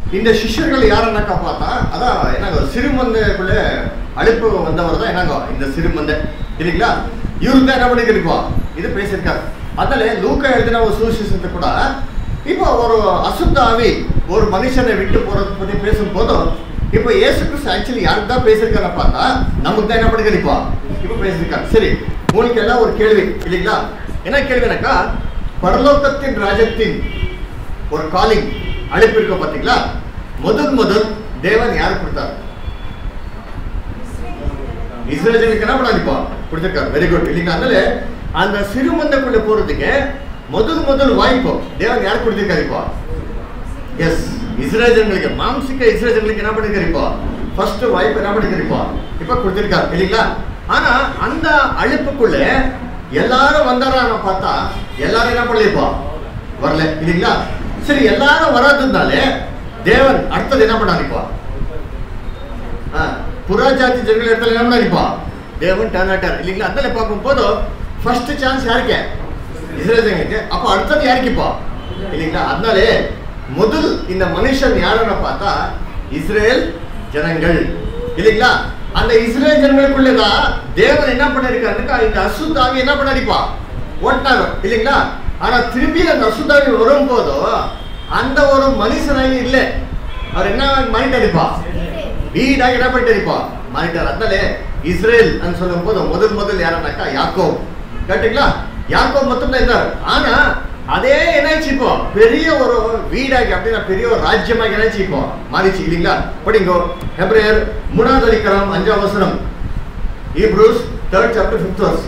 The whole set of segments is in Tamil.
இந்த சிஷ்யர்கள் யாருன்னாக்கா பார்த்தா அதான் என்னங்க சிறுமந்தைக்குள்ள அழைப்பு வந்தவர் தான் என்னங்க இந்த சிறுமந்தை இல்லைங்களா இவருக்கு தான் என்ன பண்ணிருப்போம் இது பேசியிருக்காரு அதில் லூக்கா எழுதின ஒரு சுவிசேஷத்தை கூட இப்போ ஒரு அசுத்த ஆவி ஒரு மனுஷனை விட்டு போறதை பத்தி பேசும்போதும் இப்போ இயேசு கிறிஸ்து ஆக்சுவலி யாருக்கு தான் பேசியிருக்காரு பார்த்தா நமக்கு தான் என்ன பண்ணிருப்பா இப்போ பேசியிருக்காரு சரி உங்களுக்கு எல்லாம் ஒரு கேள்வி இல்லைங்களா என்ன கேள்வினாக்கா பரலோகத்தின் ராஜ்யத்தின் ஒரு காலிங் அழைப்பு இருக்க பார்த்தீங்களா முதல் முதல் தேவன் யார் கொடுத்தார் இஸ்ரேலுக்கு என்ன பண்ணாதிப்பா கொடுத்திருக்காரு வெரி குட் இல்லைங்களா அதனால அந்த சிறுமந்தக்குள்ள போறதுக்கு முதல் முதல் வாய்ப்பு தேவன் யார் கொடுத்திருக்காரு இப்போ எஸ் இஸ்ரேஜன்களுக்கு மாம்சிக இஸ்ரேஜன்களுக்கு என்ன பண்ணிருக்காரு இப்போ ஃபர்ஸ்ட் வாய்ப்பு என்ன பண்ணிருக்காரு இப்போ இப்போ கொடுத்திருக்காரு இல்லைங்களா ஆனா அந்த அழைப்புக்குள்ள எல்லாரும் வந்தாரான்னு பார்த்தா எல்லாரும் என்ன பண்ணலைப்பா வரல இல்லைங்களா சரி எல்லாரும் வராததுனாலே தேவன் அடுத்தது என்ன பண்ணாரு இப்போ ஆ, புறஜாதி ஜனங்கள் இடத்துல என்ன பண்ணாருப்பா தேவன் டர்ன் ஆட்டார் இல்லைங்களா அதில் பார்க்கும்போது ஃபர்ஸ்ட் சான்ஸ் யாருக்கு இஸ்ரேல் ஜனங்களுக்கு அப்போ அடுத்தது யாருக்குப்பா இல்லைங்களா அதனாலே முதல் இந்த மனுஷன் யாருன்னு பார்த்தா இஸ்ரேல் ஜனங்கள் இல்லைங்களா அந்த இஸ்ரேல் ஜனங்களுக்குள்ளதான் தேவன் என்ன பண்ணிருக்காருக்கா இந்த அசுத்தாவி என்ன பண்ணாரிப்பா ஓட்டினாரு இல்லைங்களா ஆனா திரும்பி அந்த அசுத்தாவி வரும்போது அந்த ஒரு மனுஷனாக இல்லை அவர் என்ன மாறிட்டாருப்பா வீடாக என்ன பண்ணிட்டாருப்பா மாறிட்டார் அதனால இஸ்ரேல் అని சொல்லும் போது முதல் முதல் யாருன்னாக்கா யாக்கோ கேட்டீங்களா யாக்கோ மட்டும் தான் இருந்தார் ஆனா அதே என்னாச்சு இப்போ பெரிய ஒரு வீடாகி அப்படின்னா பெரிய ஒரு ராஜ்யமாக என்னாச்சு இப்போ மாறிச்சு இல்லைங்களா படிங்கோ ஹெப்ரேயர் மூணாவது அதிகாரம் அஞ்சாம் வசனம் Hebrews third chapter fifth verse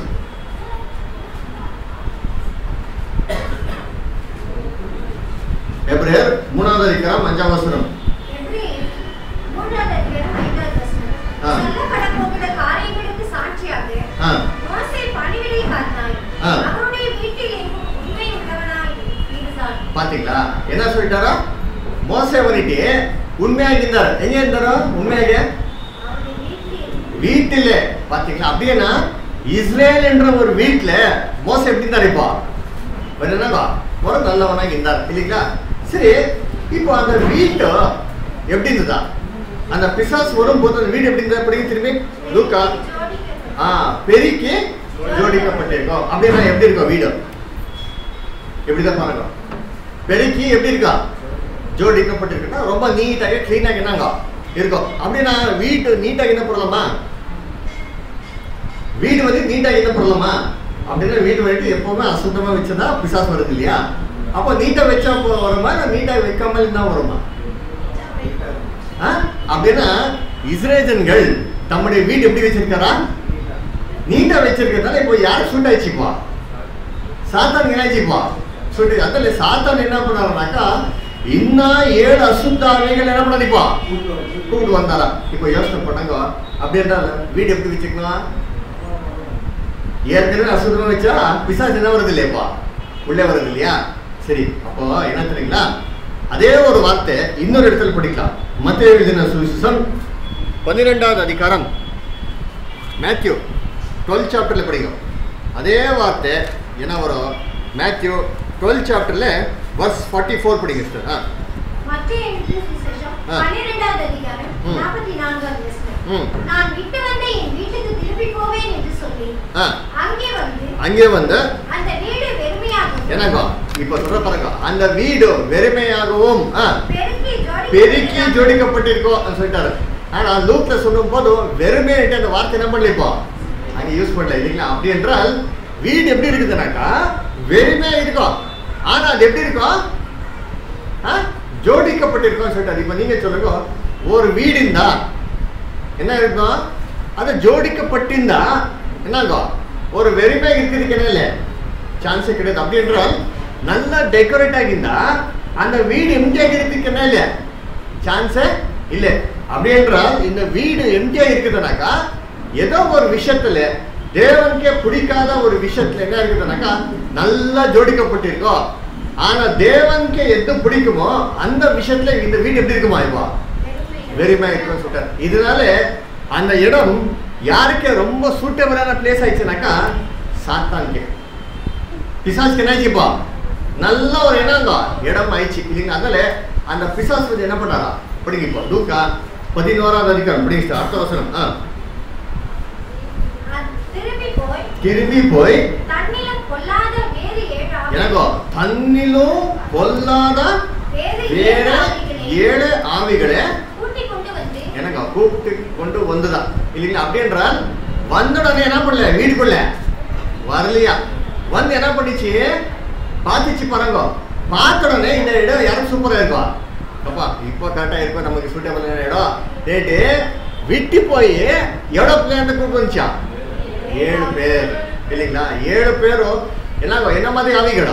ஹெப்ரேயர் மூணாவது அதிகாரம் அஞ்சாம் வசனம் எபிரேயர் மூன்றாவது அதிகாரம் ஐந்தாவது வசனம். ஆ. சொல்லப்படப் போகிற காரியங்களுக்கு சாட்சியாக ஆ மோசே பணிவிடைக்காரனாய், ஆ. அவருடைய வீட்டில் எங்கும் உண்மை உள்ளவனாய் இருந்தான். பாத்தீங்களா என்ன சொல்லிட்டாரோ மோசே பண்ணிட்டு உண்மையாக இருந்தார் எங்க இருந்தாரோ உண்மையாக அவருடைய வீட்டில் வீட்டில் பாத்தீங்களா அப்படின்னா இஸ்ரேல் என்ற ஒரு வீட்டுல மோசே எப்படி இருந்தார் இப்போ வேற என்னவா ஒரு நல்லவனாக இருந்தார் இல்லைங்களா சரி இப்போ அந்த வீட்டு எப்படி இருந்ததா அந்த பிசாஸ் வரும்போது அந்த வீடு எப்படி இருந்தா படிங்க திரும்பி லூக்கா ஜோடிக்கப்பட்ட ஆ பெருக்கி ஜோடிக்கப்பட்டிருக்கோம் அப்படின்னா எப்படி இருக்கும் வீடு எப்படிதான் பாருங்க பெருக்கி எப்படி இருக்கா ஜோடிக்கப்பட்டிருக்குன்னா ரொம்ப நீட்டாக க்ளீனாக என்னங்க இருக்கும் அப்படின்னா வீட்டு நீட்டாக என்ன பண்ணலாமா வீடு வந்து நீட்டாக என்ன பண்ணலாமா அப்படின்னா வீடு வந்துட்டு எப்பவுமே அசுத்தமாக வச்சதா பிசாஸ் வருது இல்லையா அப்போ நீட்டாக வச்சா போ- வருமா இல்லை நீட்டாக வைக்காமல் இருந்தால் வருமா ஆ? அப்படின்னா இஸ்ரேஜன்கள் தம்முடைய வீடு எப்படி வச்சிருக்காரா நீட்டா வச்சிருக்கிறதால இப்போ யார் சூட் ஆயிடுச்சுப்பா சாத்தான் என்னாச்சுப்பா சூட் அதில் சாத்தான் என்ன பண்ணாருனாக்கா இன்னும் ஏழு அசுத்தாவைகள் என்ன பண்ணாதிப்பா கூப்பிட்டு வந்தாரா இப்போ யோசனை பண்ணாங்க அப்படி இருந்தால வீடு எப்படி வச்சுக்கணும் ஏற்கனவே அசுத்தமா வச்சா பிசாசு என்ன வருது இல்லையாப்பா உள்ளே வருது இல்லையா சரி அப்போ என்ன தெரியுங்களா அதே ஒரு வார்த்தை இன்னொரு இடத்துல படிக்கலாம் மத்திய எழுதின சுவிசேஷம் பன்னிரெண்டாவது அதிகாரம் மேத்யூ டுவெல் சாப்டரில் படிங்க அதே வார்த்தை என்ன வரும் மேத்யூ டுவெல் சாப்டரில் வர்ஸ் ஃபார்ட்டி ஃபோர் படிங்க சார் ஆ மத்திய எழுதின சுவிசேஷம் ஆ. பன்னிரெண்டாவது அதிகாரம் ம். நாற்பத்தி நான்காவது வசனம். ம் நான் விட்டு வந்த என் வீட்டுக்கு திரும்பி போவேன் என்று சொல்லி ஆ அங்கே வந்து அங்கே வந்து அந்த வீடு வெறுமையாகவும் என்னங்க இப்போ சொல்ற பாருங்க அந்த வீடு வெறுமையாகவும் ஆ பெருக்கி பெருக்கி ஜோடிக்கப்பட்டிருந்தது. ஜோடிக்கப்பட்டிருக்கோம் சொல்லிட்டாரு ஆனா லூக்ல சொல்லும் போது வெறுமே அந்த வார்த்தை என்ன பண்ணல இப்போ அங்க யூஸ் பண்ணல இல்லைங்களா அப்படி என்றால் வீடு எப்படி இருக்குதுனாக்கா வெறுமையா இருக்கும் ஆனா அது எப்படி இருக்கும் ஆ? ஜோடிக்கப்பட்டிருக்கோம் சொல்லிட்டாரு இப்போ நீங்க சொல்லுங்க ஒரு வீடு இருந்தா என்ன இருக்கும் அது ஜோடிக்கப்பட்டிருந்தா என்னங்கோ ஒரு வெறுமையா இருக்கிறதுக்கு என்ன இல்லை சான்ஸே கிடையாது அப்படி என்றால் நல்லா டெக்கரேட் ஆகியிருந்தா அந்த வீடு எம்டி ஆகிறதுக்கு என்ன இல்லை சான்ஸே இல்லை அப்படி என்றால் இந்த வீடு எம்டியா இருக்குதுனாக்கா ஏதோ ஒரு விஷயத்துல தேவனுக்கே பிடிக்காத ஒரு விஷயத்துல என்ன இருக்குதுனாக்கா நல்லா ஜோடிக்கப்பட்டிருக்கோம் ஆனா தேவனுக்கு எது பிடிக்குமோ அந்த விஷயத்துல இந்த வீடு எப்படி இருக்குமா இப்போ வெறுமை. வெறுமையா இருக்கும்னு சொல்லிட்டாரு இதனால அந்த இடம் யாருக்கு ரொம்ப சூட்டபிளான பிளேஸ் ஆயிடுச்சுனாக்கா சாத்தான்க்கு பிசாஸ்க்கு என்னாச்சுப்பா நல்ல ஒரு இடங்க இடம் ஆயிடுச்சு இல்லைங்களா அதனால அந்த பிசாசு வந்து என்ன பண்ணாரா படிங்க இப்போ லூக்கா பதினோராவது அதிகாரம் படிங்க அடுத்த வசனம் ஆ அது திரும்பி போய் திரும்பி போய் தன்னிலும் பொல்லாத வேறு ஏழு ஆவிகளை- எனக்கோ தன்னிலும் பொல்லாத வேறு வேற ஏழு ஆவிகளை ஏழு ஆவிகளை கூட்டிக் கொண்டு வந்து எனக்கு கூப்பிட்டு கொண்டு வந்துதான் இல்லைங்களா அப்படின்றால் வந்த உடனே என்ன பண்ணல வீட்டுக்குள்ள வரலையா வந்து என்ன பண்ணிச்சு பார்த்துச்சு பாருங்க பார்த்த உடனே இந்த இடம் யாரும் சூப்பரா இருக்கும் அப்பா இப்போ கரெக்டா இருக்கும் நமக்கு சூட்டபிள் இடம் டேட்டு விட்டு போய் எவ்வளோ பிள்ளைங்க கூப்பிட்டு வந்துச்சா ஏழு பேர் இல்லைங்களா ஏழு பேரும் என்ன என்ன மாதிரி ஆவிகளா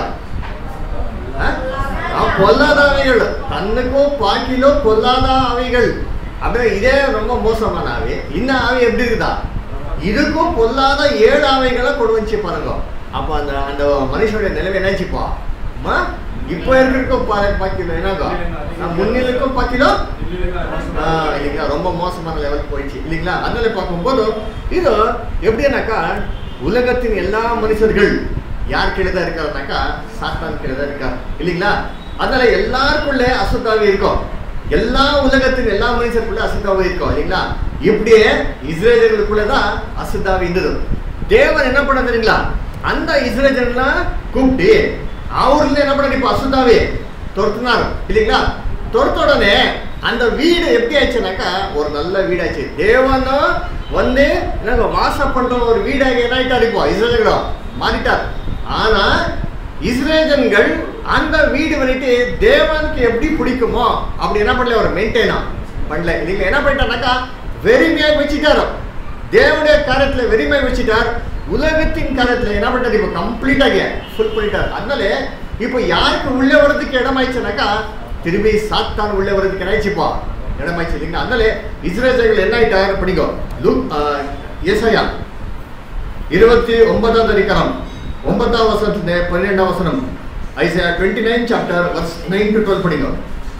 ஆ? ஆ, பொல்லாத ஆவிகள் தன்னுக்கும் பாக்கிலோ பொல்லாத ஆவிகள் அப்படியே இதே ரொம்ப மோசமான ஆவி இந்த ஆவி எப்படி இருக்குதா இதுக்கும் பொல்லாத ஏழு ஆவிகளை கொண்டு வந்துச்சு பாருங்க அப்போ அந்த அந்த மனுஷனுடைய நிலைமை என்னாச்சுப்பா அம்மா இப்போ இருக்கிறதுக்கும் பா பாக்கிலோ என்னங்கோ நான் முன்னிலுக்கும் பாக்கிலோ ஆ, இல்லைங்களா ரொம்ப மோசமான லெவலுக்கு போயிடுச்சு இல்லைங்களா அதனால பார்க்கும்போது இது எப்படின்னாக்கா உலகத்தின் எல்லா மனுஷர்கள் யார் கீழே தான் இருக்காருனாக்கா சாத்தான் கீழே தான் இருக்கார் இல்லைங்களா அதனால எல்லாருக்குள்ளே அசுத்தாவி இருக்கும் எல்லா உலகத்தின் எல்லா மனுஷருக்குள்ள அசுத்தாவி இருக்கும் இல்லைங்களா இப்படியே இஸ்ரேலர்களுக்குள்ள தான் அசுத்தாவி இருந்தது தேவன் என்ன பண்ண தெரியுங்களா அந்த இஸ்ரேலர்லாம் கூப்பிட்டு அவர்ல என்ன பண்ண இப்போ அசுத்தாவி துரத்துனார் இல்லைங்களா துரத்த உடனே அந்த வீடு எப்படி ஆச்சுனாக்கா ஒரு நல்ல வீடாச்சு தேவனும் வந்து என்னங்க வாசம் பண்ற ஒரு வீடாக என்ன ஆயிட்டார் இப்போ இஸ்ரேலர்களோ மாறிட்டார் ஆனா இஸ்ரேலர்கள் அந்த வீடு வந்துட்டு தேவனுக்கு எப்படி பிடிக்குமோ அப்படி என்ன பண்ணல அவர் மெயின்டைனா பண்ணல நீங்க என்ன பண்ணிட்டாருனாக்கா வெறுமையாக வச்சுட்டாரு தேவனுடைய காரியத்துல வெறுமை வச்சுட்டார் உலகத்தின் காரியத்துல என்ன பண்ணிட்டார் இப்போ கம்ப்ளீட்டாக ஃபுல் பண்ணிட்டார் அதனால இப்போ யாருக்கு உள்ள வர்றதுக்கு இடமாயிடுச்சுனாக்கா திரும்பி சாத்தான் உள்ள வர்றதுக்கு என்னாச்சுப்பா இடமாயிடுச்சு இல்லைங்களா அதனால இஸ்ரேலர்கள் என்ன ஆயிட்டார் படிக்கும் லூக் ஏசாயா இருபத்தி ஒன்பதாவது அதிகாரம் ஒன்பதாம் வசனத்துல பன்னிரெண்டாம் வசனம் Isaiah twenty nine chapter verse nine to twelve படிங்க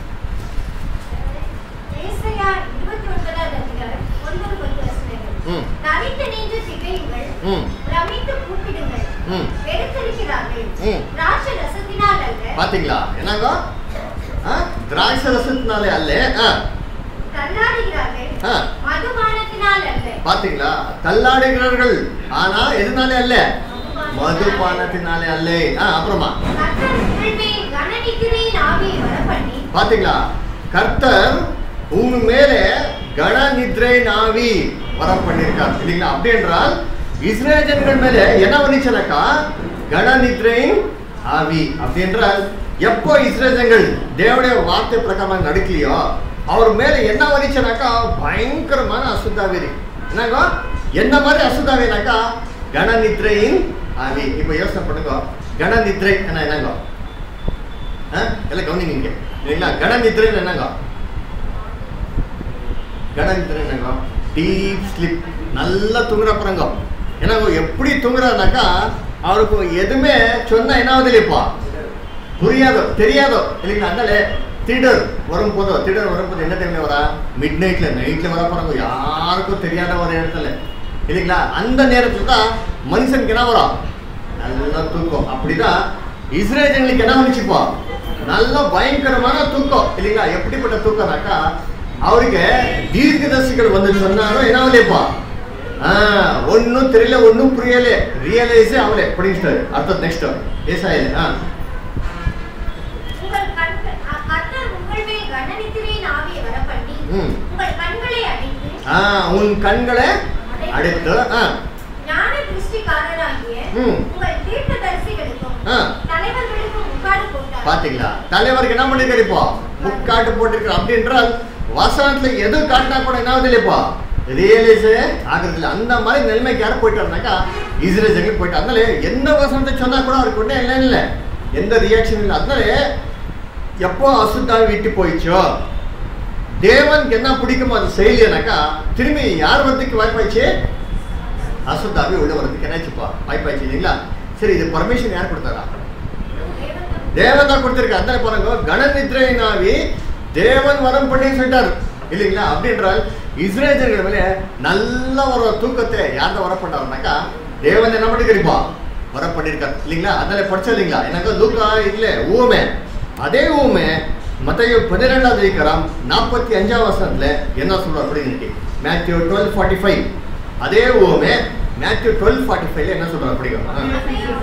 ஏசாயா இருபத்தி ஒன்பதாவது அதிகாரம் ஒன்பது பத்து வசனங்கள். ம் தனித்து நின்று திகையுங்கள் ம் பிரமித்து கூப்பிடுங்கள் ம் வெறுத்திருக்கிறார்கள் ம். திராட்சை ரசத்தினால் அல்ல பாத்தீங்களா என்னங்க ஆ? திராட்சை ரசத்தினாலே அல்ல ஆ, தள்ளாடுகிறார்கள் ஆ. மதுபானத்தினால் அல்ல பாத்தீங்களா தள்ளாடுகிறார்கள் ஆனா எதுனாலே அல்ல மதுபானத்தினாலே அல்ல ஆ, அப்புறமா கர்த்தர் உங்கள் மேல் கனநித்திரையின் ஆவியை வரப்பண்ணி பாத்தீங்களா கர்த்தர் உங்க மேலே கன நித்ரை நாவி வர பண்ணிருக்கார் இல்லைங்களா அப்படி என்றால் இஸ்ரேஜன்கள் மேலே என்ன வந்துச்சுனாக்கா கன நித்ரையின் ஆவி அப்படி என்றால் எப்போ இஸ்ரேஜன்கள் தேவனுடைய வார்த்தை பிரகாரம் நடக்கலையோ அவர் மேல என்ன வந்துச்சுனாக்கா பயங்கரமான அசுத்தாவி இருக்கு என்னங்க என்ன மாதிரி அசுத்தாவினாக்கா கன நித்ரையின் ஆவி இப்போ யோசனை பண்ணுங்க கன நித்ரை என்ன என்னங்க ஆ? எல்லாம் கவனிங்க இங்க இல்லைங்களா கன நித்ரைன்னு என்னங்க கன நித்ரை என்னங்க டீப் ஸ்லிப் நல்லா தூங்குற அப்புறங்க ஏன்னாங்க எப்படி தூங்குறாருனாக்கா அவருக்கு எதுவுமே சொன்னா என்ன ஆகுது இல்லையப்பா புரியாதோ தெரியாதோ இல்லைங்களா அதனால திடர் வரும்போதோ திடர் வரும்போது என்ன டைம்ல வரா மிட் நைட்ல நைட்ல வர போறாங்க யாருக்கும் தெரியாத ஒரு இடத்துல இல்லைங்களா அந்த நேரத்துல தான் மனுஷனுக்கு என்ன வரும் நல்லா தூக்கம் அப்படிதான் இஸ்ரேஜன்களுக்கு என்ன வந்துச்சுப்போ நல்ல பயங்கரமான தூக்கம் இல்லைங்களா எப்படிப்பட்ட தூக்கம்னாக்கா அவருக்கு தீர்க்கதர்சிகள் வந்து சொன்னாலும் என்ன ஆகலையப்பா ஒன்றும் தெரியல ஒன்றும் புரியல ரியலைஸே ஆகல படிச்சுட்டாரு அடுத்த நெக்ஸ்ட் ஏசாயில ஆ உங்கள் கண்கள் அ- கர்த்தர் உங்கள் மேல் கனநித்திரையின் ஆவியை வரப்பண்ணி ம். உங்கள் கண்களை அடித்து ஆ உன் கண்களை அடித்து ஆ ஞான திருஷ்டிக்காரராகிய ம். உங்கள் தீர்க்கதரிசிகளுக்கும் ஆ. தலைவர்களுக்கும் முக்காடு போட்டார் பாத்தீங்களா தலைவருக்கு என்ன பண்ணிருக்காரு இப்போ முக்காட்டு போட்டிருக்காரு அப்படின்றால் வசனத்துல எது காட்டினா கூட என்ன ஆகுது இல்லையப்பா ரியலைஸ் ஆகுறது இல்லை அந்த மாதிரி நிலைமைக்கு யாரும் போயிட்டாருனாக்கா இஸ்ரேல் போயிட்டு அதனால எந்த வசனத்தை சொன்னா கூட அவருக்கு ஒன்றே இல்லை இல்லை எந்த ரியாக்ஷன் இல்லை அதனால எப்போ அசுத்தாவி விட்டு போயிடுச்சோ தேவனுக்கு என்ன பிடிக்குமோ அது செய்யலைனாக்கா திரும்பி யார் வரதுக்கு வாய்ப்பாயிச்சு அசுத்தாவி உள்ள வரதுக்கு என்னாச்சுப்பா வாய்ப்பாயிச்சு இல்லைங்களா சரி இது பர்மிஷன் யார் கொடுத்தாரா தேவன் தான் கொடுத்திருக்க அதான் பாருங்க கணநித்ரை நாவி தேவன் வரம் பண்ணி சொல்லிட்டாரு இல்லைங்களா அப்படின்றால் இஸ்ரேஜர்கள் மேலே நல்ல ஒரு தூக்கத்தை யார்தான் வர பண்ணாருனாக்கா தேவன் என்ன பண்ணிருப்பா வர பண்ணிருக்காரு இல்லைங்களா அதனால படிச்சா இல்லைங்களா எனக்கு லூக்கா இல்ல ஊமை அதே ஊமை மத்தையோ பன்னிரெண்டாவது அதிகாரம் நாற்பத்தி அஞ்சாம் வருஷத்துல என்ன சொல்றாரு அப்படின்னு மேத்யூ டுவெல் ஃபார்ட்டி ஃபைவ் அதே ஓமே மேத்யூ டுவெல் ஃபார்ட்டி ஃபைவ்ல என்ன சொல்றாரு அப்படிங்க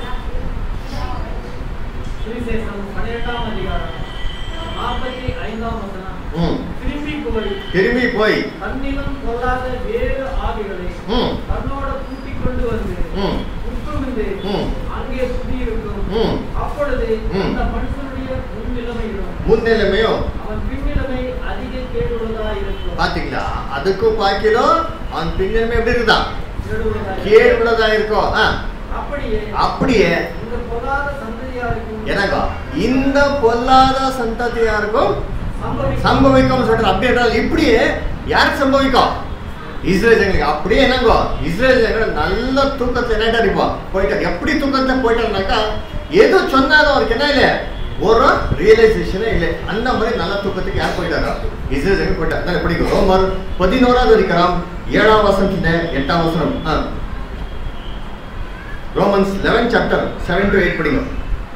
சுவிசேஷம் பன்னிரெண்டாம் அதிகாரம் நாற்பத்தி ஐந்தாம் வசனம் ம் திரும்பி போய் திரும்பி போய் தன்னிலும் கொள்ளாத வேறு ஆவிகளை ம் தன்னோட கூட்டிக் கொண்டு வந்து ம் உட்புகுந்து ம். அங்கே குடியிருக்கும் ம். அப்பொழுது ம். அந்த மனுஷனுடைய முன்னிலைமையிலும் முன்னிலைமையும் அவன் பின்னிலைமை அதிக கேடுள்ளதா இருக்கும் பாத்தீங்களா அதுக்கும் பாக்கிலும் அவன் பின்னமே எப்படி இருக்குதான் கேடுள்ளதா கேடு இருக்கும். உள்ளதா இருக்கும் ஆ, அப்படியே அப்படியே இந்த பொல்லாத சந்ததியாருக்கும் எனக்கா இந்த பொல்லாத சந்ததியாருக்கும் சம்பவிக்கும் சம்பவிக்கும் சொல்ற அப்படி என்றால் இப்படியே யாருக்கு சம்பவிக்கும் இஸ்ரேல் ஜனங்களுக்கு அப்படியே என்னங்கோ இஸ்ரேல் ஜனங்கள் நல்ல தூக்கத்தை என்ன அடிப்போம் போயிட்டார் எப்படி தூக்கத்தை போயிட்டாருனாக்கா எது சொன்னாலும் அவருக்கு என்ன இல்லை ஒரு ரியலைசேஷனே இல்லை அந்த மாதிரி நல்ல தூக்கத்துக்கு யார் போயிட்டாரா இஸ்ரேல் ஜனங்கள் போயிட்டார் அதனால படிக்கும் ரோமர் பதினோராவது அதிகாரம் ஏழாம் வசனத்துல எட்டாம் வசனம் ஆ. Romans eleven chapter seven to eight படிங்க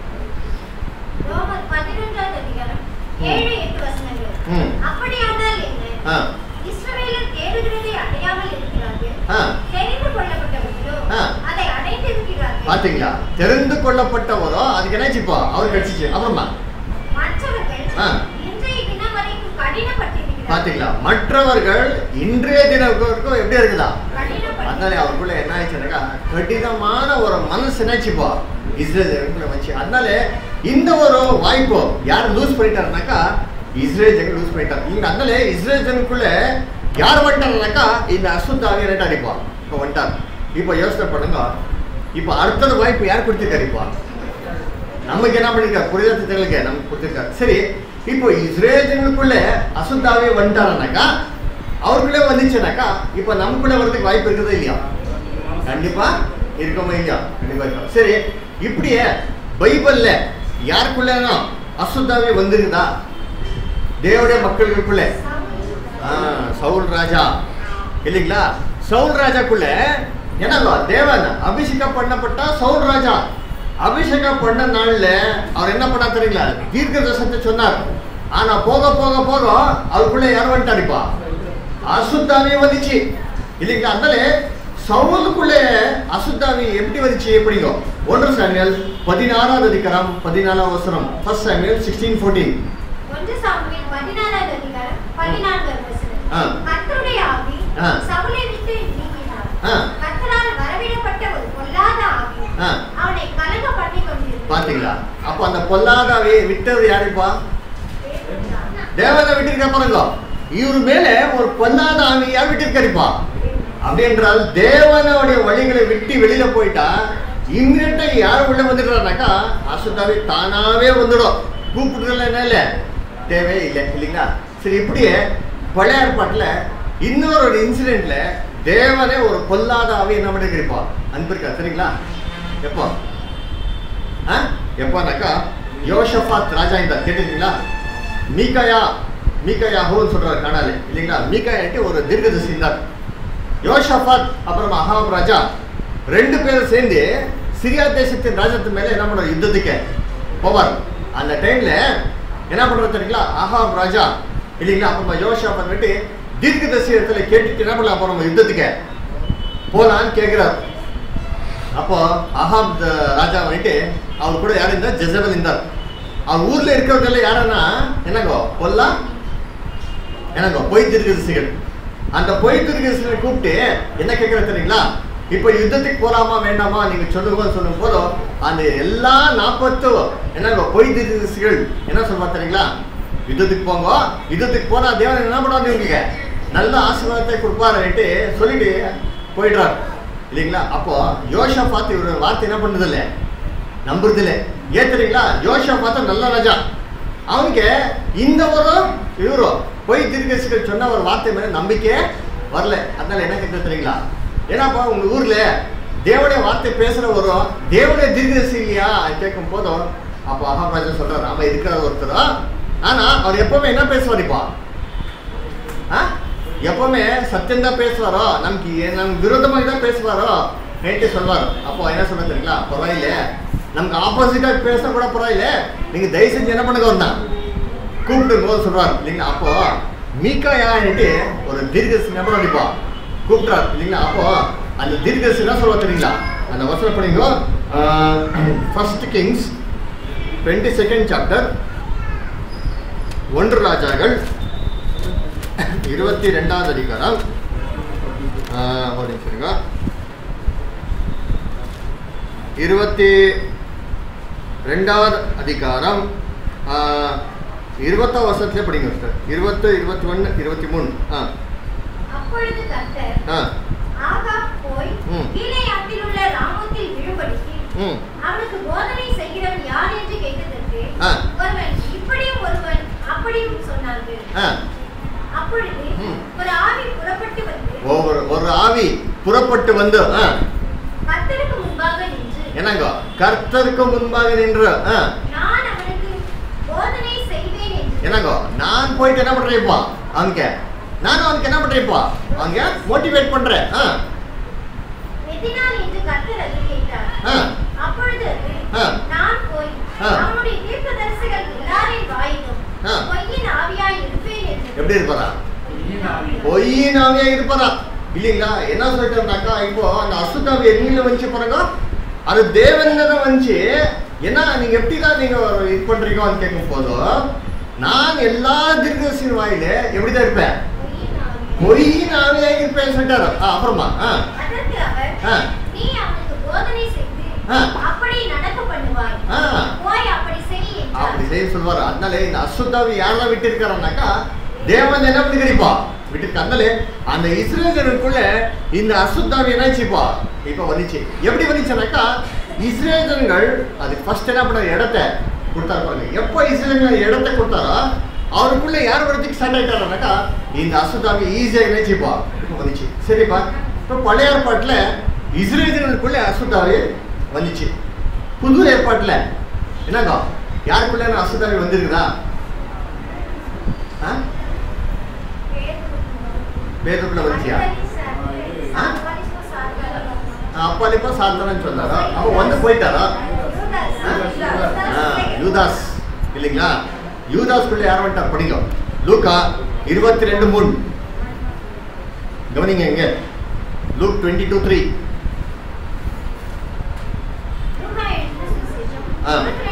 ரோமர் பதினொன்றாவது அதிகாரம் ஏழு எட்டு வசனங்கள் ம். அப்படியானால் என்ன ஆ இஸ்ரவேலர் தேடுகிறதை அடையாமல் இருக்கிறார்கள் ஆ தெரிந்து கொள்ளப்பட்டவர்களோ ஆ. அதை அடைந்திருக்கிறார்கள் பாத்தீங்களா தெரிந்து கொள்ளப்பட்டவரோ அதுக்கு என்னாச்சுப்போ அவர் கிடைச்சிச்சு அப்புறமா மற்றவர்கள் ஆ. இன்றைய தினம் வரைக்கும் கடினப்பட்டிருக்கிறார்கள் பாத்தீங்களா மற்றவர்கள் இன்றைய தினக்கும் எப்படி இருக்குதா அதனால கடினப்பட்டு அவருக்குள்ள என்ன ஆயிடுச்சுனாக்கா கடினமான ஒரு மனசு என்னாச்சுப்போ இஸ்ரேல் ஜனங்களுக்குள்ள வச்சு அதனால இந்த ஒரு வாய்ப்பு யார் லூஸ் பண்ணிட்டாருனாக்கா இஸ்ரேல் ஜனங்கள் லூஸ் பண்ணிட்டார் இங்க அதனால இஸ்ரேல் ஜனங்களுக்குள்ள யார் வந்துட்டாருனாக்கா இந்த அசுத்தாவி என்ன அடிப்பா இப்போ வந்துட்டார் இப்போ யோசனை பண்ணுங்க இப்போ அடுத்தது வாய்ப்பு யார் கொடுத்துருக்காரு இப்போ நமக்கு என்ன பண்ணிருக்காரு புரியாத திட்டங்களுக்கு நமக்கு கொடுத்துருக்காரு சரி இப்போ இஸ்ரேல் ஜனங்களுக்குள்ள அசுத்தாவே வந்துட்டாருனாக்கா அவருக்குள்ளே வந்துச்சுனாக்கா இப்போ நமக்குள்ள வரதுக்கு வாய்ப்பு இருக்குதா இல்லையா கண்டிப்பா இருக்கமா இல்லையா கண்டிப்பா இருக்கும் சரி இப்படியே பைபிள்ல யாருக்குள்ளனா அசுத்தாவே வந்திருக்குதா தேவடைய மக்களுக்குள்ள ஆ, சவுல் ராஜா இல்லைங்களா சவுல் ராஜாக்குள்ள என்னங்க தேவன் அபிஷேகம் பண்ணப்பட்ட சவுல் ராஜா அபிஷேகம் பண்ண நாள்ல அவர் என்ன பண்ணா தெரியுங்களா தீர்க்க தரிசனத்தை சொன்னார் ஆனா போக போக போக அவருக்குள்ள யார் வந்துட்டாருப்பா அசுத்தாவி வந்துச்சு இல்லைங்களா அதனால சவுலுக்குள்ளே அசுத்தாவி எப்படி வந்துச்சு எப்படிங்கோ ஒன்று சாமியல் பதினாறாவது அதிகாரம் பதினாலாம் அவசரம் ஃபர்ஸ்ட் சாமியல் சிக்ஸ்டீன் ஃபோர்டீன் ஒன்று சாமுவேல் பதினாறாவது அதிகாரம் பதினான்காவது ஆ. வசனம் கர்த்தருடைய ஆவி ஆ. சவுலை விட்டு நீங்கினார் ஆ. கர்த்தரால் வரவிடப்பட்ட ஒரு பொல்லாத ஆவி ஆ. அவனை கலங்க பண்ணி கொண்டிருந்தது பாத்தீங்களா அப்போ அந்த பொல்லாதாவே விட்டது யாருப்பா தேவனை விட்டிருக்க பாருங்க இவர் மேல ஒரு பொல்லாத ஆவி யார் விட்டிருக்காருப்பா அப்படி என்றால் தேவனுடைய வழிகளை விட்டு வெளியில போயிட்டா இம்மிடியா யார் உள்ள வந்துடுறாருனாக்கா அசுத்தாவே தானாவே வந்துடும் கூப்பிடுறதுல என்ன இல்லை தேவையே இல்லை இல்லைங்களா சரி இப்படியே பழைய ஏற்பாட்டுல இன்னொரு ஒரு இன்சிடென்ட்ல தேவனே ஒரு பொல்லாத ஆவி என்ன பண்ணிருக்கிறப்பா அனுப்பியிருக்கா சரிங்களா எப்போ ஆ? எப்போனாக்கா யோஷபாத் ராஜா இந்த கேட்டிருக்கீங்களா மீகாயா மீகாயா ஹோன்னு சொல்றாரு கனாலே இல்லைங்களா மீகாயாட்டு ஒரு தீர்க்கதரிசி இருந்தார் யோஷபாத் அப்புறம் அஹாப் ராஜா ரெண்டு பேரும் சேர்ந்து சிரியா தேசத்தின் ராஜத்து மேல என்ன பண்றாரு யுத்தத்துக்கு போவார் அந்த டைம்ல என்ன பண்றது தெரியுங்களா அஹாப் ராஜா இல்லைங்களா அப்புறமா யோஷாபாத் விட்டு தீர்க்கதரிசி இடத்துல கேட்டுட்டு என்ன பண்ணலாம் அப்புறம் யுத்தத்துக்கு போலான்னு கேட்கிறார் அப்போ அஹாப் த- ராஜா வந்துட்டு அவர் கூட யார் இருந்தார் ஜெசபல் இருந்தார் அவர் ஊர்ல இருக்கிறவங்க யாருன்னா என்னங்கோ பொல்லா என்னங்கோ பொய் திருக்கதரிசிகள் அந்த பொய் திருக்கதரிசிகளை கூப்பிட்டு என்ன கேட்கற தெரியுங்களா இப்போ யுத்தத்துக்கு போலாமா வேண்டாமா நீங்க சொல்லுங்க சொல்லும் போதும் அந்த எல்லா நாற்பத்து என்னங்கோ பொய் திருக்கதரிசிகள் என்ன சொல்வா தெரியுங்களா யுத்தத்துக்கு போங்க யுத்தத்துக்கு போனா தேவன் என்ன பண்ணுவாங்க இவங்களுக்கு நல்ல ஆசீர்வாதத்தை கொடுப்பாருன்ட்டு சொல்லிட்டு போயிடுறாரு இல்லைங்களா அப்போ யோஷா பார்த்து இவர் வார்த்தை என்ன பண்ணுறதில்ல நம்புறதில்ல ஏன் தெரியுங்களா யோஷா பார்த்தா நல்ல ராஜா அவனுக்கு இந்த ஒரு இவரோ போய் திருக்கசிகள் சொன்ன ஒரு வார்த்தை மேலே நம்பிக்கை வரல அதனால என்ன கேட்க தெரியுங்களா ஏன்னாப்பா உங்க ஊர்ல தேவனுடைய வார்த்தை பேசுற ஒரு தேவனுடைய தீர்க்கதரிசி இல்லையா கேட்கும் போதும் அப்போ அகாராஜா சொல்றாரு ஆமா இருக்கிற ஒருத்தர் ஆனா அவர் எப்பவுமே என்ன பேசுவார் இப்போ ஆ? எப்பவுமே சத்தியம் தான் பேசுவாரோ நமக்கு ஏ- நமக்கு விரோதமாக தான் பேசுவாரோ நேற்று சொல்வார் அப்போ என்ன சொல்ல தெரியுங்களா பரவாயில்ல நமக்கு ஆப்போசிட்டா பேச கூட பரவாயில்ல நீங்க தயவு செஞ்சு என்ன பண்ணுங்க வந்தா கூப்பிடும் போது சொல்றாரு இல்லைங்களா அப்போ மீக்காயான்ட்டு ஒரு தீர்க்கசி நம்பர் அடிப்பா கூப்பிட்றாரு இல்லைங்களா அப்போ அந்த தீர்க்கசி என்ன சொல்லுவா தெரியுங்களா அந்த வசனம் படிங்க first Kings twenty second chapter ஒன்று ராஜாக்கள் இருபத்தி ரெண்டாவது அதிகாரம் ஆஹ், ஒரு நிமிஷம் இருங்க. இருபத்தி ரெண்டாவது அதிகாரம் ஆஹ், இருபத்தாம் வருஷத்துலேயே படிங்க சார் இருபத்து இருபத்தி ஒன்று இருபத்தி மூணு ஆ அப்பொழுது கர்த்தர் ஆ ஆகாப் போய் ம். கீலேயாத்தில் உள்ள ராமோத்தில் விழும்படிக்கு ம் அவனுக்கு போதனை செய்கிறவன் யார் என்று கேட்டதற்கு ஆ. ஒருவன் இப்படியும் ஒருவன் அப்படியும் சொன்னார்கள் ஆ அப்பொழுது ம். ஒரு ஆவி புறப்பட்டு வந்து ஒவ்வொரு ஒரு ஆவி புறப்பட்டு வந்து ஆ கர்த்தருக்கு முன்பாக நின்று என்னங்க கர்த்தருக்கு முன்பாக நின்று ஆ நான் அவனுக்கு போதனை செய்வேன் என்று என்னங்கோ நான் போயிட்டு என்ன பண்றேன்ப்பா அவங்க நானும் அவனுக்கு என்ன பண்றேன்ப்பா அவங்க மோட்டிவேட் பண்றேன் ஆ எதினால் என்று கர்த்தர் அதை கேட்டார் ஆ அப்பொழுது அது, ஆ. நான் போய் ஆ. அவனுடைய தீர்க்கதரிசிகள் எல்லாரின் வாயிலும் ஆ. பொய்யின் ஆவியாய் இருப்பேன் என்று எப்படி இருப்பாரா பொய்யினாவே இருப்பாரா இல்லைங்களா என்ன சொல்லிட்டோம்னாக்கா இப்போ அந்த அசுத்தாவி எண்ணில வந்துச்சு பாருங்க அது தேவன்ல தான் வந்துச்சு ஏன்னா நீங்க எப்படி தான் நீங்க இது பண்றீங்கன்னு கேட்கும் போதும் நான் எல்லா தீர்க்கதரிசியின் வாயில எப்படி தான் இருப்பேன் பொய்யின் ஆவியாய் பொய்யினாவே இருப்பேன்னு சொல்லிட்டாரு ஆ, அப்புறமா ஆ அதற்கு அவர் ஆ. நீ அவனுக்கு போதனை செய்து ஆ. அப்படி நடக்க பண்ணுவாய் ஆ. போய் அப்படி செய் அப்படி என்றார் செய்ய சொல்வாரு அதனால இந்த அசுத்தாவி யாரெல்லாம் விட்டு இருக்காருனாக்கா தேவன் என்ன பண்ணிக்கிறீப்பா விட்டு அதனால அந்த இஸ்ரேலருக்குள்ள இந்த அசுத்தாவி என்னாச்சுப்பா இப்ப வந்துச்சு எப்படி வந்துச்சுனாக்கா இஸ்ரேலர்கள் அது ஃபர்ஸ்ட் என்ன பண்ண இடத்த கொடுத்தாரு பாருங்க எப்போ இஸ்ரேலர்கள் இடத்த கொடுத்தாரோ அவருக்குள்ள யார் வரதுக்கு ஸ்டார்ட் ஆயிட்டாருனாக்கா இந்த அசுத்தாவி ஈஸியா என்னாச்சுப்பா இப்போ வந்துச்சு சரிப்பா இப்போ பழைய ஏற்பாட்டுல இஸ்ரேலர்களுக்குள்ள அசுத்தாவி வந்துச்சு புது ஏற்பாட்டுல என்னங்க யாருக்குள்ள அசுத்தாவி வந்திருக்குதா ஆ? பேதுக்குள்ள வந்துச்சியா ஆ? அப்பாலிப்பா சாத்தானு சொன்னாரா அவன் வந்து போயிட்டாரா ஆ, யூதாஸ் இல்லைங்களா யூதாஸ்குள்ள யார் வந்துட்டார் படிங்க லூக்கா இருபத்தி ரெண்டு மூணு கவனிங்க இங்க லூக் டுவெண்ட்டி டூ த்ரீ ஆ.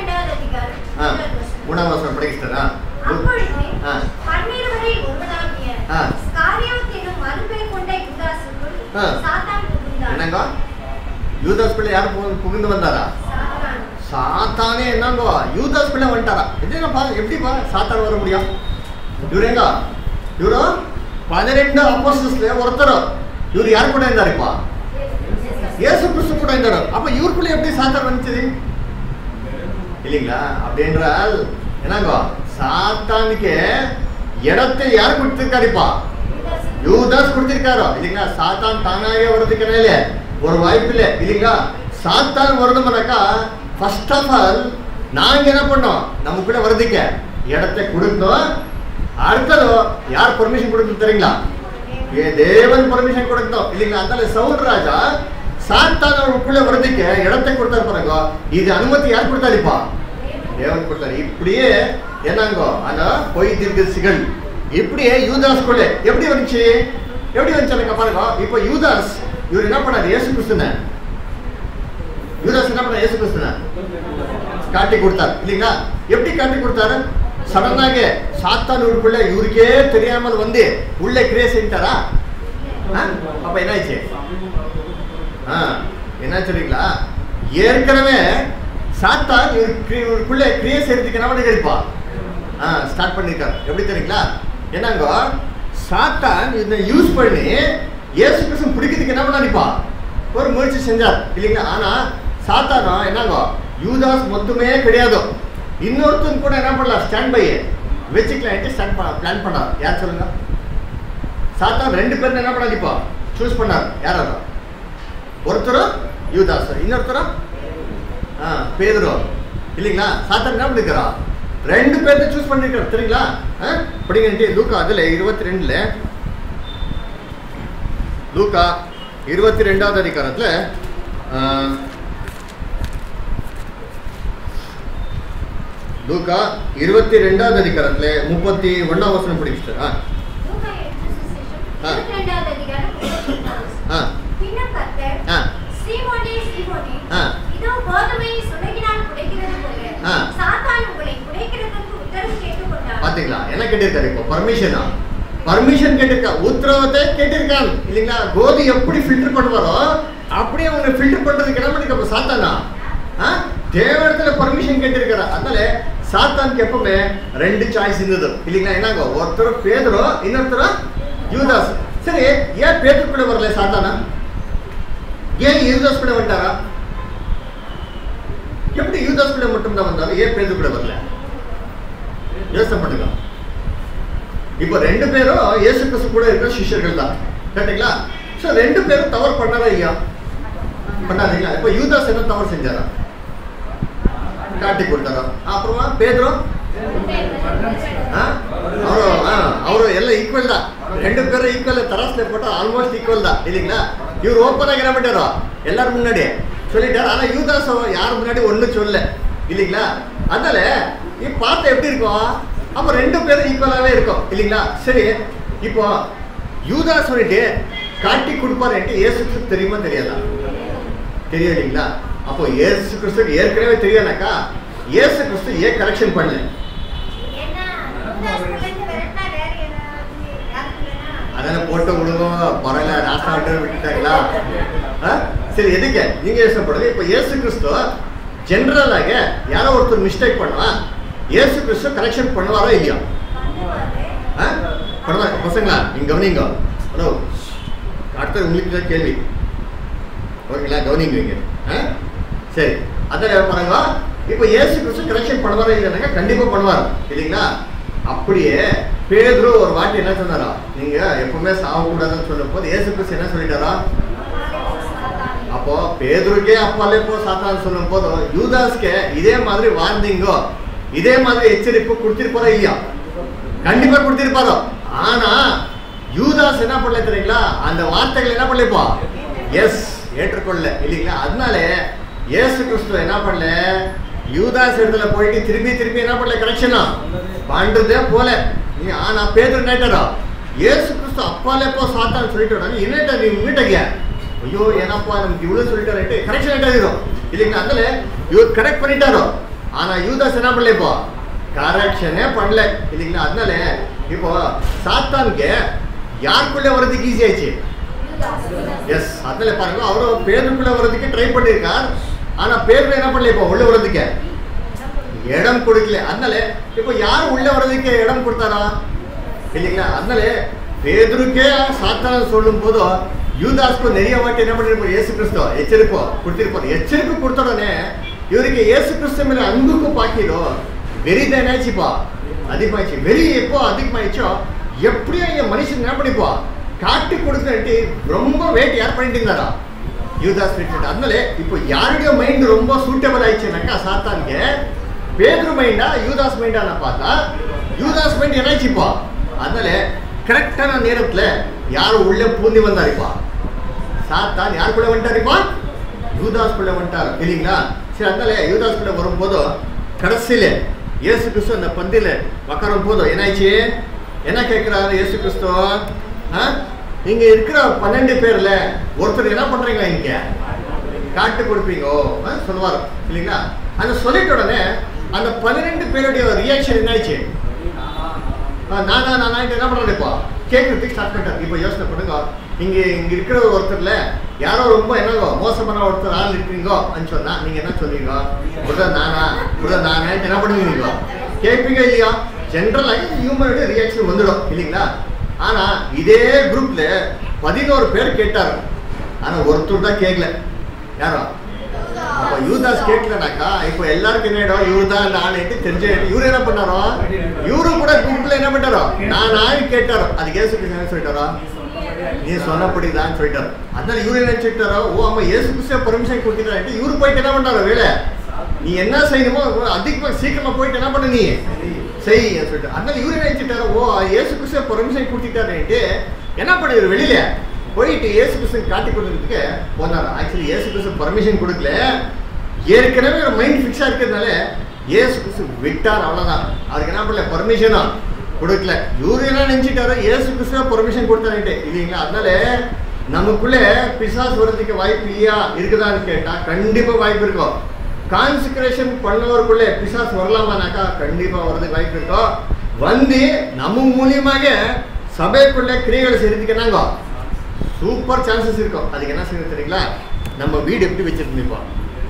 ஆ மூணாம் வருஷம் படிக்கிட்டாரா அப்பொழுது ஆ. பன்னிருவரில் ஒருவனாகிய ஆ. ஸ்காரியோத் என்னும் மறுபெயர் கொண்ட யூதாசுக்குள் ஆ. சாத்தான் புகுந்தான். என்னங்க யூதாஸ்குள்ள யார் பு- புகுந்து வந்தாரா சாத்தான். சாத்தானே என்னங்கோ யூதாஸ் பிள்ளை வந்துட்டாரா இது பா எப்படிப்பா சாத்தான் வர முடியும் இவரு எங்க இவரு பதினெண்டு அப்போஸ்டல்ஸ்ல ஒருத்தர் இவர் யார் கூட இருந்தாருப்பா இயேசு கிறிஸ்து கூட இருந்தாரு அப்ப இவருக்குள்ள எப்படி சாத்தான் வந்துச்சு இல்லைங்களா அப்படி என்றால் என்னங்கோ சாத்தானுக்கு இடத்தை யார் கொடுத்திருக்காருப்பா யூதாஸ் கொடுத்திருக்காரோ இல்லைங்களா சாத்தான் தானாகவே வர்றதுக்கு என்ன இல்லையா ஒரு வாய்ப்பு இல்லை இல்லைங்களா சாத்தான் வரணும்னாக்கா ஃபர்ஸ்ட் ஆஃப் ஆல் நாங்க என்ன பண்ணோம் நமக்குள்ள வர்றதுக்கு இடத்தை கொடுத்தோம் அடுத்தது யார் பர்மிஷன் கொடுக்கணும் தெரியுங்களா ஏ தேவன் பர்மிஷன் கொடுத்தோம் இல்லைங்களா அதனால சவுல் ராஜா சாத்தான் அவருக்குள்ள வர்றதுக்கு இடத்தை கொடுத்தாரு பாருங்க இது அனுமதி யார் கொடுத்தாருப்பா தேவன் கொடுத்தாரு இப்படியே என்னங்கோ ஆனா பொய் தீர்க்கசிகள் இப்படியே யூதாஸ் கொள்ளை எப்படி வந்துச்சு எப்படி வந்துச்சு எனக்கு பாருங்க இப்போ யூதாஸ் இவர் என்ன பண்ணாரு இயேசு கிறிஸ்துன யூதாஸ் என்ன பண்ணாரு இயேசு கிறிஸ்துன காட்டி கொடுத்தார் இல்லைங்களா எப்படி காட்டி கொடுத்தாரு சடனாக சாத்தான் இவருக்குள்ள இவருக்கே தெரியாமல் வந்து உள்ள கிரேஸ் செஞ்சாரா அப்ப என்ன ஆச்சு ஆ என்ன சொல்றீங்களா ஏற்கனவே சாத்தான் இவருக்கு இவருக்குள்ள கிரியை செய்யறதுக்கு என்ன பண்ணிருப்பா ஆ ஸ்டார்ட் பண்ணிருக்காரு எப்படி தெரியுங்களா என்னங்க சாத்தான் இதை யூஸ் பண்ணி இயேசு கிறிஸ்து பிடிக்கிறதுக்கு என்ன பண்ணாரிப்பா ஒரு முயற்சி செஞ்சார் இல்லைங்களா ஆனா சாத்தானம் என்னங்க யூதாஸ் மொத்தமே கிடையாது இன்னொருத்தன் கூட என்ன பண்ணலாம் ஸ்டாண்ட் பை வச்சுக்கலாம் ஸ்டாண்ட் பண்ண பிளான் பண்ணார் யார் சொல்லுங்க சாத்தான் ரெண்டு பேரும் என்ன பண்ணாரிப்பா சூஸ் பண்ணார் யார் அதான் ஒருத்தரும் யூதாஸ் இன்னொருத்தரும் ஆ பேதுரு இல்லைங்களா சாத்தான் என்ன பண்ணிக்கிறா ரெண்டு பேர்த்த சூஸ் பண்ணிருக்காரு தெரியுங்களா ஆ? படிங்க லூக்கா அதுல இருபத்தி ரெண்டுல லூக்கா இருபத்தி ரெண்டாவது அதிகாரத்துல ஆ, லூக்கா இருபத்தி ரெண்டாவது அதிகாரத்துல முப்பத்தி ஒன்னாம் வசனம் படிச்சுட்டா லூக்கா எழுதின சுவிசேஷம், ஆ. இருபத்திரெண்டாவது அதிகாரம், முப்பத்தொன்னாம் வசனம். ஆ பின்னும் கர்த்தர், ஆ சீமோனே, சீமோனே, ஆ. இதோ கோதுமையை சுலகினால் குடைக்கிறது போல, ஆ. சாத்தான் உங்களை குடைக்கிறதற்கு உத்தரவு கேட்டுக்கொண்டார். பாத்தீங்களா என்ன கேட்டிருக்காரு இப்போ பர்மிஷனா பர்மிஷன் கேட்டிருக்கா உத்தரவத்தை கேட்டிருக்கான் இல்லைங்களா கோதி எப்படி ஃபில்டர் பண்ணுவாரோ அப்படியே அவங்க ஃபில்டர் பண்றதுக்கு என்ன பண்ணிருக்க சாத்தானா ஆ? தேவனிடத்துல பர்மிஷன் கேட்டிருக்காரு அதனால சாத்தானுக்கு எப்பவுமே ரெண்டு சாய்ஸ் இருந்தது இல்லைங்களா என்னங்க ஒருத்தர் பேதுரோ இன்னொருத்தர் யூதாஸ் சரி ஏன் பேதுரு கூட வரல சாத்தானா ஏன் யூதாஸ் கூட வந்துட்டாரா எப்படி யூதாஸ் கூட மட்டும் தான் வந்தாரு ஏன் பேதுரு கூட வரல யோசனை பண்ணுங்க இப்போ ரெண்டு பேரும் இயேசு கிறிஸ்து கூட இருக்கிற சிஷ்யர்கள் தான் கேட்டீங்களா ஸோ ரெண்டு பேரும் தவறு பண்ணாரா ஐயா பண்ணாதீங்களா இப்போ யூதாஸ் என்ன தவறு செஞ்சாரா காட்டி கொடுத்தாரா அப்புறமா பேதுரும் ஆ? அவரு ஆ, அவரு எல்லாம் ஈக்குவல் தான் ரெண்டு பேரும் ஈக்குவல் தராசுல போட்டா ஆல்மோஸ்ட் ஈக்குவல் தான் இல்லைங்களா இவர் ஓப்பனாக என்ன பண்ணிட்டாரோ எல்லாரும் முன்னாடி சொல்லிட்டாரு ஆனா யூதாஸ் யார் முன்னாடி ஒண்ணும் சொல்லல இல்லைங்களா அதனால நீ பார்த்து எப்படி இருக்கும் அப்ப ரெண்டு பேரும் ஈக்குவலாவே இருக்கும் இல்லைங்களா சரி இப்போ யூதாஸ் சொல்லிட்டு காட்டி கொடுப்பாருன்ட்டு இயேசு கிறிஸ்து தெரியுமா தெரியாதா தெரியும் இல்லைங்களா அப்போ இயேசு கிறிஸ்துக்கு ஏற்கனவே தெரியாதாக்கா இயேசு கிறிஸ்து ஏன் கரெக்ஷன் பண்ணல ஏன்னா, யூதாஸ்குள்ளேருந்து விரட்டினா வேற யாராவது யாருக்கு இல்லைன்னா, அதான போட்டு விடுவோம் பரவாயில்ல ராசா விட்டு விட்டுட்டாங்களா ஆ? சரி எதுக்கு நீங்க யோசனைப்படுது இப்போ இயேசு கிறிஸ்து ஜென்ரலாக யாரோ ஒருத்தர் மிஸ்டேக் பண்ணா இயேசு கிறிஸ்து கரெக்ஷன் பண்ணுவாரா இல்லையா பண்ணுவாரு. ஆ? பண்ணுவாங்க பசங்களா நீங்க கவனிங்க ஹலோ அடுத்தது உங்களுக்கு தான் கேள்வி ஓகேங்களா கவனிங்க நீங்க ஆ? சரி அதில் பாருங்க இப்போ இயேசு கிறிஸ்து கரெக்ஷன் பண்ணுவாரா இல்லைனாக்கா கண்டிப்பா பண்ணுவார் இல்லைங்களா அப்படியே பேதுரு ஒரு வாட்டி என்ன சொன்னாரா நீங்க எப்பவுமே சாகக்கூடாதுன்னு சொல்லும் போது இயேசு கிறிஸ்து என்ன சொல்லிட்டாரா அப்போ பேதுருக்கே அப்பாலே போ சாத்தான் சொல்லும் போது யூதாஸ்க்கு இதே மாதிரி வார்னிங்கோ இதே மாதிரி எச்சரிப்பு கொடுத்திருப்பாரா இல்லையா கண்டிப்பா கொடுத்திருப்பாரோ ஆனா யூதாஸ் என்ன பண்ணல தெரியுங்களா அந்த வார்த்தைகள் என்ன பண்ணலப்பா எஸ் ஏற்றுக்கொள்ள இல்லைங்களா அதனால இயேசு கிறிஸ்து என்ன பண்ணல யூதாஸ் இடத்துல போயிட்டு திருப்பி திருப்பி என்ன பண்ணல கரெக்ஷனா பண்றதே போல நீ ஆனா பேதுரு என்னட்டாரா இயேசு கிறிஸ்து அப்பாலே போ சாத்தான் சொல்லிட்டு என்னட்டா நீ வீட்டங்க ஐயோ ಏನಪ್ಪ ನಮ್ಗೆ இவ்வளவு சொல்லிட்டாரு கரெக்ஷன் ஆயிட்டாரு இல்லைங்களா அதனால இவர் கரெக்ட் பண்ணிட்டாரோ ஆனா யூதாஸ் என்ன பண்ணல இப்போ கரெக்ஷனே பண்ணல இல்லைங்களா அதனால இப்போ சாத்தான்ಗೆ யாருக்குள்ள வர்றதுக்கு ஈஸி ஆயிடுச்சு எஸ் அதனால பாருங்க அவரு பேருக்குள்ள வர்றதுக்கு ட்ரை பண்ணியிருக்கார் ஆனா பேர் என்ன பண்ணல இப்போ உள்ள வர்றதுக்கு இடம் கொடுக்கல அதனால இப்போ யார் உள்ள வர்றதுக்கு இடம் கொடுத்தாரா இல்லைங்களா அதனால பேதுருக்கே சாத்தான சொல்லும் போது யூதாஸ்க்கு நிறைய வாட்டி என்ன பண்ணிருப்பாரு இயேசு கிறிஸ்து எச்சரிப்பு கொடுத்திருப்பாரு எச்சரிப்பு கொடுத்த உடனே இவருக்கு இயேசு கிறிஸ்து மேல அன்புக்கு பாக்கிதோ வெறிதான் என்னாச்சுப்பா அதிகமாயிடுச்சு வெறி எப்போ அதிகமாயிடுச்சோ எப்படியும் இந்த மனுஷன் என்ன பண்ணிப்பா காட்டி கொடுத்துட்டு ரொம்ப வெயிட் யார் பண்ணிட்டு இருந்தாரா யூதாஸ் பண்ணிட்டு அதனால இப்போ யாருடைய மைண்ட் ரொம்ப சூட்டபிள் ஆயிடுச்சுனாக்கா சாத்தான்ಗೆ பேதுரு மைண்டா யூதாஸ் மைண்டான பார்த்தா யூதாஸ் மைண்ட் என்னாச்சுப்பா அதனால கரெக்டான நேரத்துல யாரும் உள்ளே பூந்தி வந்தாருப்பா சாத்தான் யாருக்குள்ள வந்துட்டாருப்பா யூதாஸ் குள்ள வந்துட்டார் இல்லைங்களா சரி அதனால யூதாஸ் குள்ள வரும்போது கடைசியில இயேசு கிறிஸ்து அந்த பந்தியில உக்காரும் போது என்னாச்சு என்ன கேட்கிறாரு இயேசு கிறிஸ்து ஆ? இங்க இருக்கிற பன்னெண்டு பேர்ல ஒருத்தர் என்ன பண்றீங்க இங்க காட்டு கொடுப்பீங்க ஆ, சொல்லுவார் இல்லைங்களா அந்த சொல்லிட்ட உடனே அந்த பன்னிரெண்டு பேருடைய ரியாக்ஷன் என்னாச்சு ஆ, நானா நானா என்ன பண்றாரு இப்போ கேட்கறதுக்கு ஸ்டார்ட் பண்ணிட்டார் இப்போ யோசனை பண்ணுங்க இங்க இங்க இருக்கிற ஒருத்தர்ல யாரோ ரொம்ப என்னங்கோ மோசமான ஒருத்தர் ஆள் இருக்கீங்கோ அப்படின்னு சொன்னா நீங்க என்ன சொல்றீங்க புதன் நானா புதன் நானா என்ன பண்ணுவீங்க நீங்க கேட்பீங்க இல்லையா ஜென்ரலாக ஹியூமனுடைய ரியாக்ஷன் வந்துடும் இல்லைங்களா ஆனா இதே குரூப்ல பதினோரு பேர் கேட்டாரு ஆனா ஒருத்தர் தான் கேட்கல யாரோ அப்ப யூதாஸ் கேட்கலனாக்கா இப்போ எல்லாருக்கும் என்ன ஆயிடும் இவரு தான் அந்த ஆளுட்டு தெரிஞ்ச இவரு என்ன பண்ணாரோ இவரு கூட குரூப்ல என்ன பண்ணாரோ நான் ஆள் கேட்டாரோ அதுக்கு ஏசு கிறிஸ்து என்ன சொல்லிட்டாரோ நீ சொன்னபடிதான் சொல்லிட்டாரு அதனால இவரு என்ன சொல்லிட்டாரோ ஓ அம்மா ஏசு கிறிஸ்து பர்மிஷன் கொடுத்துட்டாரு இவரு போயிட்டு என்ன பண்ணாரோ வேலை நீ என்ன செய்யணுமோ அதிகமா சீக்கிரமா போயிட்டு என்ன பண்ண நீ செய் சொல்லிட்டு அதனால இவரு என்ன நினைச்சிட்டாரோ ஓ ஏசு கிறிஸ்து பர்மிஷன் கொடுத்துட்டாருன்ட்டு என்ன பண்ணாரு வெளியில போயிட்டு ஏசு கிறிஸ்து காட்டி கொடுக்கறதுக்கு போனாரு ஆக்சுவலி ஏசு கிறிஸ்து பர்மிஷன் கொடுக்கல ஏற்கனவே ஒரு மைண்ட் ஃபிக்ஸாக இருக்கிறதுனால ஏசு கிறிஸ்து விட்டார் அவ்வளோதான் அவருக்கு என்ன பண்ணல பர்மிஷனா கொடுக்கல இவரு என்ன நினச்சிட்டாரோ ஏசு கிறிஸ்துவ பர்மிஷன் கொடுத்தாருன்ட்டு இல்லைங்களா அதனால நமக்குள்ளே பிசாஸ் வர்றதுக்கு வாய்ப்பு இல்லையா இருக்குதான்னு கேட்டால் கண்டிப்பாக வாய்ப்பு இருக்கும் கான்சன்ட்ரேஷன் பண்ணவருக்குள்ளே பிசாஸ் வரலாமானாக்கா கண்டிப்பாக வர்றதுக்கு வாய்ப்பு இருக்கும் வந்து நம்ம மூலியமாக சபைக்குள்ளே கிரியைகளை செய்யறதுக்கு என்னங்க சூப்பர் சான்சஸ் இருக்கும் அதுக்கு என்ன செய்யணும் தெரியுங்களா நம்ம வீடு எப்படி வச்சிருந்தோம்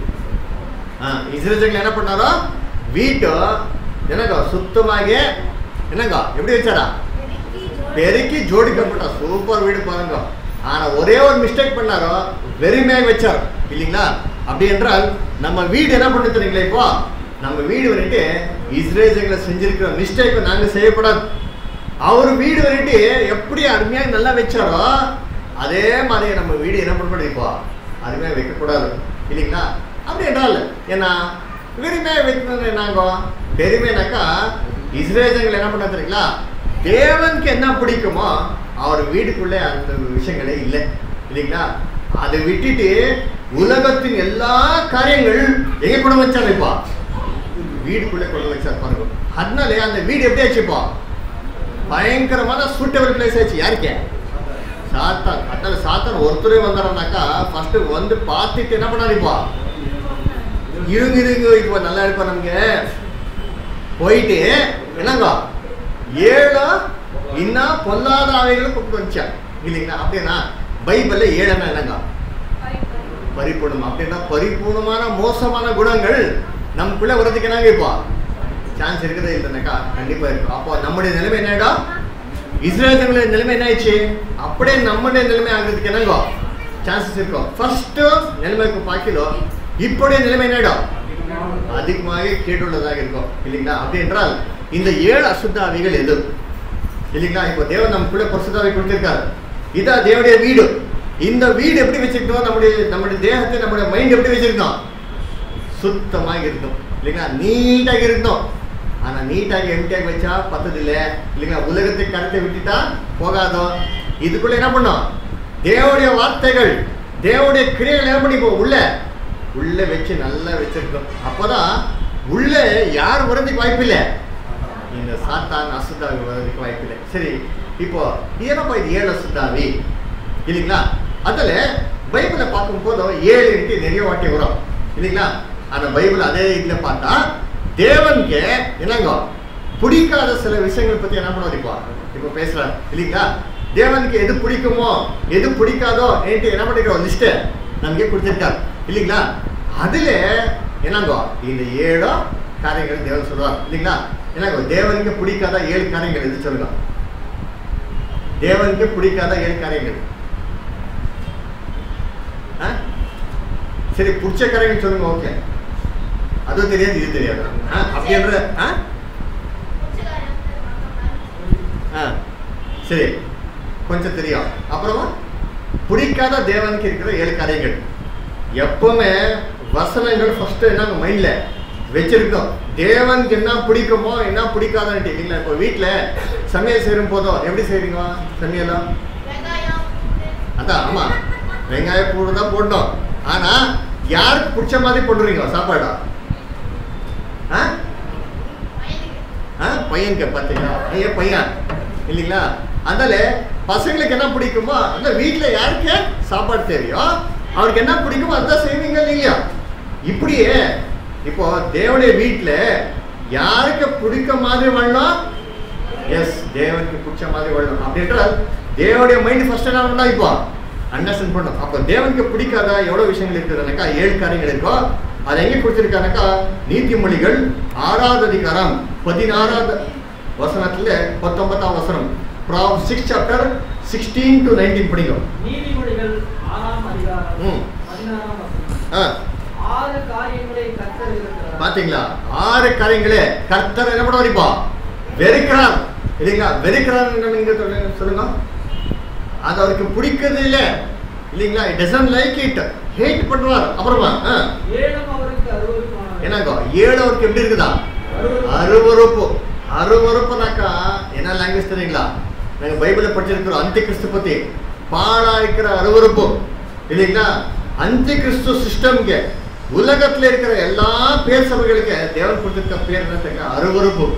ஆ இஸ்ரேஜர்கள் என்ன பண்ணாரோ வீட்டை என்னங்க சுத்தமாக என்னங்க எப்படி வச்சாரா பெருக்கி ஜோடிக்கப்பட்ட சூப்பர் வீடு பாருங்க ஆனா ஒரே ஒரு மிஸ்டேக் பண்ணாரோ வெறுமையாக வச்சார் இல்லைங்களா அப்படி என்றால் நம்ம வீடு என்ன பண்ண தெரியுங்களா இப்போ நம்ம வீடு வந்துட்டு இஸ்ரேஜர்களை செஞ்சிருக்கிற மிஸ்டேக் நாங்க செய்யக்கூடாது அவர் வீடு வந்துட்டு எப்படி அருமையாக நல்லா வச்சாரோ அதே மாதிரி நம்ம வீடு என்ன பண்ணக்கூடாது இப்போ அருமையாக வைக்கக்கூடாது இல்லைங்களா அப்படி என்றால் ஏன்னா வெறுமையாக வைக்கணும் என்னங்க பெருமைனாக்கா இஸ்ரேஜர்கள் என்ன பண்ண தெரியுங்களா தேவனுக்கு என்ன பிடிக்குமோ அவர் வீட்டுக்குள்ளே அந்த விஷயங்களே இல்லை இல்லைங்களா அதை விட்டுட்டு உலகத்தின் எல்லா காரியங்கள் எங்க கொண்டு வச்சார் இப்போ வீடுக்குள்ளே கொண்டு வச்சார் பாருங்க அதனால அந்த வீடு எப்படி ஆச்சுப்பா பயங்கரமான சூட்டபிள் பிளேஸ் ஆச்சு யாருக்கே சாத்தான் அதனால சாத்தான் ஒருத்தரே வந்தாருனாக்கா ஃபர்ஸ்ட் வந்து பார்த்துட்டு என்ன பண்ணாரு இப்போ இருங்க இருங்க இப்போ நல்லா இருக்கும் நமக்கு போயிட்டு என்னங்க ஏழு இன்னும் பொல்லாத ஆவைகளை கொண்டு வந்துச்சான் இல்லைங்களா அப்படின்னா பைபிள்ல ஏழுன்னா என்னங்க பரிபூர்ணம் அப்படின்னா பரிபூர்ணமான மோசமான குணங்கள் நமக்குள்ள வர்றதுக்கு என்னங்க இப்போ சான்ஸ் இருக்குதா இல்லைனாக்கா கண்டிப்பா இருக்கும் அப்போ நம்முடைய நிலைமை என்னடா இஸ்ரேலுடைய நிலைமை என்ன ஆயிடுச்சு அப்படியே நம்முடைய நிலைமை ஆகிறதுக்கு என்னங்கோ சான்சஸ் இருக்கும் ஃபர்ஸ்ட் நிலைமைக்கு பார்க்கலாம் இப்போடைய நிலைமை என்னடா அதிகமாக கேட்டுள்ளதாக இருக்கும் இல்லைங்களா அப்படி என்றால் இந்த ஏழு அசுத்தாவிகள் எது இல்லைங்களா இப்போ தேவன் நமக்குள்ள பரிசுத்தாவை கொடுத்திருக்காரு இதான் தேவனுடைய வீடு இந்த வீடு எப்படி வச்சிருக்கோம் நம்முடைய நம்முடைய தேகத்தை நம்முடைய மைண்ட் எப்படி வச்சிருக்கோம் சுத்தமாக இருக்கும் இல்லைங்களா நீட்டாக இருக்கணும் ஆனா நீட்டாக எம்டியாக வச்சா பத்தது இல்லை இல்லைங்களா உலகத்தை கருத்தை விட்டுட்டா போகாதோ இதுக்குள்ள என்ன பண்ணும் தேவனுடைய வார்த்தைகள் தேவனுடைய கிரியைகள் என்ன பண்ணி போ உள்ள உள்ள வச்சு நல்லா வச்சிருக்கோம் அப்போதான் உள்ள யார் வரதுக்கு வாய்ப்பு இல்லை இந்த சாத்தான் அசுத்தாவி வரதுக்கு வாய்ப்பு இல்லை சரி இப்போ ಏನಪ್ಪ இது ஏழு அசுத்தாவி இல்லைங்களா அதில் பைபிளை பார்க்கும் போதும் ஏழுன்ட்டு நிறைய வாட்டி வரும் இல்லைங்களா அந்த பைபிள் அதே இதில் பார்த்தா தேவனுக்கு என்னங்க பிடிக்காத சில விஷயங்கள் பற்றி என்ன பண்ணுவார் இப்போ இப்போ பேசுகிறார் இல்லைங்களா தேவனுக்கு எது பிடிக்குமோ எது பிடிக்காதோ ஏன்ட்டு என்ன பண்ணிக்கிறோம் லிஸ்ட்டு நமக்கு கொடுத்துருக்கார் இல்லைங்களா அதில் என்னங்கோ இந்த ஏழோ காரியங்கள் தேவன் சொல்லுவார் இல்லைங்களா என்னங்கோ தேவனுக்கு பிடிக்காத ஏழு காரியங்கள் எது சொல்லுங்க தேவனுக்கு பிடிக்காத ஏழு காரியங்கள் ஆ? சரி பிடிச்ச காரியங்கள் சொல்லுங்க ஓகே அதுவும் தெரியாது இது தெரியாது ஆ, அப்படின்ற ஆ ஆ சரி கொஞ்சம் தெரியும் அப்புறமா பிடிக்காத தேவனுக்கு இருக்கிற ஏழு காரியங்கள் எப்பவுமே வசனங்கள் ஃபர்ஸ்ட் என்ன மைண்ட்ல வச்சிருக்கோம் தேவனுக்கு என்ன பிடிக்குமோ என்ன பிடிக்காதுன்ட்டு இல்லைங்களா இப்போ வீட்டில் சமையல் செய்யும் போதும் எப்படி செய்றீங்க சமையலாம் அதான் ஆமா வெங்காயம் பூண்டு தான் போடணும் ஆனா யாருக்கு பிடிச்ச மாதிரி போடுறீங்க சாப்பாடா ஆ ஆ பையனுக்கு பார்த்தீங்களா ஐயா பையன் இல்லைங்களா அதனால பசங்களுக்கு என்ன பிடிக்குமோ அந்த வீட்டில் யாருக்கு சாப்பாடு தெரியும் அவருக்கு என்ன பிடிக்குமோ அதான் செய்வீங்க இல்லையா இப்படியே இப்போ தேவனுடைய வீட்டில் யாருக்கு பிடிக்க மாதிரி வாழணும் எஸ் தேவனுக்கு பிடிச்ச மாதிரி வாழணும் அப்படின்றால் தேவனுடைய மைண்ட் ஃபர்ஸ்ட் என்ன பண்ணா இப்போ அண்டர்ஸ்டாண்ட் பண்ணும் அப்போ தேவனுக்கு பிடிக்காத எவ்வளோ விஷயங்கள் இருக்குதுனாக்கா ஏழு காரியங்கள் இருக்கோ அது எங்கே கொடுத்துருக்கானாக்கா நீதிமொழிகள் ஆறாவது அதிகாரம் பதினாறாவது வசனத்துல பத்தொன்பதாம் வசனம் Prov six chapter sixteen to nineteen படிக்கும் நீதிமொழிகள் ஆறாம் அதிகாரம் ம். பதினாறாம் வசனம். ஆ ஆறு காரியங்களை கர்த்தர் இருக்கிறார் பாத்தீங்களா ஆறு காரியங்களே கர்த்தர் என்ன பண்ண வரைப்பா வெறுக்கிறார் இல்லைங்களா வெறுக்கிறார் நீங்க சொல்லுங்க சொல்லுங்க அது அவருக்கு பிடிக்கிறது இல்லை இல்லைங்களா டசன் லைக் இட் ஹேட் பண்றார் அப்புறமா ஆ, ஏழும் அவருக்கு அருவருப்பானது. என்னங்க ஏழு அவருக்கு எப்படி இருக்குதா அருவருப்பு. அருவறுப்பு அருவறுப்புனாக்கா என்ன லாங்குவேஜ் தெரியுங்களா நாங்கள் பைபிளை படிச்சிருக்கிறோம் அந்தி கிறிஸ்து பத்தி பாழா இருக்கிற அருவறுப்பு இல்லைங்களா அந்தி கிறிஸ்து சிஸ்டம்ಗೆ உலகத்துல இருக்கிற எல்லா பேர் சபைகளுக்கு தேவன் கொடுத்திருக்க பேர் என்ன தெரியுமா? அருவருப்பு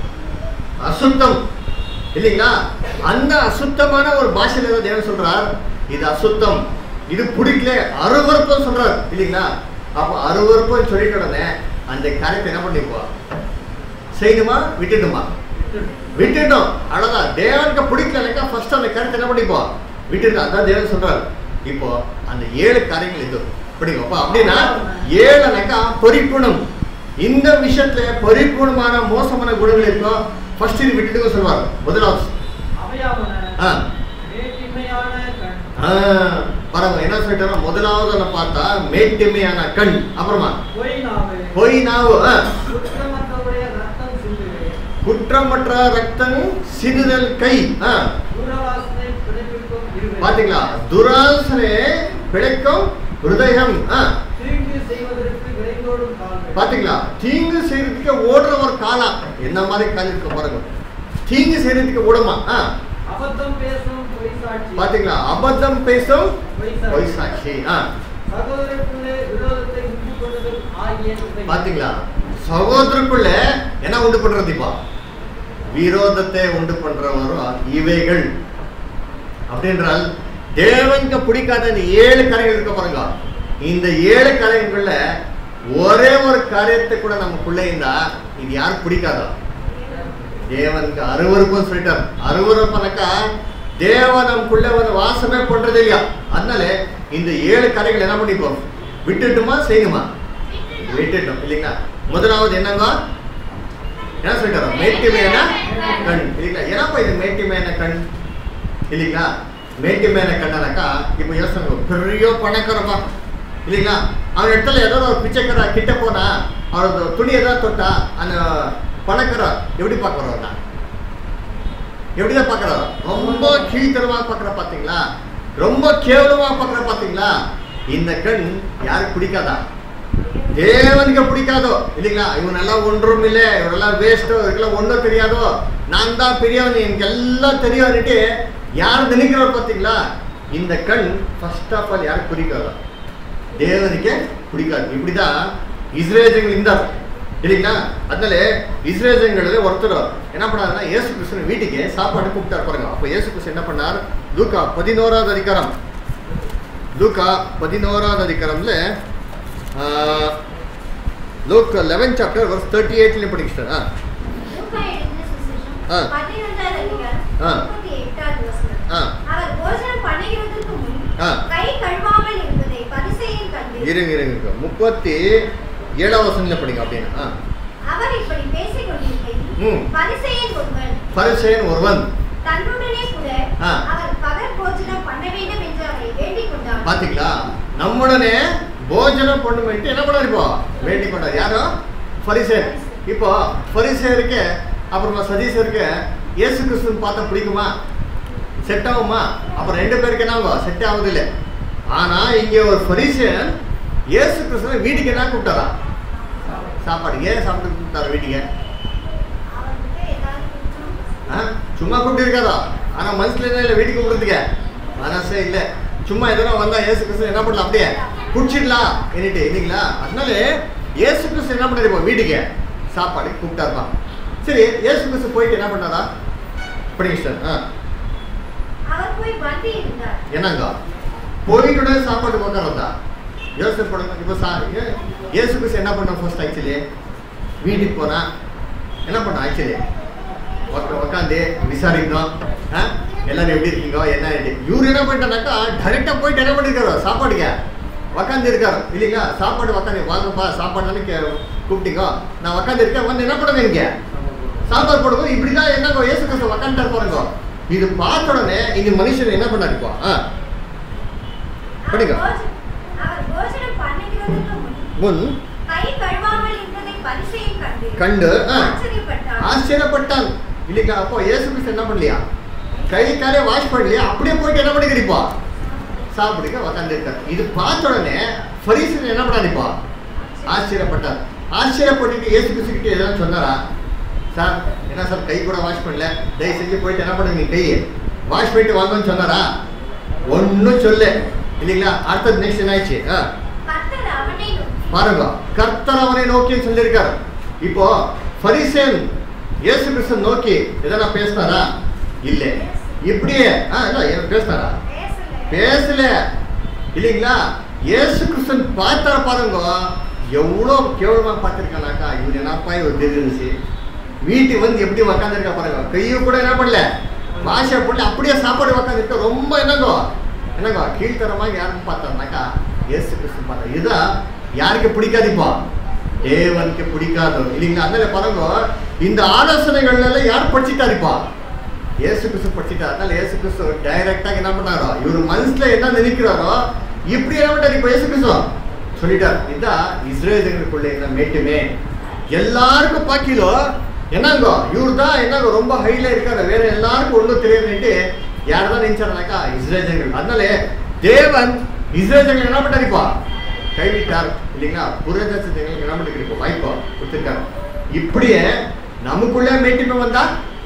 அசுத்தம் இல்லைங்களா அந்த அசுத்தமான ஒரு பாஷையில தான் தேவன் சொல்றார் இது அசுத்தம் இது பிடிக்கல அருவருப்பும் சொல்றார் இல்லைங்களா அப்ப அருவருப்பும் சொல்லிட்ட உடனே அந்த காரியத்தை என்ன பண்ணிப்போ செய்யணுமா விட்டுடுமா விட்டுட்டோம் அவ்வளவுதான் தேவனுக்கு பிடிக்கலனாக்கா ஃபர்ஸ்ட் அந்த கருத்தை என்ன பண்ணிப்போம் விட்டுட்டு அதான் தேவன் சொல்றாரு இப்போ அந்த ஏழு காரியங்கள் இது பிடிக்கும் அப்படின்னா ஏழுனாக்கா பரிபூர்ணம் இந்த விஷயத்துல பரிபூர்ணமான மோசமான குணங்கள் இருக்கும் ஃபர்ஸ்ட் இது விட்டுட்டு சொல்லுவார் முதலாவது அவையாவன ஆ. மேட்டிமையான கண் ஆ, பரவாயில்ல என்ன சொல்லிட்டாரா முதலாவது பார்த்தா மேட்டிமையான கண் அப்புறமா பொய் நாவு பொய் நாவு ஆ, குற்றமற்றவருடைய ரத்தம் சிந்துவே குற்றமற்ற ரத்தம் சிறுதல் கை ஆ, தூரவாசனை பிழைப்பிக்கும் இருவே பாத்தீங்களா துராசனை பிழைக்கும் ஹிருதயம் ஆ, தீங்கு செய்வதற்கு விரைந்தோடும் கால்கள் பாத்தீங்களா தீங்கு செய்யறதுக்கு ஓடுற ஒரு காலம் என்ன மாதிரி காலம் இருக்கு பாருங்க தீங்கு செய்யறதுக்கு ஓடுமா ஆ, அபத்தம் பேசும் பொய் சாட்சி பாத்தீங்களா அபத்தம் பேசும் பொய் பொய் சாட்சி சாட்சி ஆ, சகோதரருக்குள்ளே விரோதத்தை உண்டு கொள்ளுதல் ஆகிய இவை. பாத்தீங்களா சகோதரருக்குள்ள என்ன உண்டு பண்றது இப்போ விரோதத்தை உண்டு பண்றவரும் இவைகள் அப்படின்றால் தேவனுக்கு பிடிக்காத இந்த ஏழு கரைகள் இருக்க பாருங்க இந்த ஏழு கரைகளுக்குள்ள ஒரே ஒரு காரியத்தை கூட நமக்குள்ள இருந்தா இது யாருக்கு பிடிக்காதோ தேவனுக்கு அருவருப்புன்னு சொல்லிட்டார் அருவருப்புனாக்கா தேவன் நமக்குள்ள வந்து வாசமே பண்றது இல்லையா அதனால இந்த ஏழு கரைகள் என்ன பண்ணிப்போம் விட்டுட்டுமா செய்யணுமா விட்டுட்டோம் இல்லைங்களா முதலாவது என்னங்க என்ன சொல்லிட்டாரு மேட்டிமையான கண் இல்லைங்களா ஏன்னாப்பா இது மேட்டிமையான கண் இல்லைங்களா மேட்டிமையான கண்ணனாக்கா இப்போ யோசனை பண்ணுங்க. பெரிய பணக்காரப்பா இல்லைங்களா அவன் இடத்துல ஏதோ ஒரு பிச்சைக்கார கிட்ட போனா அவரோட துணி ஏதாவது தொட்டா அந்த பணக்கார எப்படி பார்க்குறவங்க எப்படிதான் பார்க்குறாரு ரொம்ப கீழ்த்தரமா பார்க்குற பார்த்தீங்களா ரொம்ப கேவலமா பார்க்குற பார்த்தீங்களா இந்த கண் யாருக்கு பிடிக்காதா தேவனுக்கு பிடிக்காதோ இல்லைங்களா இவனெல்லாம் ஒன்றும் இல்லை இவரெல்லாம் வேஸ்டோ இவருக்கெல்லாம் ஒன்றும் தெரியாதோ நான் தான் பெரியவன் எனக்கு எல்லாம் தெரியாதுன்னுட்டு யார் நினைக்கிறவர் பார்த்தீங்களா இந்த கண் ஃபர்ஸ்ட் ஆஃப் ஆல் யாருக்கு பிடிக்காதோ தேவனுக்கே பிடிக்காது இப்படிதான் இஸ்ரேஜங்கள் இருந்தார் இல்லைங்களா அதனால இஸ்ரேஜங்கள் ஒருத்தர் என்ன பண்ணாருன்னா இயேசு கிறிஸ்துவின் வீட்டுக்கு சாப்பாடு கூப்பிட்டார் பாருங்க அப்போ இயேசு கிறிஸ்து என்ன பண்ணார் லூக்கா பதினோராவது அதிகாரம் லூக்கா பதினோராவது அதிகாரம்ல Luke eleven chapter verse thirty எயிட்ல படிக்கிட்டார் ஆ லூக்கா எழுதின சுவிசேஷம் ஆ. பதினொன்றாவது அதிகாரம், ஆ. முப்பத்தி எட்டாவது வசனம். ஆ அவர் போஜனம் பண்ணுகிறதற்கு முன் ஆ. கை கழுவாமல் இருந்ததை பரிசேயர் கண்டு இருங்க இருங்க இருங்க. முப்பத்தி ஏழாவது வசனத்துல படிங்க அப்படின்னு ஆ அவர் இப்படி பேசிக் கொண்டிருக்கையில் ம். பரிசேயன் ஒருவன் பரிசேயன் ஒருவன் தன்னுடனே கூட ஆ. அவர் பகல் போஜனம் பண்ண வேண்டும் என்று அவரை வேண்டிக் கொண்டான் பாத்தீங்களா நம்முடனே போஜனம் பண்ணுமென்ட்டு என்ன பண்ணாரு இப்போ வேண்டிக் கொண்டார் யாரோ பரிசேர் இப்போ பரிசேருக்கு அப்புறமா சதீசருக்கு இயேசு கிறிஸ்துன்னு பார்த்தா பிடிக்குமா செட் ஆகுமா அப்புறம் ரெண்டு பேருக்கு என்ன ஆகும் செட் ஆகுது இல்லை ஆனா இங்க ஒரு பரிசேன் இயேசு கிறிஸ்துவை வீட்டுக்கு என்ன கூப்பிட்டாரா சாப்பாடு ஏன் சாப்பிட்டு கூப்பிட்டாரு வீட்டுக்கு அவர்கிட்ட ஏதாவது குற்றம் ஆ? சும்மா கூப்பிட்டு இருக்காரா ஆனா மனசுல என்ன இல்லை வீட்டுக்கு கூப்பிடுறதுக்கு மனசே இல்லை சும்மா எதனா வந்தா இயேசு கிறிஸ்து என்ன பண்ணலாம் அப்படியே குடிச்சிடலாம் என்னட்டு இல்லைங்களா அதனால இயேசு கிறிஸ்து என்ன பண்ணாரு இப்போ வீட்டுக்கு சாப்பாடு கூப்பிட்டாருப்பா சரி இயேசு கிறிஸ்து போயிட்டு என்ன பண்ணாரா படிங்க சார் ஆ அவர் போய் வண்டி இருந்தார் என்னங்க போயிட்டு சாப்பாடு உட்காரதா யோசனை பண்ணுங்க இப்போ சா ஏ- இயேசு கிறிஸ்து என்ன பண்ண ஃபர்ஸ்ட் ஆக்சுவலி வீட்டுக்கு போனா என்ன பண்ண ஆக்சுவலி உட்காந்து விசாரிக்கணும் ஆ? எல்லாரும் எப்படி இருக்கீங்க என்ன எப்படி இவரு என்ன பண்ணிட்டானாக்கா டைரெக்டாக போயிட்டு என்ன பண்ணிருக்காரு சாப்பாடுங்க உக்காந்து இருக்காரு இல்லைங்களா சாப்பாடு உக்காந்து வாங்கப்பா சாப்பாடு தானே கே- கூப்பிட்டீங்க நான் உக்காந்து இருக்கேன் வந்து என்ன பண்ணுங்க இங்க சாப்பாடு போடுவோம் இப்படிதான் என்ன இயேசு கிறிஸ்து உக்காந்துட்டார் பாருங்க இது பார்த்த உடனே இந்த மனுஷன் என்ன பண்ணாரு இப்போ ஆ அவர் படிங்க. போஜ- அவர் போஜனம் பண்ணுகிறதற்கு முன் முன் கை கழுவாமல் இருந்ததை பரிசேயன் கண்டு கண்டு ஆ, ஆச்சரியப்பட்டான் ஆச்சரியப்பட்டான் இல்லைங்களா அப்போ இயேசு கிறிஸ்து என்ன பண்ணலையா கை காலே வாஷ் பண்ணலையா அப்படியே போயிட்டு என்ன பண்ணிக்கிறீப்பா சாப்பிடுக்க உக்காந்துருக்காரு இது பார்த்த உடனே ஃபரீசன் என்ன பண்ணாருப்பா ஆச்சரியப்பட்டார் ஆச்சரியப்பட்டுட்டு இயேசு கிறிஸ்து கிட்ட ஏதாவது சொன்னாரா சார் என்ன சார் கை கூட வாஷ் பண்ணல தயவு செஞ்சு போயிட்டு என்ன பண்ணுங்க நீ கையை வாஷ் பண்ணிட்டு வாங்கன்னு சொன்னாரா ஒன்றும் சொல்ல இல்லைங்களா அடுத்தது நெக்ஸ்ட் என்ன ஆயிடுச்சு ஆ கர்த்தர் அவனை நோக்கி, பாருங்க கர்த்தர் அவனை நோக்கி சொல்லியிருக்காரு இப்போ பரிசேன் இயேசு கிறிஸ்து நோக்கி எதனா பேசினாரா இல்ல இப்படியே ஆ இல்ல ஏன் பேசினாரா பேசல பேசல இல்லைங்களா இயேசு கிறிஸ்தன் பார்த்தார பாருங்க எவ்வளோ கேவலமா பார்த்துருக்கானாக்கா இவன் என்னப்பா இவர் தெரிஞ்சிருச்சு வீட்டுக்கு வந்து எப்படி உக்காந்துருக்கா பாருங்க கையும் கூட என்ன பண்ணல பாஷை போட்டு அப்படியே சாப்பாடு உக்காந்துருக்க ரொம்ப என்னங்கோ என்னங்கோ கீழ்த்தரமாக யாருன்னு பார்த்தாருனாக்கா இயேசு கிறிஸ்து பார்த்தா இதுதான் யாருக்கு பிடிக்காது இப்போ தேவனுக்கு பிடிக்காது இல்லைங்களா அதனால பாருங்க இந்த ஆலோசனைகள் எல்லாம் யார் படிச்சுட்டாரு இப்போ இயேசு கிறிஸ்து படிச்சுட்டார் அதனால இயேசு கிறிஸ்து டைரக்டாக என்ன பண்ணாரோ இவர் மனசுல என்ன நினைக்கிறாரோ இப்படி என்ன பண்ணாரு இப்போ இயேசு கிறிஸ்து சொல்லிட்டார் இதான் இஸ்ரேலுக்குள்ள இந்த மேட்டுமே எல்லாருக்கும் பாக்கிலோ என்னங்கோ இவர் தான் என்னங்கோ ரொம்ப ஹைல இருக்காரு வேற எல்லாருக்கும் ஒன்றும் தெரியாதுன்ட்டு யார் தான் நினைச்சாருனாக்கா இஸ்ரேல் ஜனங்கள் அதனால தேவன் இஸ்ரேல் ஜனங்கள் என்ன பண்ணாரு இப்போ கைவிட்டார் இல்லைங்களா புரதேசத்தை எங்களுக்கு என்ன பண்ணிருக்கு இப்போ வாய்ப்போ கொடுத்துருக்காரு இப்படியே நமக்குள்ளே மேட்டுமே வந்தா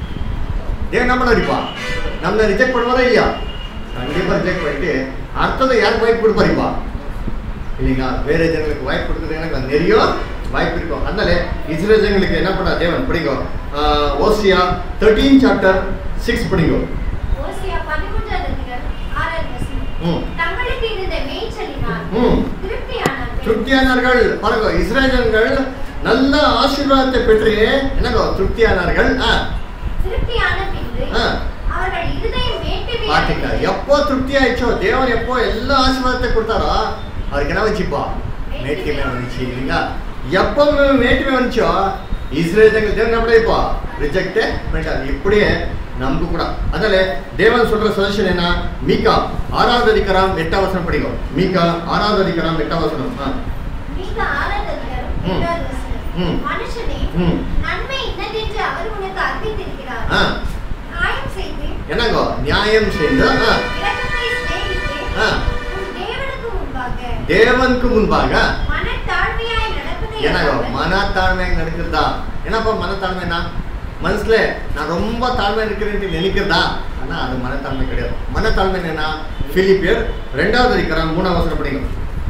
தேவன் என்ன பண்ணாருப்பா நம்மளை ரிஜெக்ட் பண்ணுவாரா இல்லையா கண்டிப்பா ரிஜெக்ட் பண்ணிட்டு அடுத்தது யாருக்கு வாய்ப்பு கொடுப்பாருப்பா இல்லைங்களா வேற ஜனங்களுக்கு வாய்ப்பு கொடுக்குறது எனக்கு நிறைய வாய்ப்பு இருக்கும் அதனால இஸ்ரேல் ஜனங்களுக்கு என்ன பண்ணா தேவன் பிடிக்கும் ஓசியா தேர்ட்டீன் சாப்டர் சிக்ஸ் பிடிக்கும் ஓசியா பதிமூன்றாவது அதிகாரம் ஆறாவது வசனம். ம். தங்களுக்கு இருந்த மேய்ச்சலினால் ம். திருப்தியானார்கள். திருப்தியானார்கள் பாருங்க இஸ்ரேல் ஜனங்கள் நல்ல ஆசீர்வாதத்தை பெற்று என்னங்கோ திருப்தியானார்கள் ஆ திருப்தியான பின்பு ஆ. அவர்கள் இருதயம் மேட்டுமே பாத்தீங்களா எப்போ திருப்தி ஆயிடுச்சோ தேவன் எப்போ எல்லா ஆசீர்வாதத்தை கொடுத்தாரோ அவருக்கு என்ன வந்துச்சுப்பா மேட்டிமே வந்துச்சு இல்லைங்களா எப்போ மேட்டிமே வந்துச்சோ இஸ்ரேல் ஜனங்கள் தேவன் என்ன பண்ணிப்பா ரிஜெக்ட் பண்ணிட்டாங்க இப்படியே நமக்கு கூட அதனால தேவன் சொல்ற சஜஷன் என்ன மீகா ஆறாவது அதிகாரம் எட்டாம் வசனம் படிக்கும் மீகா ஆறாவது அதிகாரம் எட்டாம் வசனம் ஆ. மிக ஆறாவது அதிகாரம் ம். எட்டாவது வசனம். ம். மனுஷனே ம். நன்மை இன்னதென்று அவர் உனக்கு அறிவித்திருக்கிறார் ஆ. நியாயம் செய்து என்னங்கோ நியாயம் செய்து ஆ, இரக்கத்தை சிநேகித்து ஆ. உன் தேவனுக்கு முன்பாக தேவனுக்கு முன்பாக மனத்தாழ்மையாய் நடப்பதை என்னங்கோ அல்லாமல் மனத்தாழ்மை நடக்குதா என்னப்பா மனத்தாழ்மைனா மனசுல நான் ரொம்ப தாழ்மை இருக்கிறேன் நினைக்கிறதா ஆனா அது மனத்தாழ்மை கிடையாது மனத்தாழ்மை என்ன பிலிப்பியர் ரெண்டாவது அதிகாரம் மூணாம் வசனம் படிங்க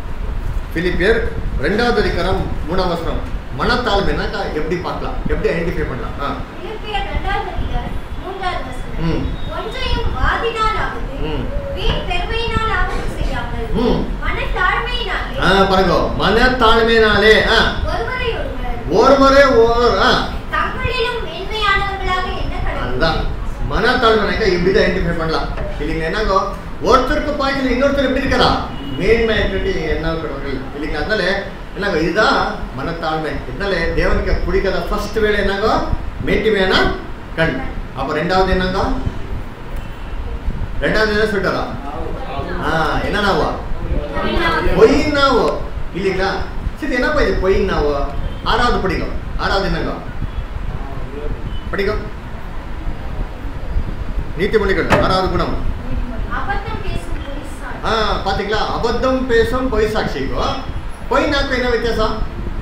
பிலிப்பியர் ரெண்டாவது அதிகாரம் மூணாம் வசனம் மனத்தாழ்மைனாக்கா எப்படி பார்க்கலாம் எப்படி ஐடென்டிஃபை பண்ணலாம் ஆ பிலிப்பியர் இரண்டாவது அதிகாரம் மூன்றாவது வசனம். ம். ஒன்றையும் வாதினாலாவது, ம். வீண் பெருமையினாலாவது செய்யாமல், ம். மனத்தாழ்மையினாலே ஆ பாருங்க மனத்தாழ்மைனாலே ஆ ஒருவரை ஒருவர் ஒருவரே ஒரு ஆ தங்களிலும் மேன்மையானவர்களாக எண்ண அதுதான் கடவுள். மனத்தாழ்மைனாக்கா இப்படிதான் ஐடென்டிஃபை பண்ணலாம் இல்லைங்க என்னங்கோ ஒருத்தருக்கு பாய்ச்சல் இன்னொருத்தர் எப்படி இருக்கிறா மேன்மை இருக்கட்டி என்ன கடவுள் இல்லைங்க அதனால என்னங்கோ இதுதான் மனத்தாழ்மை இதனால தேவனுக்கு பிடிக்காத ஃபர்ஸ்ட் வேலை என்னங்கோ மேட்டிமையான கண் அப்ப ரெண்டாவது என்னங்கோ ரெண்டாவது என்ன சொல்லிட்டாரா ஆ என்னன்னாவோ பொய்னாவோ இல்லைங்களா சரி என்னப்பா இது பொய்னாவோ ஆறாவது படிக்கும் ஆறாவது என்னங்கோ படிக்கும் நீதிமொழிகள் ஆறாவது குணம் அபத்தம் பேசும் பொய்சாட்சி. ஆ பாத்தீங்களா அபத்தம் பேசும் பொய் சாட்சிக்கோ பொய் நாக்கு என்ன வித்தியாசம்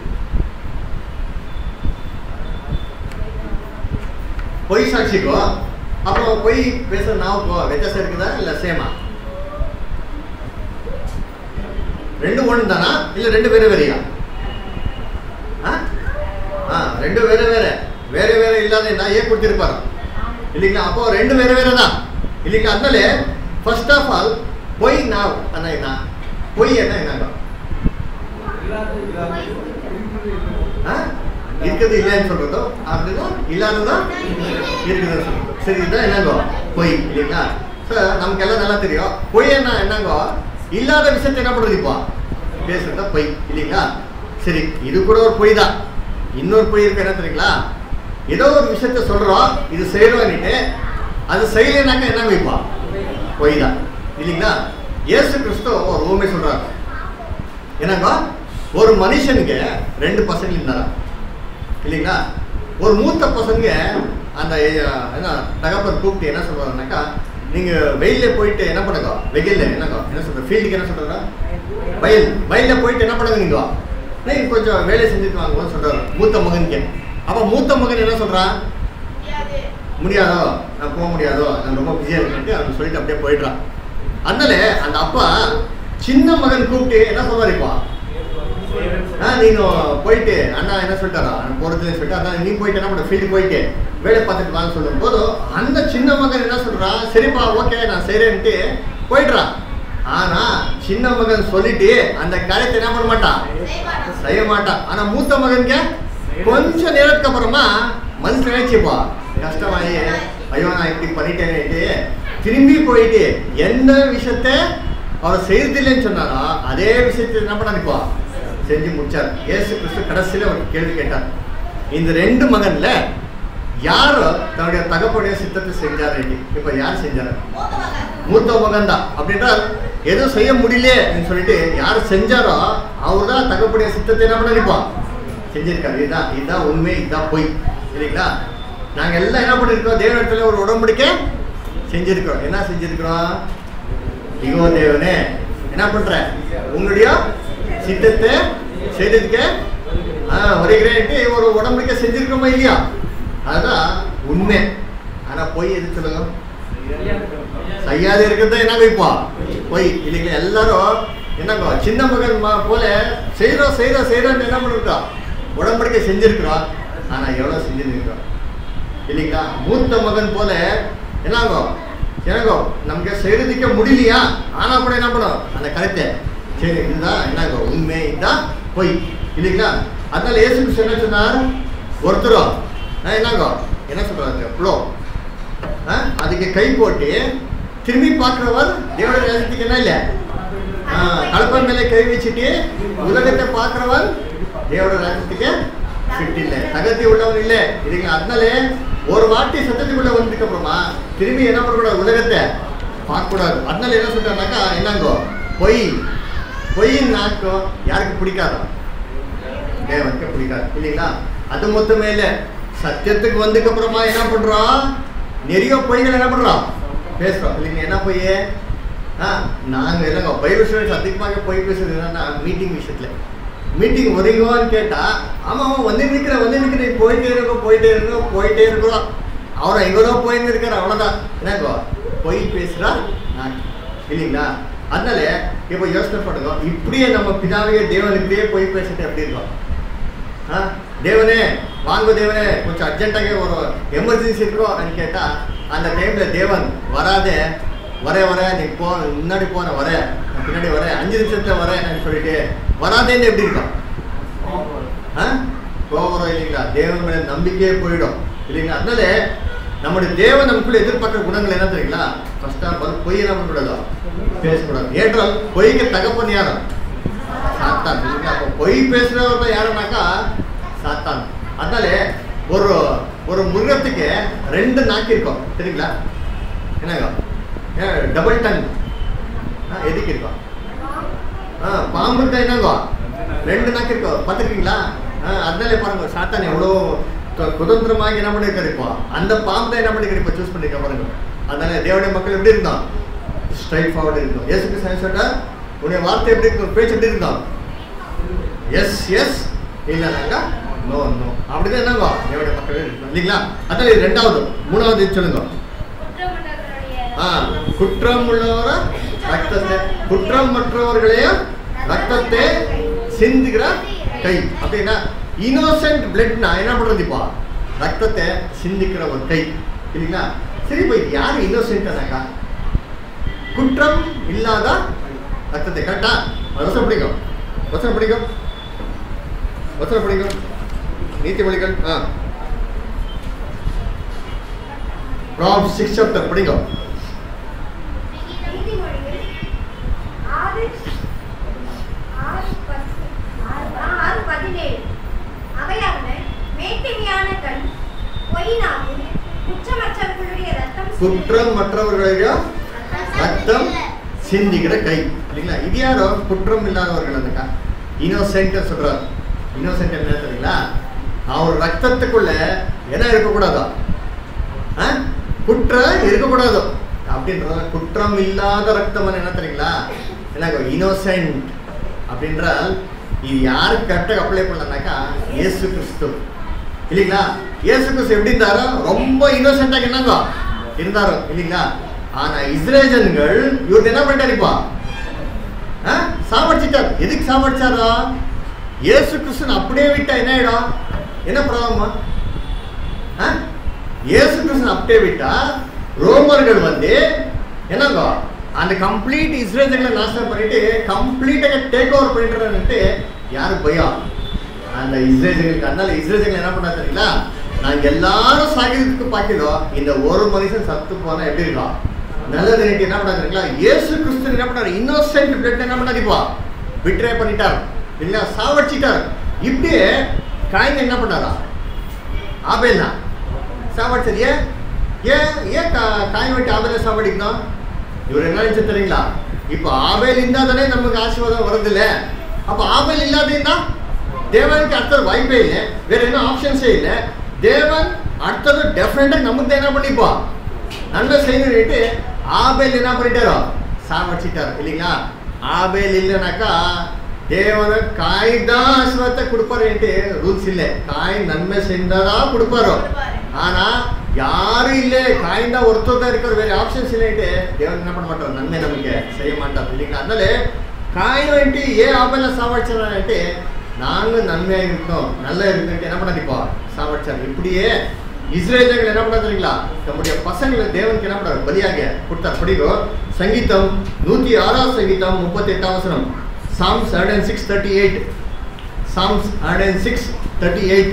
பொய் சாட்சிக்கோ அப்புறம் பொய் பேசுற நாவுக்கோ வித்தியாசம் இருக்குதா இல்ல சேமா ரெண்டு ஒன்று தானா இல்ல ரெண்டு வேறு வேறையா ஆ ஆ ரெண்டு வேற வேற வேற வேற இல்லாத நான் ஏன் கொடுத்திருப்பாரு இல்லைங்களா அப்போ ரெண்டு வேற வேற தான் இல்லைங்களா அதனால ஃபர்ஸ்ட் ஆஃப் ஆல் பொய் நாவ் அண்ணா என்ன பொய் என்ன என்னங்க ஆ? இருக்குது இல்லைன்னு சொல்றதோ அப்படிதான் இல்லாததான் இருக்குதுன்னு சொல்றதோ சரி இதுதான் என்னங்கோ பொய் இல்லைங்களா சார் நமக்கு எல்லாம் நல்லா தெரியும் பொய் என்ன என்னங்கோ இல்லாத விஷயத்தை என்ன பண்றது இப்போ பேசுறதா பொய் இல்லைங்களா சரி இது கூட ஒரு பொய் தான் இன்னொரு பொய் இருக்கு என்ன தெரியுங்களா ஏதோ ஒரு விஷயத்த சொல்றோம் இது செய்யறோம்னுட்டு அது செய்யலைனாக்கா என்ன வைப்பா பொய் தான் இல்லைங்களா இயேசு கிறிஸ்து ஒரு ஊமை சொல்றாரு என்னங்கோ ஒரு மனுஷனுக்கு ரெண்டு பசங்க இருந்தாரா இல்லைங்களா ஒரு மூத்த பசங்க அந்த அஹ், என்ன தகப்பன் கூப்பிட்டு என்ன சொல்றாருனாக்கா நீங்க வெயில்ல போயிட்டு என்ன பண்ணுங்க வெயில்ல என்னங்க என்ன சொல்ற ஃபீல்டுக்கு என்ன சொல்றா வயல் வயல்ல போயிட்டு என்ன பண்ணுங்க நீங்க நீங்க கொஞ்சம் வேலை செஞ்சுட்டு வாங்கன்னு சொல்றாரு மூத்த மகனுக்கு அப்ப மூத்த மகன் என்ன சொல்றான் முடியாதோ நான் போக முடியாதோ நான் ரொம்ப பிஸியா இருக்கேன்ட்டு அவன் சொல்லிட்டு அப்படியே போயிடுறான் அதனால அந்த அப்பா சின்ன மகன் கூப்பிட்டு என்ன சொல்றாரு இப்போ ஆ, நீனு போயிட்டு அண்ணா என்ன சொல்லிட்டாரா நான் போறதுன்னு சொல்லிட்டு அதான் நீ போயிட்டு என்ன பண்ண ஃபீல்டு போயிட்டு வேலை பார்த்துட்டு வாங்க சொல்லும் போது அந்த சின்ன மகன் என்ன சொல்றான் சரிப்பா ஓகே நான் செய்றேன்ட்டு போயிடுறான் ஆனா சின்ன மகன் சொல்லிட்டு அந்த காரியத்தை என்ன பண்ண மாட்டான் செய்ய மாட்டான் ஆனா மூத்த மகனுக்கு கொஞ்ச நேரத்துக்கு அப்புறமா மனசு நினைச்சுப்பா கஷ்டமாயி ஐயோ நான் இப்படி பண்ணிட்டேன்னுட்டு திரும்பி போயிட்டு எந்த விஷயத்த அவர் செய்யறதில்லைன்னு சொன்னாரோ அதே விஷயத்தை என்ன பண்ணாருப்பா செஞ்சு முடிச்சார் இயேசு கிறிஸ்து கடைசியில ஒரு கேள்வி கேட்டார் இந்த ரெண்டு மகன்ல யார் தன்னுடைய தகப்பனுடைய சித்தத்தை செஞ்சாரு இப்ப யார் செஞ்சாரு மூத்த மகன் தான் அப்படின்றால் எதுவும் செய்ய முடியலையேன்னு சொல்லிட்டு யார் செஞ்சாரோ அவர் தான் தகப்படைய சித்தத்தை என்ன பண்ணிருப்போம் செஞ்சிருக்காரு இதுதான் இதுதான் உண்மை இதுதான் பொய் சரிங்களா நாங்க எல்லாம் என்ன பண்ணிருக்கோம் தேவனிடத்துல ஒரு உடம்படிக்கை செஞ்சிருக்கிறோம் என்ன செஞ்சிருக்கிறோம் இகோ தேவனே என்ன பண்ற உங்களுடைய சித்தத்தை செய்ததுக்கு வருகிறேன்ட்டு ஒரு உடம்படிக்கை செஞ்சிருக்கோமா இல்லையா அதுதான் உண்மை ஆனா பொய் எது சொல்லுங்க செய்யாத இருக்கிறது என்ன வைப்பா பொய் இல்லைங்களா எல்லாரும் என்னங்கோ சின்ன மகன் மா- போல செய்யறோம் செய்யறோம் செய்யறோம்னு என்ன பண்ணிருக்கோம் உடம்படிக்கை செஞ்சிருக்கிறோம் ஆனா எவ்வளவு செஞ்சிருக்கிறோம் இல்லைங்களா மூத்த மகன் போல என்னாகோ எனக்கோ நமக்கு செய்யறதுக்கே முடியலையா ஆனா கூட என்ன பண்ணும் அந்த கருத்தை சரி இதுதான் என்னங்கோ உண்மை இதுதான் பொய் இல்லைங்களா அதனால இயேசு கிறிஸ்து என்ன சொன்னார் ஒருத்தரும் ஆ, என்னங்கோ என்ன சொல்றாங்க ப்ளோ அதுக்கு கை போட்டு திரும்பி பார்க்கிறவர் தேவனுடைய ராஜ்யத்துக்கு என்ன இல்லை கலப்பை மேலே கை வச்சுட்டு உலகத்தை பார்க்கிறவன் தேவனுடைய ராஜ்யத்துக்கு ஃபிட் இல்லை தகுதி உள்ளவன் இல்லை இல்லைங்களா அதனாலே ஒரு வாட்டி சத்தத்துக்குள்ள வந்ததுக்கு அப்புறமா திரும்பி என்ன பண்ணக்கூடாது உலகத்தை பார்க்கக்கூடாது அதனால என்ன சொல்றாங்கனாக்கா என்னங்கோ பொய் பொய் நாக்கம் யாருக்கு பிடிக்காதோ தேவனுக்கு பிடிக்காது இல்லைங்களா அது மொத்தமே இல்லை சத்தியத்துக்கு வந்ததுக்கு அப்புறமா என்ன பண்றோம் நிறைய பொய்கள் என்ன பண்றோம் பேசுறோம் இல்லைங்க என்ன பொய் ஆ நாங்க என்னங்க பைபிள் ஸ்டூடெண்ட்ஸ் அதிகமாக பொய் பேசுறது என்னன்னா மீட்டிங் விஷயத்துல மீட்டிங் வரீங்கன்னு கேட்டா ஆமா ஆமா வந்து நிக்கிறேன் வந்து நிக்கிறேன் போயிட்டே இருக்கோம் போயிட்டே இருக்கோம் போயிட்டே இருக்கிறோம் அவரை எங்கேயோ போயின்னு இருக்காரு அவ்வளவுதான் என்னங்கோ பொய் பேசுறா நான் இல்லைங்களா அதனால இப்போ யோசனை பண்ணுங்க இப்படியே நம்ம பிதாவே தேவன் இப்படியே பொய் பேசிட்டு எப்படி இருக்கோம் ஆ தேவனே வாங்க தேவனே கொஞ்சம் அர்ஜென்ட்டாக ஒரு எமர்ஜென்சி இருக்கோ అని கேட்டா அந்த டைம்ல தேவன் வராதே வரே வர நீ போ முன்னாடி போன வர நான் பின்னாடி வரேன் அஞ்சு நிமிஷத்துல வரேன் சொல்லிட்டு வராதேன்னு எப்படி இருக்கும் ஆ கோபுரம் இல்லைங்களா தேவன் மேல நம்பிக்கையே போயிடும் இல்லைங்களா அதனால நம்முடைய தேவன் நமக்குள்ள எதிர்பார்க்கிற குணங்கள் என்ன தெரியுங்களா ஃபர்ஸ்ட் ஆஃப் ஆல் பொய் என்ன பண்ணக்கூடாது பேசக்கூடாது ஏற்றால் பொய்க்கு தகப்பன் யாரும் சாத்தான் இல்லைங்களா அப்போ பொய் பேசுறவர் தான் யாருனாக்கா சாத்தான் அதனால ஒரு ஒரு மிருகத்துக்கு ரெண்டு நாக்கு இருக்கும் சரிங்களா என்னங்க டபுள் டன் எதுக்கு இருக்கும் ஆ பாம்புக்கு என்னங்கோ ரெண்டு நாக்கு இருக்கும் பார்த்துருக்கீங்களா ஆ அதனால பாருங்க சாத்தான் எவ்வளோ கு- குதந்திரமாக என்ன பண்ணிருக்காரு இப்போ அந்த பாம்பு தான் என்ன பண்ணிருக்காரு இப்போ சூஸ் பண்ணிருக்க பாருங்க அதனால தேவனுடைய மக்கள் எப்படி இருந்தோம் ஸ்ட்ரைட் ஃபார்வர்டு இருக்கும் ஏசுக்கு சயின்ஸ் சொல்லிட்டா உன்னுடைய வார்த்தை எப்படி இருக்கும் பேச்சு எப்படி இருந்தோம் எஸ் எஸ் இல்லைனாக்கா நோ நோ அப்படிதான் என்னங்கோ தேவனுடைய மக்கள் இருக்கணும் இல்லைங்களா அதனால இது ரெண்டாவது மூணாவது இது சொல்லுங்க ஆ குற்றம் உள்ளவர ரத்தத்தை குற்றம் மற்றவர்களையும் ரத்தத்தை சிந்துகிற கை அப்படின்னா இன்னோசென்ட் பிளட்னா என்ன பண்றது இப்போ ரத்தத்தை சிந்திக்கிற ஒரு கை இல்லைங்களா சரி இப்போ இது யாரு இன்னோசென்ட்னாக்கா குற்றம் இல்லாத ரத்தத்தை கரெக்டா வசனம் பிடிக்கும் வசனம் பிடிக்கும் வசனம் பிடிக்கும் நீதிமொழிகள் ஆ ப்ராப் சிக்ஸ் சாப்டர் படிக்கும் நீதிமொழிகள் ஆறு ஆறு பத்து ஆறு ஆறு பதினேழு அவையான மேட்டிமையான கண் பொய் நாவு குற்றமற்றவர்களுடைய ரத்தம் குற்றம் மற்றவர்களையும் ரத்தம் சிந்திக்கிற கை இல்லைங்களா இது யாரோ குற்றம் இல்லாதவர்கள் அதுக்கா இன்னோசென்ட் சொல்றாரு இன்னோசென்ட் என்ன தெரியுங்களா அவர் ரத்தத்துக்குள்ள என்ன இருக்கக்கூடாதோ ஆ? குற்றம் இருக்கக்கூடாது அப்படின்றத குற்றம் இல்லாத ரத்தம் என்ன தெரியுங்களா என்ன இன்னோசென்ட் அப்படின்றால் இது யாருக்கு கரெக்டாக அப்ளை பண்ணலனாக்கா இயேசு கிறிஸ்து இல்லைங்களா இயேசு கிறிஸ்து எப்படி இருந்தாரோ ரொம்ப இன்னோசென்ட்டாக என்னங்க இருந்தாரோ இல்லைங்களா ஆனா இஸ்ரேஜன்கள் இவர் என்ன பண்ணிட்டாரு இப்போ ஆ? சாவடிச்சிட்டார் எதுக்கு சாவடிச்சாரோ இயேசு கிறிஸ்துவன் அப்படியே விட்டா என்ன ஆயிடும் என்ன ப்ராப்ளமா இயேசு கிறிஸ்துவன் அப்படியே விட்டா ரோமர்கள் வந்து என்னங்க அந்த கம்ப்ளீட் இஸ்ரேல்களை நாசனம் பண்ணிட்டு கம்ப்ளீட்டாக டேக் ஓவர் பண்ணிட்டுறான்ட்டு யாருக்கு பயம் அந்த இஸ்ரேல்களுக்கு அதனால இஸ்ரேல்கள் என்ன பண்ணா தெரியுங்களா நாங்க எல்லாரும் சாகிறதுக்கு பார்க்கிறோம் இந்த ஒரு மனுஷன் சத்து போனா எப்படி இருக்கும் நல்லது நினைட்டு என்ன பண்ணா தெரியுங்களா இயேசு கிறிஸ்து என்ன பண்ணாரு இன்னோசென்ட் பிளட் என்ன பண்ணாரு இப்போ விட்ரே பண்ணிட்டார் இல்ல சாவடிச்சிட்டார் இப்படியே காய்ங்க என்ன பண்ணாரா ஆபேல்னா சாவடிச்சது ஏன் ஏன் ஏன் கா- காய் வெட்டி ஆபேல சாவடிக்கணும் இவர் என்ன நினைச்சு தெரியுங்களா இப்போ ஆபேல் இருந்தா தானே நமக்கு ஆசீர்வாதம் வருது இல்ல அப்ப ஆபேல் இல்லாதீங்கன்னா தேவனுக்கு அடுத்தது வாய்ப்பே இல்லை வேற என்ன ஆப்ஷன்ஸே இல்லை தேவன் அடுத்தது டெஃபினட்டா நமக்கு என்ன பண்ணிப்போ நன்மை செய்யணும்னுட்டு ஆபேல் என்ன பண்ணிட்டாரோ சாவடிச்சிட்டார் இல்லைங்களா ஆபேல் இல்லைனாக்கா தேவன காய் தான் ஆசீர்வாதத்தை கொடுப்பாருன்ட்டு ரூல்ஸ் இல்லை காய் நன்மை செஞ்சாதான் கொடுப்பாரு ஆனா யாரும் இல்லை காய் தான் ஒருத்தர் தான் இருக்காரு வேற ஆப்ஷன்ஸ் இல்லைன்ட்டு தேவன் என்ன பண்ண மாட்டார் நன்மை நமக்கு செய்ய மாட்டார் இல்லைங்களா அதனால காய் வந்துட்டு ஏன் ஆபேல சாவடிச்சாருன்ட்டு நாங்க நன்மையா இருக்கோம் நல்லா இருக்குன்ட்டு என்ன பண்ணாதிப்பா சாவடிச்சார் இப்படியே இஸ்ரேலர்கள் என்ன பண்ணா தெரியுங்களா நம்முடைய பசங்களை தேவனுக்கு என்ன பண்ணாரு பலியாக கொடுத்தார் படிக்கும் சங்கீதம் நூத்தி ஆறாம் சங்கீதம் முப்பத்தி எட்டாம் வசனம் Psalms hundred and six thirty eight Psalms hundred and six thirty eight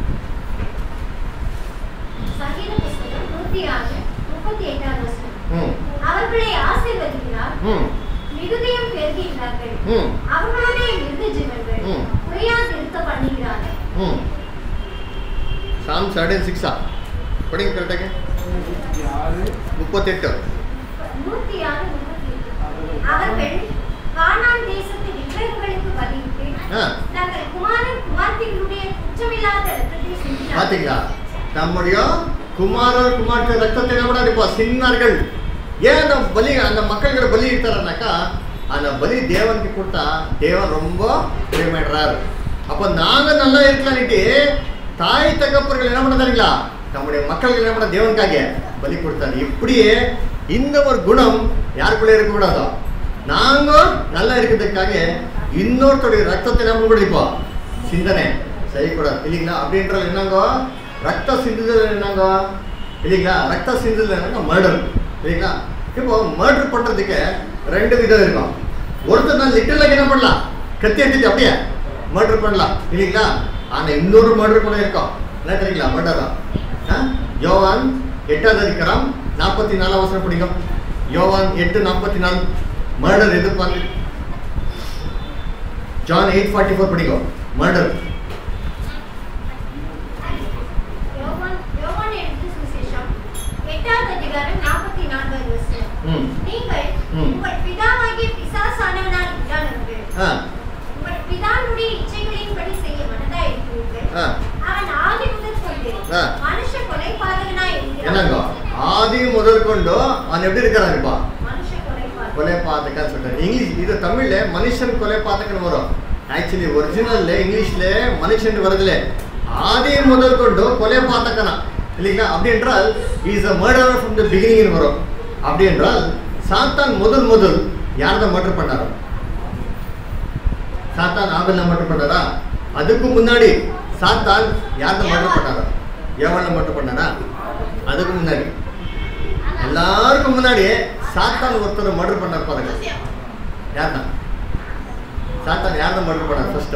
சங்கீத புஸ்தகம் நூத்தி ஆறு முப்பத்தி எட்டாம் வசனம் ம் அவர்களை ஆசீர்வதிக்கிறார் ம் மிகுதியும் பெருகின்றார்கள் ம் அவர்களுடைய மிருக ஜீவன்கள் ம். குறையா திருத்த பண்ணுகிறார்கள் ம் சாம்ஸ் ஹண்ட்ரட் அண்ட் சிக்ஸா படிங்க கரெக்டாக யாரு முப்பத்தெட்டு நூத்தி ஆறு முப்பத்தி எட்டு அவர்கள் கானான் தேசத்து விக்கிரகங்களுக்கு பலியிட்டு ஆ. தங்கள் குமாரன் குமார்த்திகளுடைய குற்றமில்லாத ரத்தத்தை சிந்தினார்கள் பாத்தீங்களா நம்முடைய குமாரர் குமார்த்த ரத்தத்தை நம்ம இப்போ சின்னார்கள் ஏன் அந்த பலி அந்த மக்கள்கிட்ட பலி ಇರ್ತಾರನ್ನಾக்கா அந்த பலி தேவனுக்கு கொடுத்தா தேவன் ரொம்ப பிரியமாயிடுறாரு அப்போ நாங்க நல்லா இருக்கலான்ட்டு தாய் தகப்பர்கள் என்ன பண்ணாருங்களா நம்முடைய மக்களுக்கு என்ன பண்ண தேவனுக்காக பலி கொடுத்தாரு இப்படியே இந்த ஒரு குணம் யாருக்குள்ளே இருக்கக்கூடாதோ நாங்க நல்லா இருக்கிறதுக்காக இன்னொருத்தருடைய ரத்தத்தை நம்ம குடிப்போம் சிந்தனை செய்யக்கூடாது இல்லைங்களா அப்படின்றது என்னங்கோ ரத்த சிந்துதல் என்னங்கோ இல்லைங்களா ரத்த சிந்துதல் என்னங்க மர்டர் இல்லைங்களா இப்போ மர்டர் பண்றதுக்கு ரெண்டு விதம் இருக்கும் ஒருத்தர் நான் லிட்டர்ல என்ன பண்ணலாம் கத்தி எடுத்துட்டு அப்படியே மர்டர் பண்ணலாம் இல்லைங்களா ஆனா இன்னொரு மர்டர் கூட இருக்கும் என்ன தெரியுங்களா மர்டரா யோவான் எட்டாவது அதிகாரம் நாற்பத்தி நாலாம் அவசரம் பிடிக்கும் யோவான் எட்டு நாற்பத்தி நாலு மர்டர் எதிர்ப்பாங்க ஜான் எயிட் ஃபார்ட்டி ஃபோர் படிக்கும் மர்டர் யோவான் யோவான் எழுதிய சுவிசேஷம் எட்டாவது அதிகாரம் நாற்பத்தி நான்காவது வசனம் ம் நீங்கள் ம். உங்கள் பிதாவாகிய பிசாசானவனால் உண்டானவர்கள் ஆ உங்கள் பிதானுடைய இச்சைகளின்படி செய்ய மனதாய் இருக்கிறீர்கள் ஆ அவன் ஆதி முதல் கொண்டு ஆ. மனுஷ கொலைபாதகனாய் என்னங்க இருக்கிறான் ஆதி முதல் கொண்டு அவன் எப்படி இருக்கிறாங்கப்பா மனுஷ கொலைபாதகன் கொலை பாத்தகன்னு சொல்றாரு இங்கிலீஷ் இது தமிழ்ல மனுஷன் கொலை பாத்தகன்னு வரும் ஆக்சுவலி ஒரிஜினல்ல இங்கிலீஷ்ல மனுஷன் வருதுல ஆதி முதல் கொண்டு கொலை பாத்தகனா இல்லைங்களா அப்படி என்றால் is a murder from the beginning வரும் அப்படி என்றால் சாத்தான் முதல் முதல் யார் தான் மர்டர் பண்ணாரோ சாத்தான் ஆபல்ல மர்டர் பண்ணாரா அதுக்கு முன்னாடி சாத்தான் யார் தான் மர்டர் பண்ணாரா ஏவாள மர்டர் பண்ணாரா அதுக்கு முன்னாடி எல்லாருக்கும் முன்னாடி சாத்தான் ஒருத்தர் மர்டர் பண்ணார் பாருங்க யார் தான் சாத்தான் யார் தான் மர்டர் பண்ணார் ஃபர்ஸ்ட்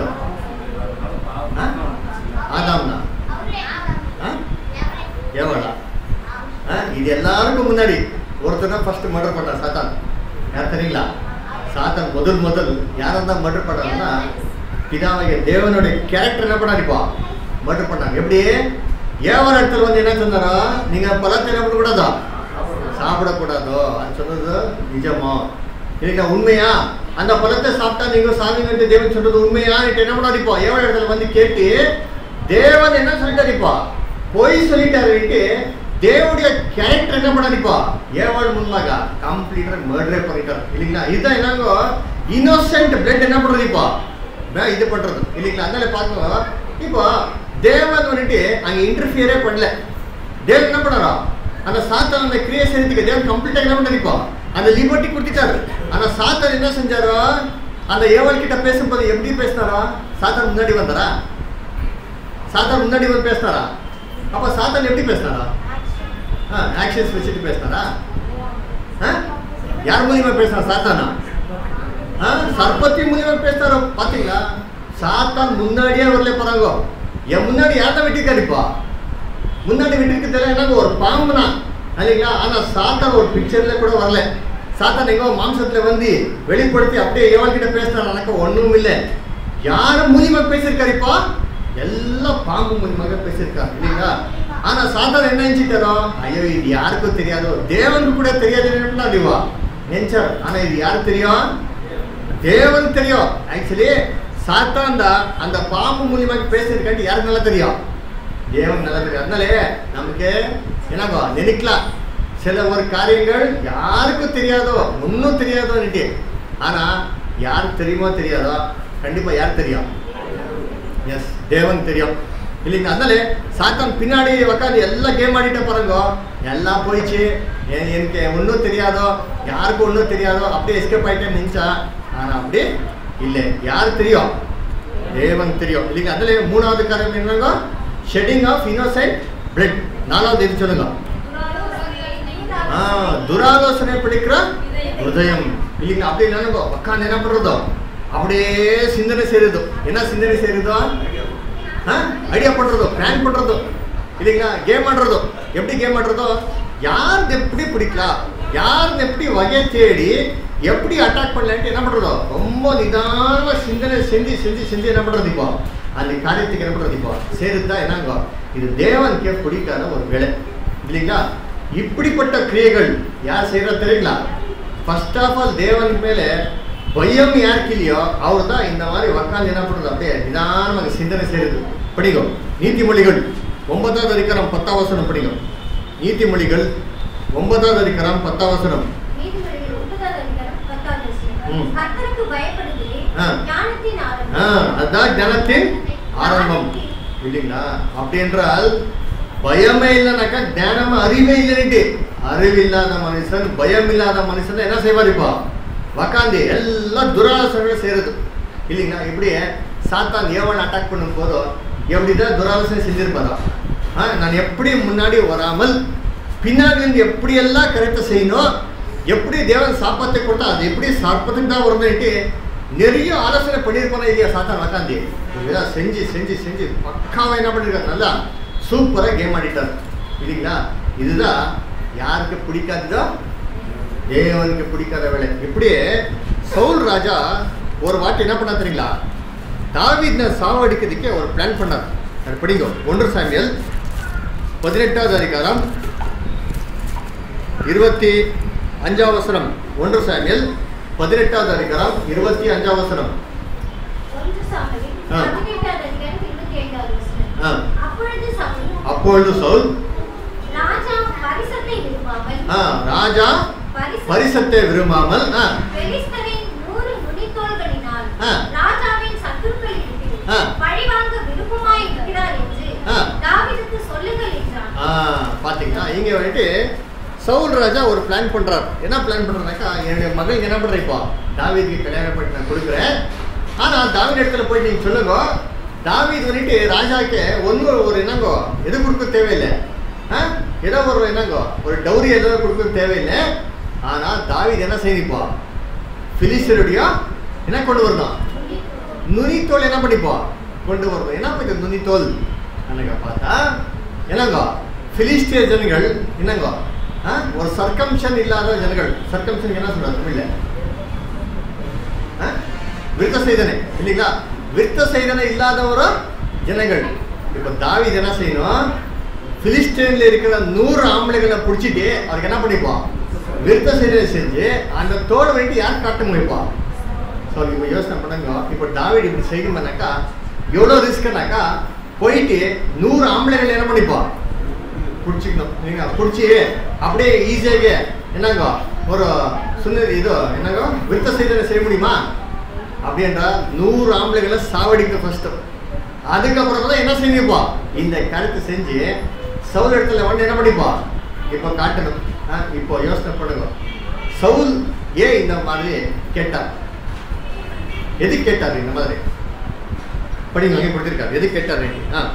ஆதாம் தான் அவரே ஆதாம் ஏவாளா ஆ, இது எல்லாருக்கும் முன்னாடி ஒருத்தர் தான் ஃபர்ஸ்ட் மர்டர் பண்ணார் சாத்தான் யார் தெரியுங்களா சாத்தான் முதல் முதல் யாரும் தான் மர்டர் பண்ணாருன்னா பிதாவைய தேவனுடைய கேரக்டர் என்ன பண்ணாருப்பா மர்டர் பண்ணாங்க எப்படி ஏவன் இடத்துல வந்து என்ன சொன்னாரோ நீங்க பழத்தை என்ன பண்ணக்கூடாதோ சாப்பிடக்கூடாதோ அது சொன்னது நிஜமா இல்லைங்களா உண்மையா அந்த பழத்தை சாப்பிட்டா நீங்க சாமிங்கன்ட்டு தேவன் சொன்னது உண்மையா என்ன பண்ணாருப்பா ஏவன் இடத்துல வந்து கேட்டு தேவன் என்ன சொல்லிட்டாருப்பா பொய் சொல்லிட்டாருன்ட்டு தேவனுடைய கேரக்டர் என்ன பண்ணாருப்பா ஏவன் முன்பாக கம்ப்ளீட்டா மர்டரே பண்ணிட்டார் இல்லைங்களா இதுதான் என்னங்கோ இன்னோசென்ட் பிளட் என்ன பண்றதுப்பா நான் இது பண்றது இல்லைங்களா அதனால பாருங்க இப்போ தேவன் வந்துட்டு அங்க இன்டர்ஃபியரே பண்ணல தேவன் என்ன பண்ணாரா அந்த சாத்தான் அந்த கிரியை செய்யறதுக்கு தேவன் கம்ப்ளீட்டா என்ன பண்ணிருப்பா அந்த லிபர்ட்டி கொடுத்துட்டாரு ஆனா சாத்தான் என்ன செஞ்சாரோ அந்த ஏவல் கிட்ட பேசும்போது எப்படி பேசினாரா சாத்தான் முன்னாடி வந்தாரா சாத்தான் முன்னாடி வந்து பேசினாரா அப்ப சாத்தான் எப்படி பேசினாரா ஆக்ஷன்ஸ் வச்சுட்டு பேசினாரா ஆ? யார் மூலியமா பேசினா சாத்தானா ஆ? சர்பத்தி மூலியமா பேசினாரோ பாத்தீங்களா சாத்தான் முன்னாடியே வரல போறாங்க என் முன்னாடி யார்தான் வெட்டிருக்காரு இப்போ முன்னாடி வெட்டிருக்கிறதுல என்னங்க ஒரு பாம்பு தான் இல்லைங்களா ஆனா சாத்தான் ஒரு பிக்சர்ல கூட வரல சாத்தான் எங்கோ மாம்சத்துல வந்து வெளிப்படுத்தி அப்படியே எவன் கிட்ட பேசினா எனக்கு ஒண்ணும் இல்லை யார் மூலியமா பேசியிருக்காரு இப்போ எல்லாம் பாம்பு மூலியமாக பேசியிருக்காரு இல்லைங்களா ஆனா சாத்தான் என்ன நினைச்சிட்டாரோ ஐயோ இது யாருக்கும் தெரியாதோ தேவனுக்கு கூட தெரியாது அதுவா நினைச்சார் ஆனா இது யாருக்கு தெரியும் தேவன் தெரியும் ஆக்சுவலி சாத்தான் தான் அந்த பாம்பு மூலியமாக பேசியிருக்காட்டி யாருக்கு நல்லா தெரியும் தேவன் நல்லா தெரியும் அதனாலே நமக்கு என்னங்கோ நினைக்கலாம் சில ஒரு காரியங்கள் யாருக்கும் தெரியாதோ ஒன்றும் தெரியாதோன்னுட்டு ஆனா யாருக்கு தெரியுமோ தெரியாதோ கண்டிப்பா யார் தெரியும் எஸ் தேவன் தெரியும் இல்லைங்க அதனால சாத்தான் பின்னாடி உக்காந்து எல்லாம் கேம் ஆடிட்ட பாருங்க எல்லாம் போயிடுச்சு எ- எனக்கு ஒன்றும் தெரியாதோ யாருக்கும் ஒன்றும் தெரியாதோ அப்படியே எஸ்கேப் ஆயிட்டேன்னு நினைச்சா ஆனா அப்படி இல்லை யார் தெரியும் தேவன் தெரியும் இல்லைங்க அதுல மூணாவது காரணம் என்னங்க ஷெட்டிங் ஆஃப் இன்னோசென்ட் பிளட் நாலாவது இது சொல்லுங்க ஆ, துராலோசனை பிடிக்கிற ஹிருதயம் இல்லைங்க அப்படி என்னங்க உட்காந்து என்ன பண்றதோ அப்படியே சிந்தனை செய்யுது என்ன சிந்தனை செய்யுதோ ஐடியா பண்றதோ பிளான் பண்றதோ இல்லைங்களா கேம் ஆடுறதோ எப்படி கேம் ஆடுறதோ யார் எப்படி பிடிக்கலாம் யார் எப்படி வகை தேடி எப்படி அட்டாக் பண்ணலான்ட்டு என்ன பண்றதோ ரொம்ப நிதானமா சிந்தனை செஞ்சு செஞ்சு செஞ்சு என்ன பண்றது இப்போ அந்த காரியத்துக்கு என்ன பண்றது இப்போ சேருதா என்னங்க இது தேவனுக்கே பிடிக்காத ஒரு வேலை இல்லைங்களா இப்படிப்பட்ட கிரியைகள் யார் செய்யறா தெரியுங்களா ஃபர்ஸ்ட் ஆஃப் ஆல் தேவன் மேலே பயம் யாருக்கு இல்லையோ அவர் தான் இந்த மாதிரி உக்காந்து என்ன பண்றது அப்படியே நிதானமாக சிந்தனை செய்யுது படிக்கும் நீதிமொழிகள் ஒன்பதாவது அதிகாரம் பத்தாம் வசனம் படிக்கும் நீதிமொழிகள் ஒன்பதாவது அதிகாரம் பத்தாம் வசனம் நீதிமொழிகள் ஒன்பதாவது அதிகாரம் பத்தாவது ம். வசனம். கர்த்தருக்கு பயப்படுதலே ஆ. ஞானத்தின் ஆ, ஆரம்பம். அதான் ஜனத்தின் ஆரம்பம் இல்லைங்களா அப்படி என்றால் பயமே இல்லைனாக்கா ஞானம் அறிவே இல்லைன்ட்டு அறிவில்லாத மனுஷன் பயம் இல்லாத மனுஷன் என்ன செய்வார் இப்போ உக்காந்து எல்லாம் துராலோசனைகள் செய்யறது இல்லைங்களா இப்படியே சாத்தான் ஏவன் அட்டாக் பண்ணும் போதோ எப்படிதான் துராலோசனை செஞ்சிருப்பாரோ ஆ, நான் எப்படி முன்னாடி வராமல் பின்னாடி இருந்து எப்படியெல்லாம் கரெக்டாக செய்யணும் எப்படி தேவன் சாப்பாத்தை கொடுத்தா அது எப்படி சாப்பாத்துக்கு தான் வருதுன்ட்டு நிறைய ஆலோசனை பண்ணியிருப்பானே இல்லையா சாத்தான் உக்காந்து இதெல்லாம் செஞ்சு செஞ்சு செஞ்சு பக்காவாக என்ன பண்ணிருக்காரு நல்லா சூப்பராக கேம் ஆடிட்டார் இல்லைங்களா இதுதான் யாருக்கு பிடிக்காததோ தேவனுக்கு பிடிக்காத வேலை இப்படியே சவுல் ராஜா ஒரு வாட்டி என்ன பண்ணா தெரியுங்களா தாவீத்னை சாவடிக்கிறதுக்கே ஒரு பிளான் பண்ணார் அது படிங்க ஒன்று சாமியல் பதினெட்டாவது அதிகாரம் இருபத்தி அஞ்சாவது வசனம் ஒன்று சாமியல் பதினெட்டாவது அதிகாரம் இருபத்தி அஞ்சாவது வசனம் ஒன்று சாமுவேல் ஆ. பதினெட்டாவது அதிகாரம் இருபத்தி ஐந்தாவது வசனம். ஆ. அப்பொழுது சவுல் அப்பொழுது சவுல் ராஜா பரிசத்தை விரும்பாமல் ஆ, ராஜா பரிசு- பரிசத்தை விரும்பாமல் ஆ, பெலிஸ்தரின் நூறு நுனித்தோள்களினால் ஆ. ராஜாவின் சத்துருக்களிடத்தில் ஆ. பழிவாங்க விருப்பமாய் இருக்கிறார் என்று ஆ. தாவீதுக்கு சொல்லுங்கள் என்றான் ஆ, பாத்தீங்களா இங்க வந்துட்டு சவுல் ராஜா ஒரு பிளான் பண்றார் என்ன பிளான் பண்றாருனாக்கா என்னுடைய மகள் என்ன பண்ற இப்போ தாவீதுக்கு கல்யாணம் பண்ணி நான் கொடுக்குறேன் ஆனா தாவீது இடத்துல போய் நீங்க சொல்லுங்க தாவீது வந்துட்டு ராஜாக்கு ஒன்று ஒரு என்னங்கோ எது கொடுக்க தேவையில்லை ஆ? ஏதோ ஒரு என்னங்கோ ஒரு டௌரி ஏதோ கொடுக்க தேவையில்லை ஆனா தாவீது என்ன செய்திப்பா பிலிஸ்டருடைய என்ன கொண்டு வரணும் நுனித்தோல் என்ன பண்ணிப்போம் கொண்டு வரணும் என்ன பண்ணி நுனித்தோல் என்னங்க பார்த்தா என்னங்க பிலிஸ்டிய ஜனங்கள் என்னங்க ஆ? ஒரு சர்க்கம்ஷன் இல்லாத ஜனங்கள் சர்க்கம்ஷன் என்ன சொல்றாங்க தமிழ்ல ஆ? விருத்த செய்தனை இல்லைங்களா விருத்த செய்தனை இல்லாதவரோ ஜனங்கள் இப்போ தாவீது என்ன செய்யணும் பிலிஸ்டீன்ல இருக்கிற நூறு ஆம்பளைகளை பிடிச்சிட்டு அவருக்கு என்ன பண்ணிப்போம் விருத்த செய்தனை செஞ்சு அந்த தோலை வேண்டி யார் காட்ட முடிப்பா ஸோ இப்போ யோசனை பண்ணுங்க இப்போ தாவீடு இப்படி செய்யணும்னாக்கா எவ்வளோ ரிஸ்க்னாக்கா போயிட்டு நூறு ஆம்பளைகள் என்ன பண்ணிப்பா பிடிச்சிக்கணும் நீங்க பிடிச்சி அப்படியே ஈஸியாகவே என்னங்க ஒரு சுந்தரி இதோ என்னங்க விருத்த செய்தனை செய்ய முடியுமா அப்படின்றா நூறு ஆம்பளைகளை சாவடிக்க ஃபர்ஸ்ட் அதுக்கப்புறம் தான் என்ன செய்யணுப்பா இந்த கருத்து செஞ்சு சவுல் இடத்துல வந்து என்ன பண்ணிப்பா இப்போ காட்டணும் ஆ, இப்போ யோசனை பண்ணுங்க சவுல் ஏன் இந்த மாதிரி கேட்டார் எதுக்கு கேட்டாரு இந்த மாதிரி படிங்க அங்கே கொடுத்துருக்காரு எதுக்கு கேட்டாரு ஆ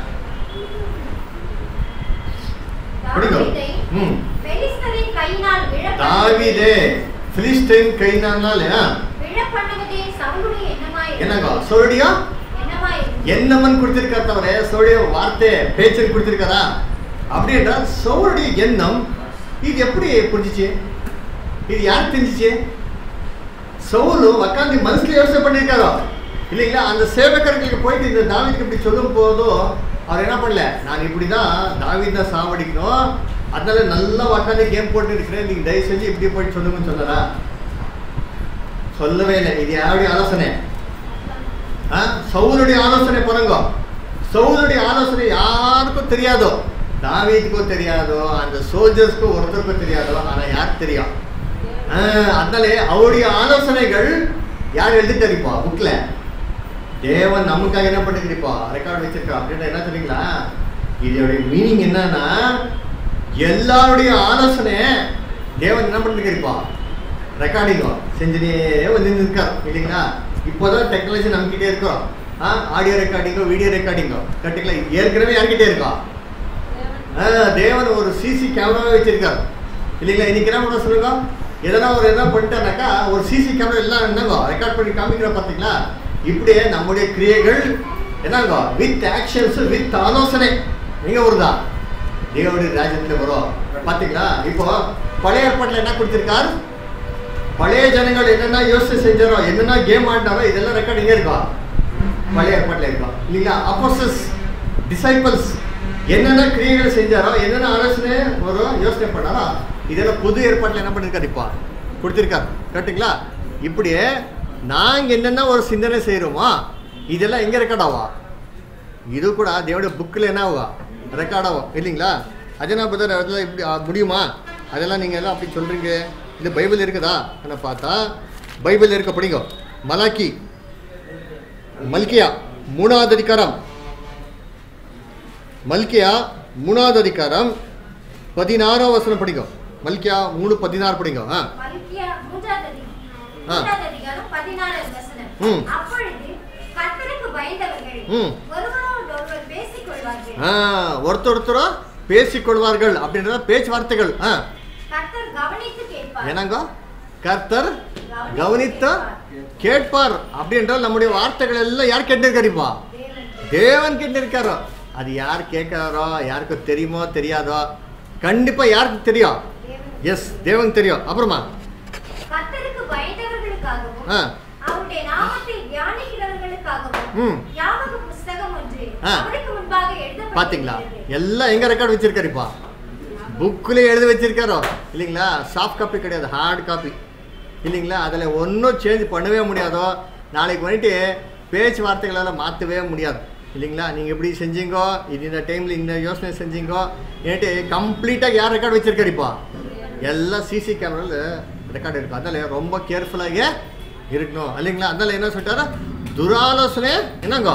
படிங்க தாவீதை ம் பெலிஸ்தரின் கையினால் விழ தாவீதே பிலிஸ்டைன் கைனால விழ பண்ணுவதே சவுலுடைய எண்ணமாய் என்னங்க சோடியா எண்ணமாய் என்னமன் கொடுத்திருக்கார் தவிர சோழிய வார்த்தை பேச்சல் கொடுத்திருக்காரா அப்படின்றா சோழுடைய எண்ணம் இது எப்படி புரிஞ்சிச்சு இது யார் தெரிஞ்சிச்சு சவுலு உக்காந்து மனசுல யோசனை பண்ணியிருக்காரோ இல்லைங்களா அந்த சேவகர்களுக்கு போயிட்டு இந்த தாவீதுக்கு இப்படி சொல்லும் போதோ அவர் என்ன பண்ணல நான் இப்படிதான் தாவீதை சாவடிக்கணும் அதனால நல்லா உக்காந்து கேம் போட்டு இருக்கிறேன் நீங்க தயவு செஞ்சு இப்படி போயிட்டு சொல்லுங்கன்னு சொல்லறா சொல்லவே இல்லை இது யாருடைய ஆலோசனை ஆ? சவுலுடைய ஆலோசனை பாருங்க சவுலுடைய ஆலோசனை யாருக்கும் தெரியாதோ தாவீதுக்கும் தெரியாதோ அந்த சோல்ஜர்ஸ்க்கும் ஒருத்தருக்கும் தெரியாதோ ஆனா யாருக்கு தெரியும் ஆ, அதனாலே அவருடைய ஆலோசனைகள் யார் எழுதி தெரிப்பா புக்ல தேவன் நமக்காக என்ன பண்ணிருப்பா ரெக்கார்ட் வச்சிருக்கா அப்படின்னா என்ன தெரியுங்களா இதோடைய மீனிங் என்னன்னா எல்லாருடைய ஆலோசனை தேவன் என்ன பண்ணிருப்பா ரெக்கார்டிங்கோ செஞ்சுனே வந்து இருக்கார் இல்லைங்களா இப்போதான் டெக்னாலஜி நம்மக்கிட்டே இருக்கோம் ஆ ஆடியோ ரெக்கார்டிங்கோ வீடியோ ரெக்கார்டிங்கோ கரெக்டுங்களா ஏற்கனவே யார்கிட்டே இருக்கோம் ஆ, தேவன் ஒரு சிசி கேமராவே வச்சிருக்காரு இல்லைங்களா இன்னைக்கு என்ன பண்ண சொல்லுங்க எதனா ஒரு எதனா பண்ணிட்டானாக்கா ஒரு சிசி கேமரா எல்லாம் என்னங்க ரெக்கார்ட் பண்ணி காமிக்கிற பார்த்தீங்களா இப்படியே நம்முடைய கிரியைகள் என்னங்க வித் ஆக்ஷன்ஸ் வித் ஆலோசனை எங்க வருதா தேவனுடைய ராஜ்யத்துல வரும் பாத்தீங்களா இப்போ பழைய ஏற்பாட்டில் என்ன கொடுத்திருக்கார் பழைய ஜனங்கள் என்னென்ன யோசனை செஞ்சாரோ என்னென்ன கேம் ஆடினாரோ இதெல்லாம் ரெக்கார்ட் எங்க இருக்கா பழைய ஏற்பாட்டில் இருக்கா இல்லைங்களா அப்போசஸ் டிசைபிள்ஸ் என்னென்ன கிரியைகள் செஞ்சாரோ என்னென்ன ஆலோசனை வரும் யோசனை பண்ணாரோ இதெல்லாம் புது ஏற்பாட்டில் என்ன பண்ணிருக்காரு இப்போ கொடுத்திருக்காரு கரெக்டுங்களா இப்படியே நாங்கள் என்னென்ன ஒரு சிந்தனை செய்கிறோமோ இதெல்லாம் எங்கே ரெக்கார்ட் ஆகும் இது கூட தேவனுடைய புக்கில் என்ன ஆகும் ரெக்கார்ட் ஆகும் இல்லைங்களா அதே நான் பதர் அதெல்லாம் இப்படி ஆ, முடியுமா அதெல்லாம் நீங்கள் எல்லாம் அப்படி சொல்கிறீங்க இது பைபிள் இருக்குதா என்ன பார்த்தா பைபிள் இருக்க படிங்க மலாக்கி மல்கியா மூணாவது அதிகாரம் மல்கியா மூணாவது அதிகாரம் பதினாறாம் வசனம் படிங்க மல்கியா மூணு பதினாறு படிங்க ஆ மல்கியா மூன்றாவது அதி- ஆ. மூன்றாவது அதிகாரம் பதினாறாவது வசனம். ம். அப்பொழுது கர்த்தருக்கு பயந்தவர்கள் ம். ஒருவரோடொருவர் பேசிக் கொள்வார்கள் ஆ ஒருத்தர் ஒருத்தரோ பேசிக்கொள்வார்கள் அப்படின்றத பேச்சுவார்த்தைகள் ஆ கர்த்தர் கவனித்து கேட்பார் என்னங்க கர்த்தர் கவனித்து கேட்பார் அப்படின்றால் நம்முடைய வார்த்தைகள் எல்லாம் யார் கேட்டிருக்காருப்பா தேவன் தேவன் கேட்டிருக்காரோ அது யார் கேட்கிறாரோ யாருக்கு தெரியுமோ தெரியாதோ கண்டிப்பா யாருக்கு தெரியும் தேவன் எஸ் தேவன் தெரியும் அப்புறமா கர்த்தருக்கு பயந்தவர்களுக்காகவும் ஆ. அவருடைய நாமத்தை தியானிக்கிறவர்களுக்காகவும் ம். ஞாபக புஸ்தகம் ஒன்று ஆ. அவருக்கு முன்பாக எழுதப்பட்டிருக்கிறது. பாத்தீங்களா எல்லாம் எங்க ரெக்கார்ட் வச்சிருக்காருப்பா புக்கில் எழுதி வச்சிருக்காரோ இல்லைங்களா சாஃப்ட் காப்பி கிடையாது ஹார்ட் காப்பி இல்லைங்களா அதில் ஒன்றும் சேஞ்ச் பண்ணவே முடியாதோ நாளைக்கு வந்துட்டு பேச்சுவார்த்தைகளெல்லாம் மாற்றவே முடியாது இல்லைங்களா நீங்கள் எப்படி செஞ்சீங்கோ இது இந்த டைமில் இந்த யோசனை செஞ்சீங்கோ ஏன்ட்டு கம்ப்ளீட்டாக யார் ரெக்கார்ட் வச்சிருக்காருப்பா எல்லாம் சிசி கேமராவில் ரெக்கார்ட் இருக்கும் அதில் ரொம்ப கேர்ஃபுல்லாக இருக்கணும் இல்லைங்களா அதனால என்ன சொல்லிட்டாரு துராலோசனை என்னங்கோ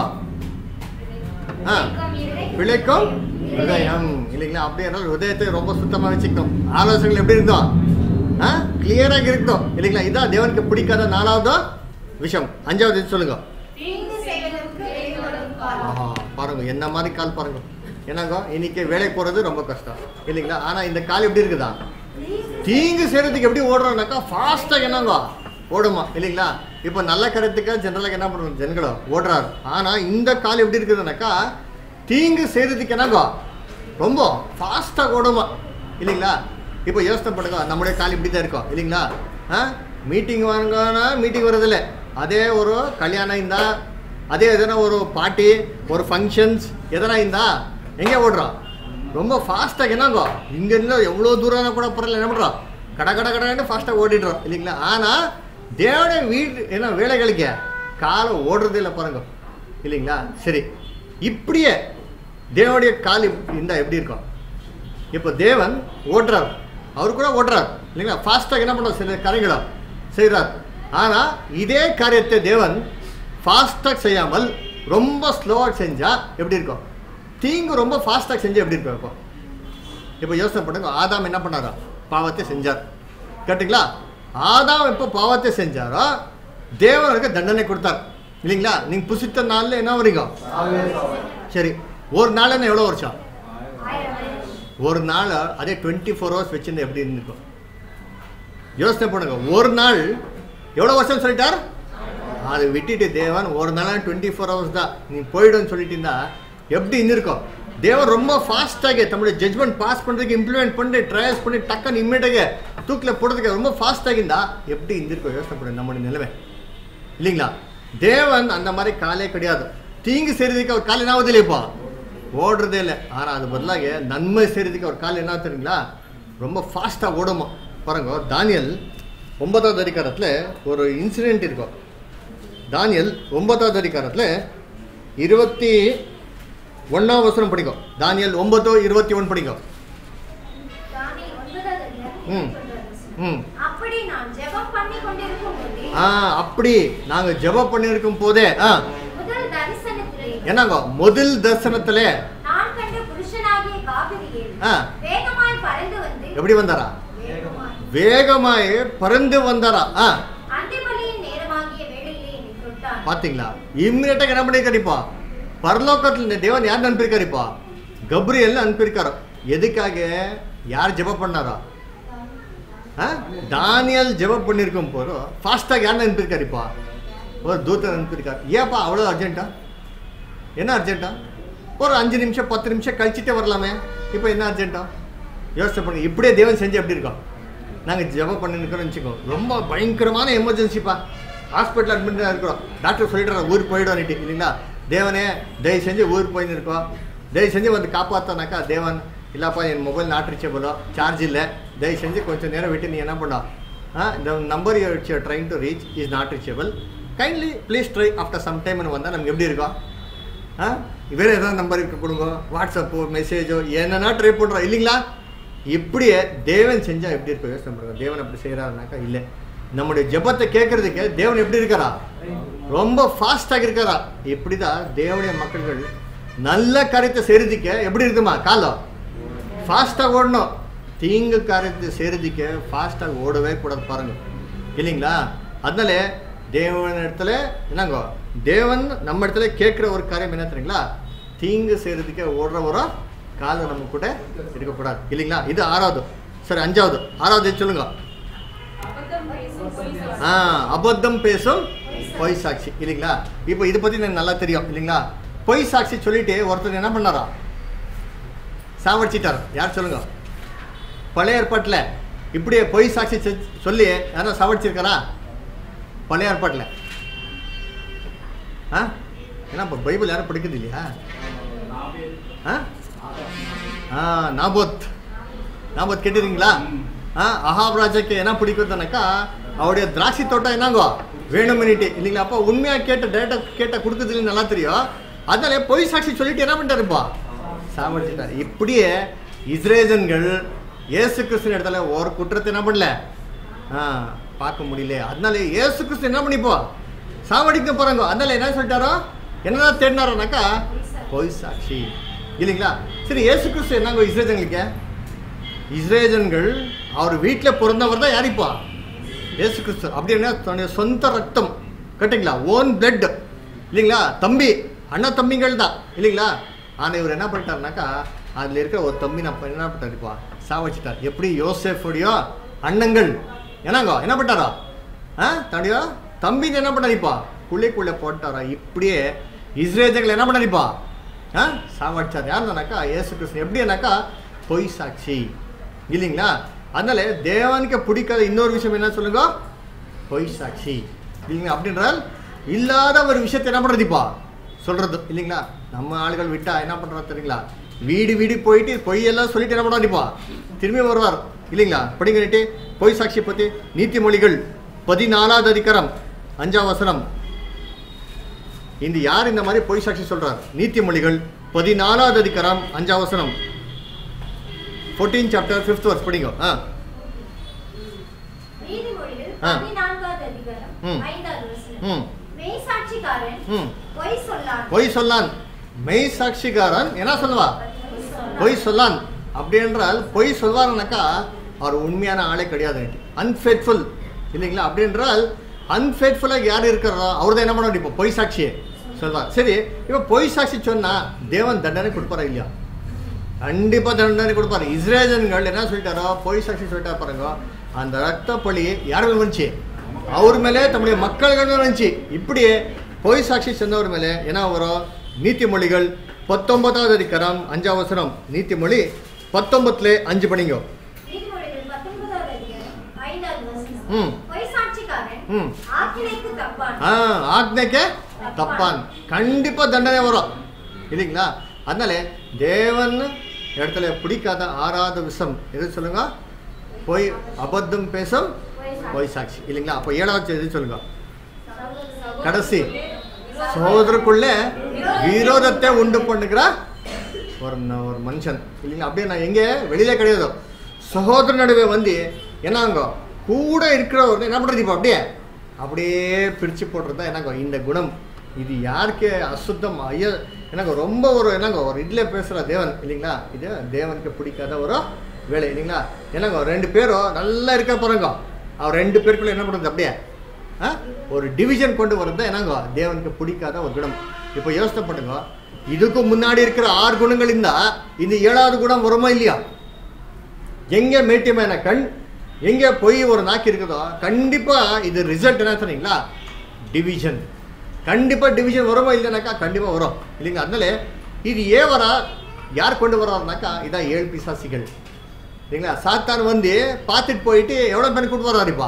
ஆ விளைக்கும் ஹிருதயம் இல்லைங்களா அப்படியே இருந்தாலும் ஹிருதயத்தை ரொம்ப சுத்தமாக வச்சுக்கணும் ஆலோசனைகள் எப்படி இருந்தோம் ஆ கிளியராக இருக்கணும் இல்லைங்களா இதான் தேவனுக்கு பிடிக்காத நாலாவது விஷயம் அஞ்சாவது இது சொல்லுங்க தீங்கு செய்வதற்கு இடைவரும் காலம். ஆஹா பாருங்க என்ன மாதிரி கால் பாருங்க என்னங்க இன்னைக்கு வேலைக்கு போகிறது ரொம்ப கஷ்டம் இல்லைங்களா ஆனால் இந்த கால் எப்படி இருக்குதா தீங்கு செய்யறதுக்கு எப்படி ஓடுறோம்னாக்கா ஃபாஸ்ட்டாக என்னங்க ஓடுமா இல்லைங்களா இப்போ நல்ல கருத்துக்கு ஜென்ரலாக என்ன பண்ணுறோம் ஜனங்களும் ஓடுறாரு ஆனால் இந்த கால் எப்படி இருக்குதுனாக்கா தீங்கு செய்யறதுக்கு என்னங்க ரொம்ப ஃபாஸ்ட்டாக ஓடுமா இல்லைங்களா இப்போ யோசனை பண்ணுங்க நம்முடைய கால் இப்படி தான் இருக்கும் இல்லைங்களா ஆ மீட்டிங் வாங்கன்னா மீட்டிங் வரதில்ல அதே ஒரு கல்யாணம் இருந்தா அதே எதனா ஒரு பார்ட்டி ஒரு ஃபங்க்ஷன்ஸ் எதனா இருந்தா எங்கே ஓடுறோம் ரொம்ப ஃபாஸ்ட்டாக என்னங்க இங்கேருந்து எவ்வளோ தூரம் கூட பரவாயில்ல என்ன பண்ணுறோம் கட கட கடன்னு ஃபாஸ்ட்டாக ஓடிடுறோம் இல்லைங்களா ஆனால் தேவனுடைய வீட்டு என்ன வேலைகளுக்கு காலம் ஓடுறதே இல்லை பாருங்க இல்லைங்களா சரி இப்படியே தேவனுடைய கால் இருந்தால் எப்படி இருக்கும் இப்போ தேவன் ஓட்டுறார் அவர் கூட ஓட்டுறார் இல்லைங்களா ஃபாஸ்ட்டாக என்ன பண்ணுறார் சில காரியங்களை செய்கிறார் ஆனால் இதே காரியத்தை தேவன் ஃபாஸ்ட்டாக செய்யாமல் ரொம்ப ஸ்லோவாக செஞ்சால் எப்படி இருக்கும் தீங்கு ரொம்ப ஃபாஸ்ட்டாக செஞ்சால் எப்படி இருக்கும் இப்போ இப்போ யோசனை பண்ணுங்க ஆதாம் என்ன பண்ணாரா பாவத்தை செஞ்சார் கேட்டிங்களா ஆதாம் எப்போ பாவத்தை செஞ்சாரோ தேவனுக்கு தண்டனை கொடுத்தார் இல்லைங்களா நீங்கள் புசித்த நாளில் என்ன வரீங்க சரி ஒரு நாள்னா எவ்வளோ வருஷம் ஆயிரம் வருஷம் ஒரு நாள் அதே டுவெண்ட்டி ஃபோர் ஹவர்ஸ் வச்சிருந்தா எப்படி இருந்திருக்கும் யோசனை பண்ணுங்க ஒரு நாள் எவ்வளோ வருஷம் சொல்லிட்டார் அதை விட்டுட்டு தேவன் ஒரு நாள் டுவெண்ட்டி ஃபோர் ஹவர்ஸ் தான் நீ போயிடுன்னு சொல்லிட்டு இருந்தா எப்படி இருந்திருக்கும் தேவன் ரொம்ப ஃபாஸ்ட்டாக நம்மளுடைய ஜட்மெண்ட் பாஸ் பண்ணுறதுக்கு இம்ப்ளிமெண்ட் பண்ணி ட்ரையல்ஸ் பண்ணி டக்குன்னு இம்மிடியாக தூக்கில் போடுறதுக்கு ரொம்ப ஃபாஸ்ட்டாக இருந்தா எப்படி இருந்திருக்கும் யோசனை பண்ணுங்க நம்மளுடைய நிலைமை இல்லைங்களா தேவன் அந்த மாதிரி காலே கிடையாது தீங்கு செய்யறதுக்கு அவர் கால் என்ன ஆகுது இல்லையப்பா ஓடுறதே இல்லை ஆனால் அது பதிலாக நன்மை செய்யறதுக்கு அவர் கால் என்ன தெரியுங்களா ரொம்ப ஃபாஸ்ட்டாக ஓடுமா பாருங்க தானியல் ஒன்பதாவது அதிகாரத்தில் ஒரு இன்சிடென்ட் இருக்கும் தானியல் ஒன்பதாவது அதிகாரத்தில் இருபத்தி ஒன்றாம் வசனம் படிக்கும் தானியல் ஒன்பதோ இருபத்தி ஒன்று படிக்கும் தானியேல் ஒன்பதாவது அதிகாரம் ம். இருபத்தொன்றாவது வசனம். ம் அப்படி நான் ஜெபம் பண்ணி கொண்டிருக்கும் போதே ஆ அப்படி நாங்கள் ஜெபம் பண்ணியிருக்கும் போதே ஆ முதல் தரிசனத்திலே என்னங்க முதல் தரிசனத்தில் நான் கண்ட புருஷனாகிய காபிரியேல் ஆ வேகமாய் பறந்து வந்து எப்படி வந்தாரா வேகமாய் வேகமாய் பறந்து வந்தாரா ஆ அந்திபலியின் நேரமாகிய வேளையிலே என்னை தொட்டான் பாத்தீங்களா இம்மிடியட்டாக என்ன பண்ணிருக்காருப்பா பரலோகத்தில் இந்த தேவன் யார் அனுப்பியிருக்காருப்பா கப்ரியல் அனுப்பியிருக்காரு எதுக்காக யார் ஜெபம் பண்ணாரா ஆ? தானியல் ஜெபம் பண்ணியிருக்கும் போதும் ஃபாஸ்ட்டாக யார் அனுப்பியிருக்காருப்பா ஒரு தூத்தர் அனுப்பியிருக்காரு ஏப்பா அவ்வளோ அர்ஜென்ட்டா என்ன அர்ஜென்ட்டா ஒரு அஞ்சு நிமிஷம் பத்து நிமிஷம் கழிச்சிட்டே வரலாமே இப்போ என்ன அர்ஜென்ட்டா யோசனை பண்ணுங்க இப்படியே தேவன் செஞ்சு எப்படி இருக்கோம் நாங்கள் ஜெபம் பண்ணிருக்கிறோம்னு வச்சுக்கோ ரொம்ப பயங்கரமான எமர்ஜென்சிப்பா ஹாஸ்பிட்டல் அட்மிட்டாக இருக்கிறோம் டாக்டர் சொல்லிடுறாரு ஊருக்கு போயிடுவான்ட்டு இல்லைங்களா தேவனே தயவு செஞ்சு ஊருக்கு போயின்னு இருக்கோம் தயவு செஞ்சு வந்து காப்பாத்தானாக்கா தேவன் இல்லைப்பா என் மொபைல் நாட் ரீச்சபிளோ சார்ஜ் இல்லை தயவு செஞ்சு கொஞ்சம் நேரம் விட்டு நீ என்ன பண்ணா ஆ இந்த number you're trying to reach is not reachable kindly please try after some டைம்னு வந்தால் நமக்கு எப்படி இருக்கும் ஆ வேறு ஏதாவது நம்பர் இருக்க கொடுங்க வாட்ஸ்அப்போ மெசேஜோ என்னென்னா ட்ரை பண்ணுறோம் இல்லைங்களா இப்படியே தேவன் செஞ்சால் எப்படி இருக்கும் யோசனை பண்ணுங்க தேவன் அப்படி செய்கிறாருனாக்கா இல்லை நம்முடைய ஜெபத்தை கேட்கறதுக்கு தேவன் எப்படி இருக்காரா ரொம்ப ஃபாஸ்ட்டாக இருக்காரா இப்படி தான் தேவனுடைய மக்கள்கள் நல்ல காரியத்தை செய்கிறதுக்கு எப்படி இருக்குமா காலம் ஃபாஸ்ட்டாக ஓடணும் தீங்கு காரியத்தை செய்கிறதுக்கு ஃபாஸ்ட்டாக ஓடவே கூடாது பாருங்க இல்லைங்களா அதனால தேவன் இடத்துல என்னங்கோ தேவன் நம்ம இடத்துல கேட்குற ஒரு காரியம் என்ன தெரியுங்களா தீங்கு செய்கிறதுக்கு ஓடுற ஒரு காலம் நம்ம கூட இருக்கக்கூடாது இல்லைங்களா இது ஆறாவது சரி அஞ்சாவது ஆறாவது எது சொல்லுங்க அபத்தம் பேசும் பொய் சொல்லும். ஆ அபத்தம் பேசும் பொய் சாட்சி இல்லைங்களா இப்போ இதை பற்றி எனக்கு நல்லா தெரியும் இல்லைங்களா பொய் சாட்சி சொல்லிட்டு ஒருத்தர் என்ன பண்ணாரா சாவடிச்சிட்டார் யார் சொல்லுங்க பழைய ஏற்பாட்டில் இப்படியே பொய் சாட்சி செ- சொல்லி யாரும் சாவடிச்சிருக்காரா பழைய ஏற்பாட்டில் ஆ ஏன்னா இப்போ பைபிள் யாரும் படிக்கிறது இல்லையா ஆ ஆ நாபோத் நாபோத் கேட்டிருக்கீங்களா ஆ அஹாப் ராஜாக்கு என்ன பிடிக்குதுனாக்கா அவருடைய திராட்சை தோட்டம் என்னங்கோ வேணும்னுட்டு இல்லைங்களா அப்போ உண்மையாக கேட்ட டேட்டா கேட்ட கொடுக்குறதுல நல்லா தெரியும் அதனால பொய் சாட்சி சொல்லிட்டு என்ன பண்ணிட்டாருப்பா சாவடிச்சிட்டார் இப்படியே இஸ்ரேஜன்கள் இயேசு கிறிஸ்துவின் இடத்துல ஒரு குற்றத்தை என்ன பண்ணல ஆ பார்க்க முடியல அதனால இயேசு கிறிஸ்து என்ன பண்ணிப்போ சாவடிக்க போறாங்க அதனால என்ன சொல்லிட்டாரோ என்னதான் தேடினாரோனாக்கா பொய் சாட்சி இல்லைங்களா சரி இயேசு கிறிஸ்து என்னங்க இஸ்ரேஜன்களுக்கு இஸ்ரேஜன்கள் அவர் வீட்டில் பிறந்தவர் தான் யாரிப்பா இயேசு கிறிஸ்து அப்படின்னா தன்னுடைய சொந்த ரத்தம் கட்டுங்களா ஓன் பிளட் இல்லைங்களா தம்பி அண்ணா தம்பிகள் தான் இல்லைங்களா ஆனால் இவர் என்ன பண்ணிட்டாருனாக்கா அதில் இருக்கிற ஒரு தம்பி நான் என்ன பண்ணிட்டாருப்பா சாவச்சிட்டார் எப்படி யோசேஃபுடைய அண்ணங்கள் என்னங்கோ என்ன பண்ணிட்டாரா ஆ தன்னுடைய தம்பின்னு என்ன பண்ணாரிப்பா குள்ளைக்குள்ளே போட்டாரா இப்படியே இஸ்ரேஜர்கள் என்ன பண்ணாரிப்பா ஆ சாவடிச்சார் யாருனாக்கா இயேசு கிறிஸ்து எப்படின்னாக்கா பொய் சாட்சி இல்லைங்களா அதனால தேவனுக்கு பிடிக்காத இன்னொரு விஷயம் என்ன சொல்லுங்க பொய் சாட்சி இல்லைங்களா அப்படின்றால் இல்லாத ஒரு விஷயத்தை என்ன பண்ணுறதுப்பா சொல்கிறது இல்லைங்களா நம்ம ஆளுகள் விட்டா என்ன பண்ணுறோம் தெரியுங்களா வீடு வீடு போயிட்டு பொய்யெல்லாம் சொல்லிட்டு என்ன பண்ணுறாருப்பா திரும்பி வருவார் இல்லைங்களா படிங்கிட்டு பொய் சாட்சி பற்றி நீதிமொழிகள் பதினாலாவது அதிகாரம் அஞ்சாம் வசனம் இந்த யார் இந்த மாதிரி பொய் சாட்சி சொல்றார் நீதிமொழிகள் பதினாலாவது அதிகாரம் அஞ்சாம் வசனம் ஃபோர்டீன் சாப்டர் ஃபிஃப்த் வர்ஸ் படிங்க ஆ நீதிமொழிகள் ஆ. பதினான்காவது அதிகாரம் ம். ஐந்தாவது வசனம் ம் மெய்சாட்சிக்காரன் ம் பொய் சொல்லான் பொய் சொல்லான் மெய் சாட்சிகாரன் என்ன சொல்லுவா பொய் சொல்லான் அப்படி என்றால் பொய் சொல்வாருனாக்கா அவர் உண்மையான ஆளே கிடையாது அன்ஃபேட்ஃபுல் இல்லைங்களா அப்படி என்றால் அன்ஃபேட்ஃபுல்லாக யார் இருக்கிறதோ ಅವ್ರದ್ದು என்ன பண்ணணும் இப்போ பொய் சாட்சி சொல்லுவார் சரி இப்போ பொய் சாட்சி சொன்னா தேவன் தண்டனை கொடுப்பாரா இல்லையா கண்டிப்பா தண்டனை கொடுப்பாரு இஸ்ரேலன்கள் என்ன சொல்லிட்டாரோ பொய் சாட்சி சொல்லிட்டா பாருங்க அந்த ரத்த பழி யார் மேல வந்துச்சு அவர் மேலே தம்முடைய மக்கள்கள் மேல வந்துச்சு இப்படி பொய் சாட்சி சொன்னவர் மேலே என்ன வரும் நீதிமொழிகள் பத்தொன்பதாவது அதிகாரம் அஞ்சாம் வசனம் நீதிமொழி பத்தொன்பத்துல அஞ்சு படிங்க நீதிமொழிகள் பத்தொன்பதாவது அதிகாரம், ஐந்தாவது வசனம். ம். பொய் சாட்சிக்காரன் ம். ஆக்கினைக்கு தப்பான். ஆ ஆக்னைக்கு தப்பான் கண்டிப்பா தண்டனை வரும் இல்லைங்களா அதனால தேவன் இடத்துல பிடிக்காத ஆறாத விஷம் எது சொல்லுங்க பொய் அபத்தம் பேசும் பொய் சாட்சி. பொய் சாட்சி இல்லைங்களா அப்போ ஏழாவது எது சொல்லுங்க சகோதர- கடைசி சகோதரருக்குள்ள விரோதத்தை உண்டு பண்ணுகிற ஒரு ந- ஒரு மனுஷன் இல்லைங்களா அப்படியே நான் எங்கே வெளியில கிடையாது சகோதர நடுவே வந்து என்னங்க கூட இருக்கிறவர் என்ன பண்ணுறது இப்போ அப்படியே அப்படியே பிரித்து போடுறது தான் என்னங்க இந்த குணம் இது யாருக்கு அசுத்தம் ஐய என்னங்க ரொம்ப ஒரு என்னங்க ஒரு இதில் பேசுகிற தேவன் இல்லைங்களா இது தேவனுக்கு பிடிக்காத ஒரு வேலை இல்லைங்களா என்னங்க ரெண்டு பேரும் நல்லா இருக்க போகிறாங்க அவர் ரெண்டு பேருக்குள்ள என்ன பண்ணுறது அப்படியே ஆ? ஒரு டிவிஷன் கொண்டு வரது என்னங்க தேவனுக்கு பிடிக்காத ஒரு குணம் இப்போ யோசனை பண்ணுங்க இதுக்கு முன்னாடி இருக்கிற ஆறு குணங்கள் இருந்தா இந்த ஏழாவது குணம் வருமா இல்லையா எங்க மேட்டியமான கண் எங்க போய் ஒரு நாக்கு இருக்குதோ கண்டிப்பா இது ரிசல்ட் என்ன சொன்னீங்களா டிவிஷன் கண்டிப்பா டிவிஷன் வருமா இல்லைனாக்கா கண்டிப்பா வரும் இல்லைங்க அதனால இது ஏன் வரா யார் கொண்டு வர்றாருனாக்கா இதான் ஏழு பிசாசிகள் இல்லைங்களா சாத்தான் வந்து பார்த்துட்டு போயிட்டு எவ்வளோ பேர் கூட்டு வர்றாருப்பா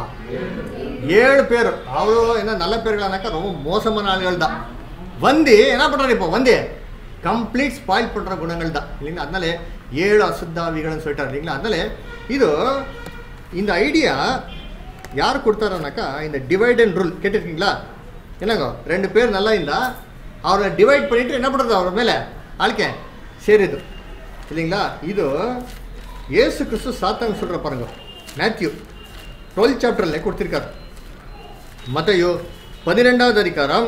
ஏழு பேர் அவ்வளோ என்ன நல்ல பேர்களானாக்கா ரொம்ப மோசமான ஆளுகள் தான் வந்து என்ன பண்ணுறாரு இப்போ வந்து கம்ப்ளீட் ஸ்பாயில் பண்ணுற குணங்கள் தான் இல்லைங்களா அதனால ஏழு அசுத்தாவிகள்னு சொல்லிட்டாரு இல்லைங்களா அதனால இது இந்த ஐடியா யார் கொடுத்தாருனாக்கா இந்த டிவைட் அண்ட் ரூல் கேட்டிருக்கீங்களா என்னங்க ரெண்டு பேர் நல்லா இருந்தா அவரை டிவைட் பண்ணிட்டு என்ன பண்ணுறது அவர் மேலே ஆளுக்கே சேருது இல்லைங்களா இது ஏசு கிறிஸ்து சாத்தாங்க சொல்கிற பாருங்க மேத்யூ டுவெல் சாப்டரில் கொடுத்துருக்காரு மத்தையோ பதினெண்டாவது அதிகாரம்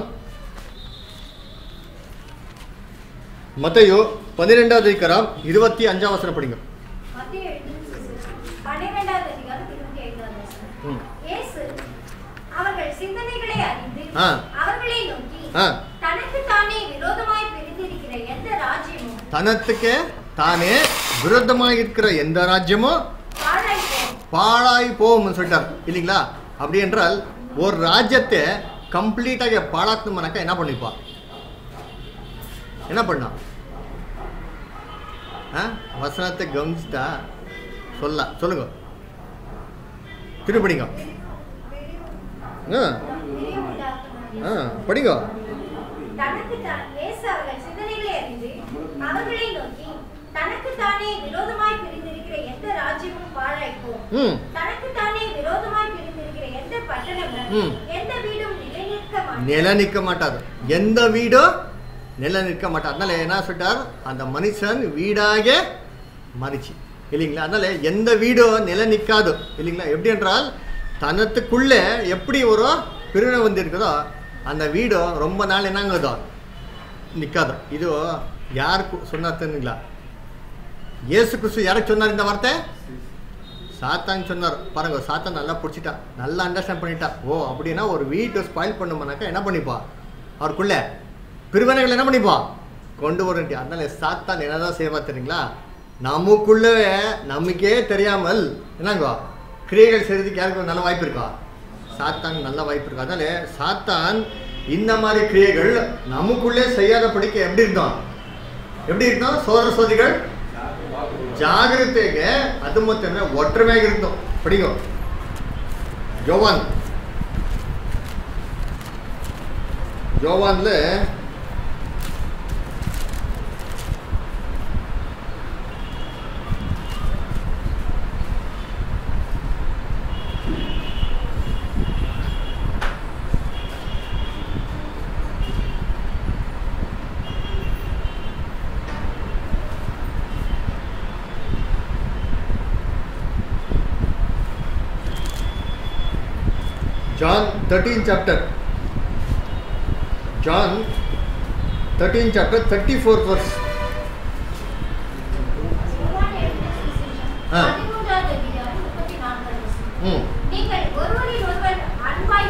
மத்தையோ பன்னிரெண்டாவது அதிகாரம் இருபத்தி அஞ்சாம் வசனம் படிங்க மத்திய எழுதின சுவிசேஷம், பன்னிரெண்டாவது அதிகாரம், இருபத்தி ஐந்தாவது வசனம். ம். இயேசு அவர்கள் சிந்தனைகளை அறிந்து ஆ. அவர்களை நோக்கி ஆ தனக்குத்தானே விரோதமாய் பிரிந்திருக்கிற எந்த ராஜ்யமும் தனத்துக்கு தானே விரோதமாக இருக்கிற எந்த ராஜ்யமும் பாழாய்ப்போம் பாழாய் போகும்னு சொல்லிட்டார் இல்லைங்களா அப்படி என்றால் ஒரு ராஜ்யத்தை கம்ப்ளீட்டாக பாழாக்கணும்னாக்கா என்ன பண்ணிப்பா என்ன பண்ணா ஆ வசனத்தை கவனிச்சுட்டா சொல்ல சொல்லுங்க திருப்படிங்க ஆ ஆ படிங்க தனக்குத்தான் இயேசு அவர்கள் சிந்தனைகளை அறிந்து அவர்களை நோக்கி தனக்குத்தானே விரோதமாய் பிரிந்திருக்கிற எந்த ராஜ்யமும் பாழாய்ப்போம் ம் தனக்குத்தானே விரோதமாய் பிரிந்திருக்கிற எந்த பட்டணமும் ம். எந்த வீடும் நிலைநிற்க மாட்டேன் நில நிற்க மாட்டார் எந்த வீடும் நில நிற்க மாட்டார் அதனால என்ன சொல்லிட்டார் அந்த மனுஷன் வீடாக மாறிச்சு இல்லைங்களா அதனால எந்த வீடும் நில நிற்காது இல்லைங்களா எப்படி என்றால் தனத்துக்குள்ளே எப்படி ஒரு பிரிவினை வந்து இருக்குதோ அந்த வீடு ரொம்ப நாள் என்னங்குதோ நிற்காது இது யார் சொன்னார் தெரியுங்களா இயேசு கிறிஸ்து யாருக்கு சொன்னார் இந்த வார்த்தை சாத்தான் சொன்னார் பாருங்க சாத்தான் நல்லா பிடிச்சிட்டா நல்லா அண்டர்ஸ்டாண்ட் பண்ணிட்டா ஓ அப்படின்னா ஒரு வீட்டை ஸ்பாயில் பண்ணுமானாக்கா என்ன பண்ணிப்பா அவருக்குள்ள பிரிவினைகள் என்ன பண்ணிப்பா கொண்டு வரட்டி அதனால சாத்தான் என்னதான் செய்வா தெரியுங்களா நமக்குள்ளவே நமக்கே தெரியாமல் என்னங்கோ கிரியைகள் செய்யறதுக்கு யாருக்கு நல்ல வாய்ப்பு இருக்கா சாத்தான் நல்ல வாய்ப்பு இருக்கா அதனால சாத்தான் இந்த மாதிரி கிரியைகள் நமக்குள்ளே செய்யாத படிக்க எப்படி இருந்தோம் எப்படி இருந்தோம் சோதர சோதிகள் ಜಾಗ್ರತೆಗೆ ಅದು ಮತ್ತೆ ಒಟ್ಟರವಾಗಿರ್ತೋ ಪಡಿಗೋ ಜೋವಾನ್ ಜೋವಾನ್ಲೆ John 13 chapter. John 13 chapter 34th verse. யோவான் எழுதின சுவிசேஷம், ஆ. பதிமூன்றாவது அதிகாரம், முப்பத்தி நான்காவது வசனம். ம் நீங்கள் ஒருவரில் ஒருவர் அன்பாய் இருந்து ஆ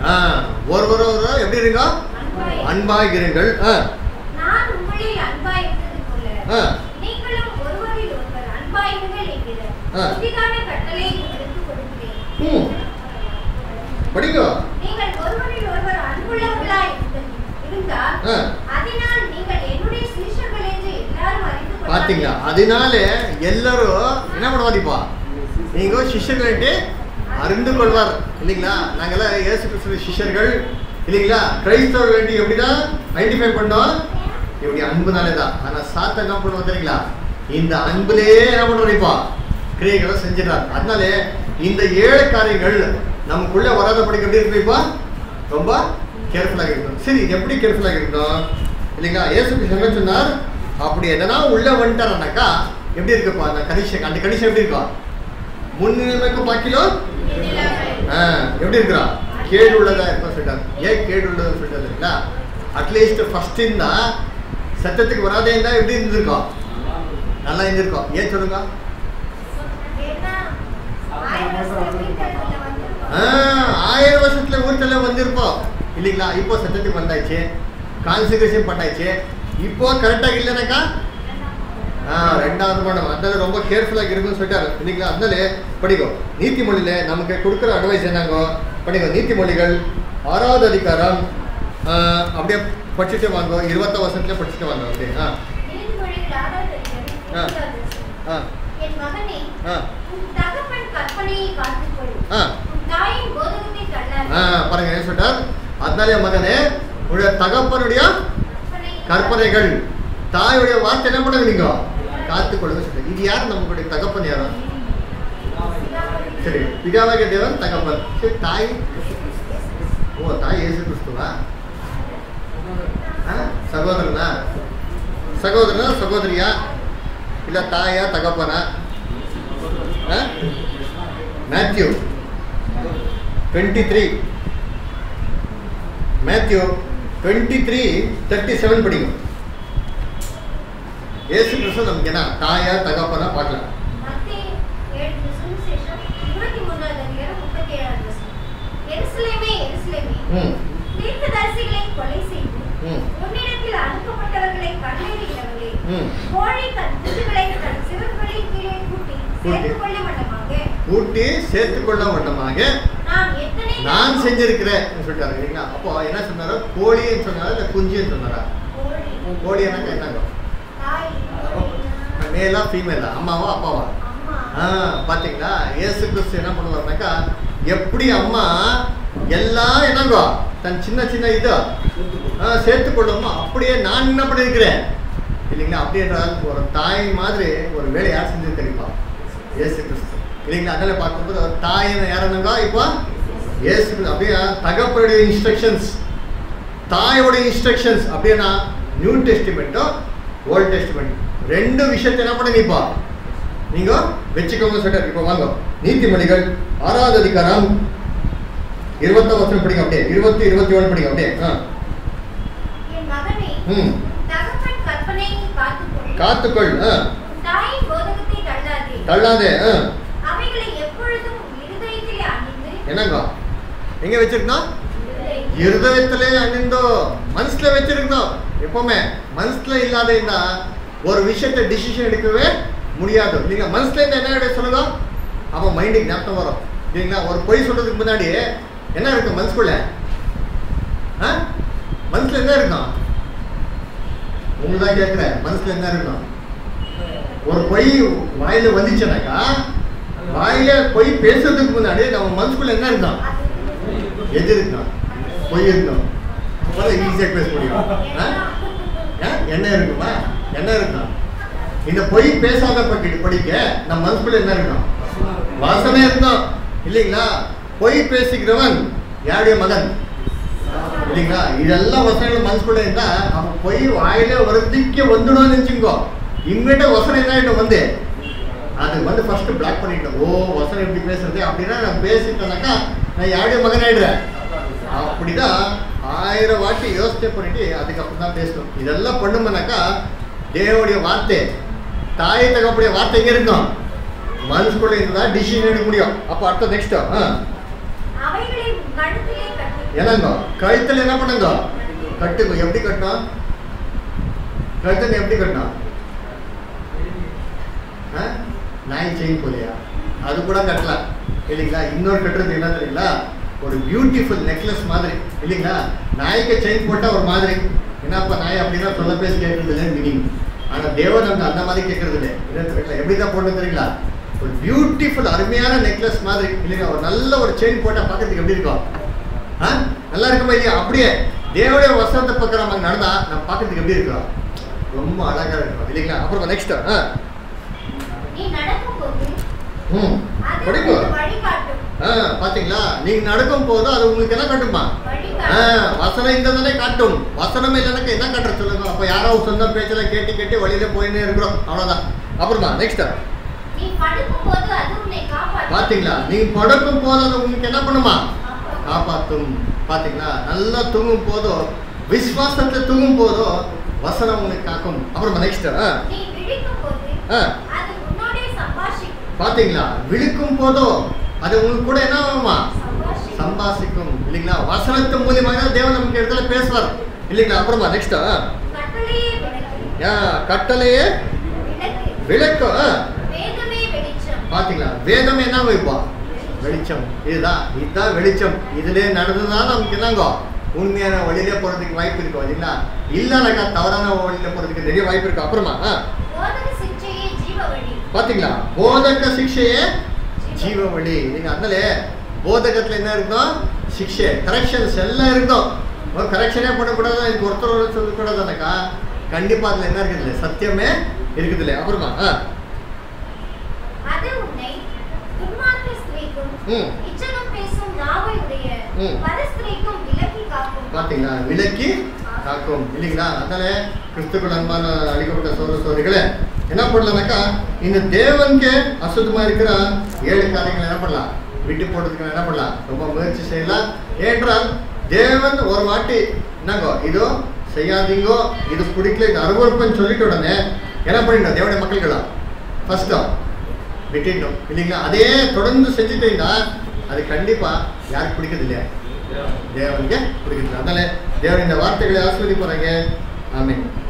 ஆ, ஒருவர் ஒருவர் எப்படி இருங்க அன்பாய் அன்பாய் இருங்கள் ஆ, நான் உங்களில் அன்பாய் இருந்தது போல ஆ. நீங்களும் ஒருவரில் ஒருவர் அன்பாயிருங்கள் என்கிற ஆ. புதிதான கட்டளை உங்களுக்கு கொடுக்கிறேன் ம். படிங்க நீங்கள் ஒருவரில் ஒருவர் அன்புள்ளவர்களாய் இருந்த- இருந்தால் ஆ. அதனால் நீங்கள் என்னுடைய சீஷர்கள் என்று எல்லாரும் அறிந்து கொள்வார்கள். பாத்தீங்களா அதனால எல்லாரும் என்ன பண்ணுவாதிப்பா நீங்க சிஷ்யர்கள்ட்டு அறிந்து கொள்வார் இல்லைங்களா நாங்கெல்லாம் இயேசு கிறிஸ்துவ சிஷ்யர்கள் இல்லைங்களா கிரைஸ்தவர் வேண்டி எப்படிதான் ஐடென்டிஃபை பண்ணோம் இப்படி அன்புனாலே தான் ஆனா சாத்த என்ன பண்ணுவோம் தெரியுங்களா இந்த அன்புலயே என்ன பண்ணுவோம் இப்போ கிரியைகளை செஞ்சிடறார் அதனால இந்த ஏழு காரியங்கள் நமக்குள்ள வராதபடிக்கு எப்படி இருக்கு இப்போ ரொம்ப கேர்ஃபுல்லாக இருக்கணும் சரி இது எப்படி கேர்ஃபுல்லாக இருக்கணும் இல்லைங்களா இயேசு கிறிஸ்து என்ன சொன்னார் அப்படி எதனா உள்ள வந்துட்டாரனாக்கா எப்படி இருக்குப்பா அந்த கண்டிஷன் அந்த கண்டிஷன் எப்படி இருக்கும் முன்னிலைமைக்கு பாக்கிலோ ஆ, எப்படி இருக்கிறா கேடு உள்ளதா இருப்பா சொல்லிட்டாங்க ஏன் கேடு உள்ளதா சொல்லிட்டாரு இல்லைங்களா அட்லீஸ்ட் ஃபர்ஸ்ட் இருந்தா சத்தத்துக்கு வராதே இருந்தா எப்படி இருந்திருக்கோம் நல்லா இருந்திருக்கோம் ஏன் சொல்லுங்க ஏன்னா, ஆயிரம் வருஷம் வீட்டுல வந்திருக்கோம். ஆ, ஆயிரம் வருஷத்துல ஊர்த்தல வந்திருப்போம் இல்லைங்களா இப்போ சத்தத்துக்கு வந்தாச்சு கான்சன்ட்ரேஷன் பண்ணாச்சு இப்போ கரெக்டாக இல்லைனாக்கா ஆ ரெண்டாவது மனம் அதனால ரொம்ப கேர்ஃபுல்லாக இருக்குன்னு சொல்லிட்டாரு இல்லைங்களா அதனால படிக்கும் நீதிமொழியில நமக்கு கொடுக்குற அட்வைஸ் என்னங்கோ படிக்கும் நீதிமொழிகள் ஆறாவது அதிகாரம் ஆ, அப்படியே படிச்சுட்டு வாங்க இருபத்தாம் வருஷத்துல படிச்சுட்டு வாங்க அப்படியே ஆ நீதிமொழிகள் ஆறாவது அதிகாரம், ஆ. மூன்றாவது வசனம். ஆ என் மகனே ஆ உன் தகப்பன் கற்பனையை காத்துக்கொள் ஆ உன் தாயின் போதகத்தை தள்ளாதே. ஆ பாருங்க என்ன சொல்றார் அதனாலே மகனே உடைய தகப்பனுடைய கற்பனை- கற்பனைகள் தாயுடைய வார்த்தை என்ன பண்ணுங்க நீங்க காத்துக்கொள்ளுங்க சொல்றேன் இது யார் நம்மளுடைய தகப்பன் யாரா சரி பிதாவாகிய தேவன் தகப்பன் சரி தாய் ஓ தாய் இயேசு கிறிஸ்துவா ஆ, சகோதரனா சகோதரனா சகோதரியா இல்ல தாயா தகப்பனா ஆ? Matthew twenty three Matthew twenty three thirty seven படிக்கும் ஏசு கிறிஸ்து நமக்கு என்ன தாயா தகப்பனா பார்க்கலாம் மத்தேயு ஏழு சுவிசேஷம் இருபத்தி மூன்றாவது அதிகாரம் முப்பத்தி ஏழாவது வசனம். எருசலேமே எருசலேமே ம் தீர்க்கதரிசிகளை கொலை செய்து ம் உன்னிடத்தில் அனுப்பப்பட்டவர்களை கல்லெறிகிறவர்களே ம் கோழை தன் குஞ்சுகளை தன் சிறகுகளின் கீழே கூட்டி சேர்த்துக் கொள்ள மட்டமாக கூட்டி சேர்த்துக்கொள்ள வண்ணமாக நான் எத்தனை நான் செஞ்சிருக்கிறேன் சொல்லிட்டாரு இல்லைங்களா அப்போ என்ன சொன்னாரோ கோழின்னு சொன்னாரா இல்லை குஞ்சுன்னு சொன்னாரா கோழி கோழி எனக்கு என்னங்க தாய் கோழி, மேலா ஃபீமேலா அம்மாவா அப்பாவா அம்மா ஆ பாத்தீங்களா இயேசு கிறிஸ்து என்ன பண்ணுவாருனாக்கா எப்படி அம்மா எல்லாம் என்னங்கோ தன் சின்ன சின்ன இது ஆ, சேர்த்து கொள்ளுமோ அப்படியே நான் என்ன பண்ணியிருக்கிறேன் இல்லைங்களா அப்படி என்றால் ஒரு தாய் மாதிரி ஒரு வேலை யார் செஞ்சது தெரியுமா இயேசு கிறிஸ்து இல்லைங்களா அதில் பார்க்கும்போது அவர் தாயின யாருன்னாங்க இப்போ இயேசு கிறிஸ்து அப்படியே தகப்பனுடைய இன்ஸ்ட்ரக்ஷன்ஸ் தாயோடைய இன்ஸ்ட்ரக்ஷன்ஸ் அப்படின்னா நியூ டெஸ்டிமெண்ட்டோ ஓல்ட் டெஸ்டிமெண்ட் ரெண்டு விஷயத்தை என்ன பண்ணுங்க இப்போ நீங்க வச்சுக்கோங்க சொல்லிட்டாரு இப்போ வாங்க நீதிமொழிகள் ஆறாவது அதிகாரம் இருபத்தாம் வருஷம் படிங்க அப்படியே இருபத்தி இருபத்தி ஒன்று படிங்க அப்படியே ஆ என் மகனே ம் தகப்பன் கற்பனையை காத்துக்கொள் காத்துக்கொள் ஆ உன் தாயின் போதகத்தை தள்ளாதே தள்ளாதே ஆ அவைகளை எப்பொழுதும் உன் இருதயத்திலே அணிந்து என்னங்க எங்க வச்சிருக்கணும் இருதயத்தில் இருதயத்திலே அணிந்தோ மனசுல வச்சிருக்கணும் எப்பவுமே மனசுல இல்லாத இருந்தா ஒரு விஷயத்தை டிசிஷன் எடுக்கவே முடியாது நீங்க மனசுல இருந்து என்ன எடுக்க சொல்லுங்க அப்போ மைண்டுக்கு ஞாபகம் வரும் இல்லைங்களா ஒரு பொய் சொல்றதுக்கு முன்னாடி என்ன இருக்கும் மனசுக்குள்ள ஆ மனசுல என்ன இருக்கும் உங்களுக்கு தான் கேட்குறேன் மனசுல என்ன இருக்கும் ஒரு பொய் வாயில வந்துச்சுனாக்கா வாயில பொய் பேசுறதுக்கு முன்னாடி நம்ம மனசுக்குள்ள என்ன இருக்கும் எது இருக்கணும் பொய் இருக்கணும் அப்பதான் ஈஸியாக பேச முடியும் ஆ? ஆ? என்ன இருக்குமா என்ன இருக்கும் இந்த பொய் பேசாத படி படிக்க நம்ம மனசுக்குள்ள என்ன இருக்கும் வாசனை இருக்கணும் இல்லைங்களா பொய் பேசிக்கிறவன் யாருடைய மகன் இல்லைங்களா இதெல்லாம் வசனங்கள் மனசுக்குள்ள இருந்தா அவன் பொய் வாயில வருத்திக்க வந்துடும்னு நினைச்சுக்கோ இம்மீடியா வசனம் என்ன ஆயிடும் வந்து அது வந்து ஃபர்ஸ்ட் பிளாக் பண்ணிட்டோம் ஓ வசனம் எப்படி பேசுறது அப்படின்னா நான் பேசிட்டேனாக்கா நான் யாருடைய மகன் ஆயிடுறேன் அப்படிதான் ஆயிரம் வாட்டி யோசனை பண்ணிட்டு அதுக்கப்புறம் தான் பேசணும் இதெல்லாம் பண்ணுமனாக்கா தேவனுடைய வார்த்தை தாய் தகப்புடைய வார்த்தை எங்க இருக்கும் மனசுக்குள்ள இருந்தா டிசிஷன் எடுக்க முடியும் அப்போ அடுத்த நெக்ஸ்ட் அவைகளை உன் கழுத்திலே கட்டி என்னங்கோ கழுத்துல என்ன பண்ணுங்க கட்டுங்க எப்படி கட்டணும் கழுத்துல எப்படி கட்டணும் ஆ? நாய் செயின் போலையா அது கூட கட்டலாம் இல்லைங்களா இன்னொரு கட்டுறது என்ன தெரியுங்களா ஒரு பியூட்டிஃபுல் நெக்லஸ் மாதிரி இல்லைங்களா நாய்க்கு செயின் போட்டா ஒரு மாதிரி என்னப்பா நாய் அப்படின்னா சொல்ல பேசி கேட்கறது இல்லை மீனிங் ஆனா தேவன் நமக்கு அந்த மாதிரி கேட்கறது இல்லை என்ன தெரியல எப்படி தான் போட்டு தெரியுங்களா ஒரு பியூட்டிஃபுல் அருமையான நெக்லஸ் மாதிரி இல்லைங்களா ஒரு நல்ல ஒரு செயின் போட்டா பார்க்கறதுக்கு எப்படி இருக்கும் ஆ? நல்லா இருக்குமா இல்லையா அப்படியே தேவனுடைய வசனத்தை பக்கம் நம்ம நடந்தா நம்ம பார்க்கறதுக்கு எப்படி இருக்கிறோம் ரொம்ப அழகா இருக்கும் இல்லைங்களா அப்புறம் நெக்ஸ்ட் ஆ நீ நடக்கும்போது ம் அது படிக்கும் உனக்கு வழிகாட்டும் ஆ பாத்தீங்களா நீங்க நடக்கும் போது அது உங்களுக்கு என்ன காட்டுமா ஆ, வழிகாட்டும் வசனம் இருந்ததானே காட்டும் வசனம் இல்லைனாக்க என்ன காட்டுற சொல்லுங்க அப்ப யாரோ சொந்த பேச்சுல கேட்டு கேட்டு வழியில போயின்னே இருக்கிறோம் அவ்வளவுதான் அப்புறமா நெக்ஸ்ட் நீ படுக்கும்போது அது உன்னை காப்பாற்றும் பாத்தீங்களா நீங்க படுக்கும் போது அது உங்களுக்கு என்ன பண்ணுமா காப்பாற்றும். காப்பாத்தும் பாத்தீங்களா நல்லா தூங்கும் போதோ விசுவாசத்துல தூங்கும் போதோ வசனம் உங்களுக்கு காக்கும் அப்புறமா நெக்ஸ்ட் நீ விழிக்கும்போது அது உன்னோடே சம்பாஷிக்கும் பாத்தீங்களா விழிக்கும் போதோ அது உங்களுக்கு கூட என்ன ஆகுமா சம்பாஷிக்கும் சம்பாசிக்கும் இல்லைங்களா வசனத்து மூலியமாக தான் தேவன் நமக்கு இடத்துல பேசுவார் இல்லைங்களா அப்புறமா நெக்ஸ்ட் கட்டளையே விளக்கு கட்டளையே விளக்கு விளக்கு ஆ. வேதமே வெளிச்சம் பாத்தீங்களா வேதம் என்ன வைப்பா வெளிச்சம் இதுதான் இதுதான் வெளிச்சம் இதுல நடந்துதான் நமக்கு என்னங்கோ உண்மையான வழியில போறதுக்கு வாய்ப்பு இருக்கும் இல்லைங்களா இல்லைனாக்கா தவறான வழியில போறதுக்கு நிறைய வாய்ப்பு இருக்கு அப்புறமா ஆ. போதக சிக்ஷையே ஜீவ வழி பாத்தீங்களா போதக சிக்ஷையே ஜீவ வழி நீங்க அதனால போதகத்துல என்ன இருக்கும் சிக்ஷை கரெக்ஷன்ஸ் எல்லாம் இருக்கும் கரெக்ஷனே பண்ணக்கூடாது எனக்கு ஒருத்தர் சொல்லக்கூடாதுனாக்கா கண்டிப்பா அதுல என்ன இருக்குது இல்ல சத்தியமே இருக்குது இல்லையா அப்புறமா ஆ. அது உன்னை துன்மார்க்க ஸ்திரீக்கும் ம் இச்சகம் பேசும் நாவை உடைய ம். பரஸ்திரீக்கும் விலக்கி காக்கும் பாத்தீங்களா விலக்கி காக்கும் இல்லைங்களா அதனால கிறிஸ்துக்கள் அன்பான அழிக்கப்பட்ட சோதர சோதரிகளே என்ன பண்ணலாம்னாக்கா இந்த தேவனுக்கு அசுத்தமா இருக்கிற ஏழு காரியங்கள் என்ன பண்ணலாம் விட்டு போடுறதுக்கு என்ன பண்ணலாம் ரொம்ப முயற்சி செய்யலாம் ஏன்றால் தேவன் ஒரு வாட்டி என்னங்கோ இதோ செய்யாதீங்கோ இது பிடிக்கல இது அருவறுப்புன்னு சொல்லிட்ட உடனே என்ன பண்ணிடணும் தேவனுடைய மக்கள்களா ஃபர்ஸ்டோ விட்டுட்டோம் இல்லைங்களா அதே தொடர்ந்து செஞ்சுட்டீங்கன்னா அது கண்டிப்பா யாருக்கு பிடிக்கிறது இல்லையா தேவனுக்கு பிடிக்கிறது அதனால தேவன் இந்த வார்த்தைகளை ஆஸ்வதிப்பாருங்க ஆமென்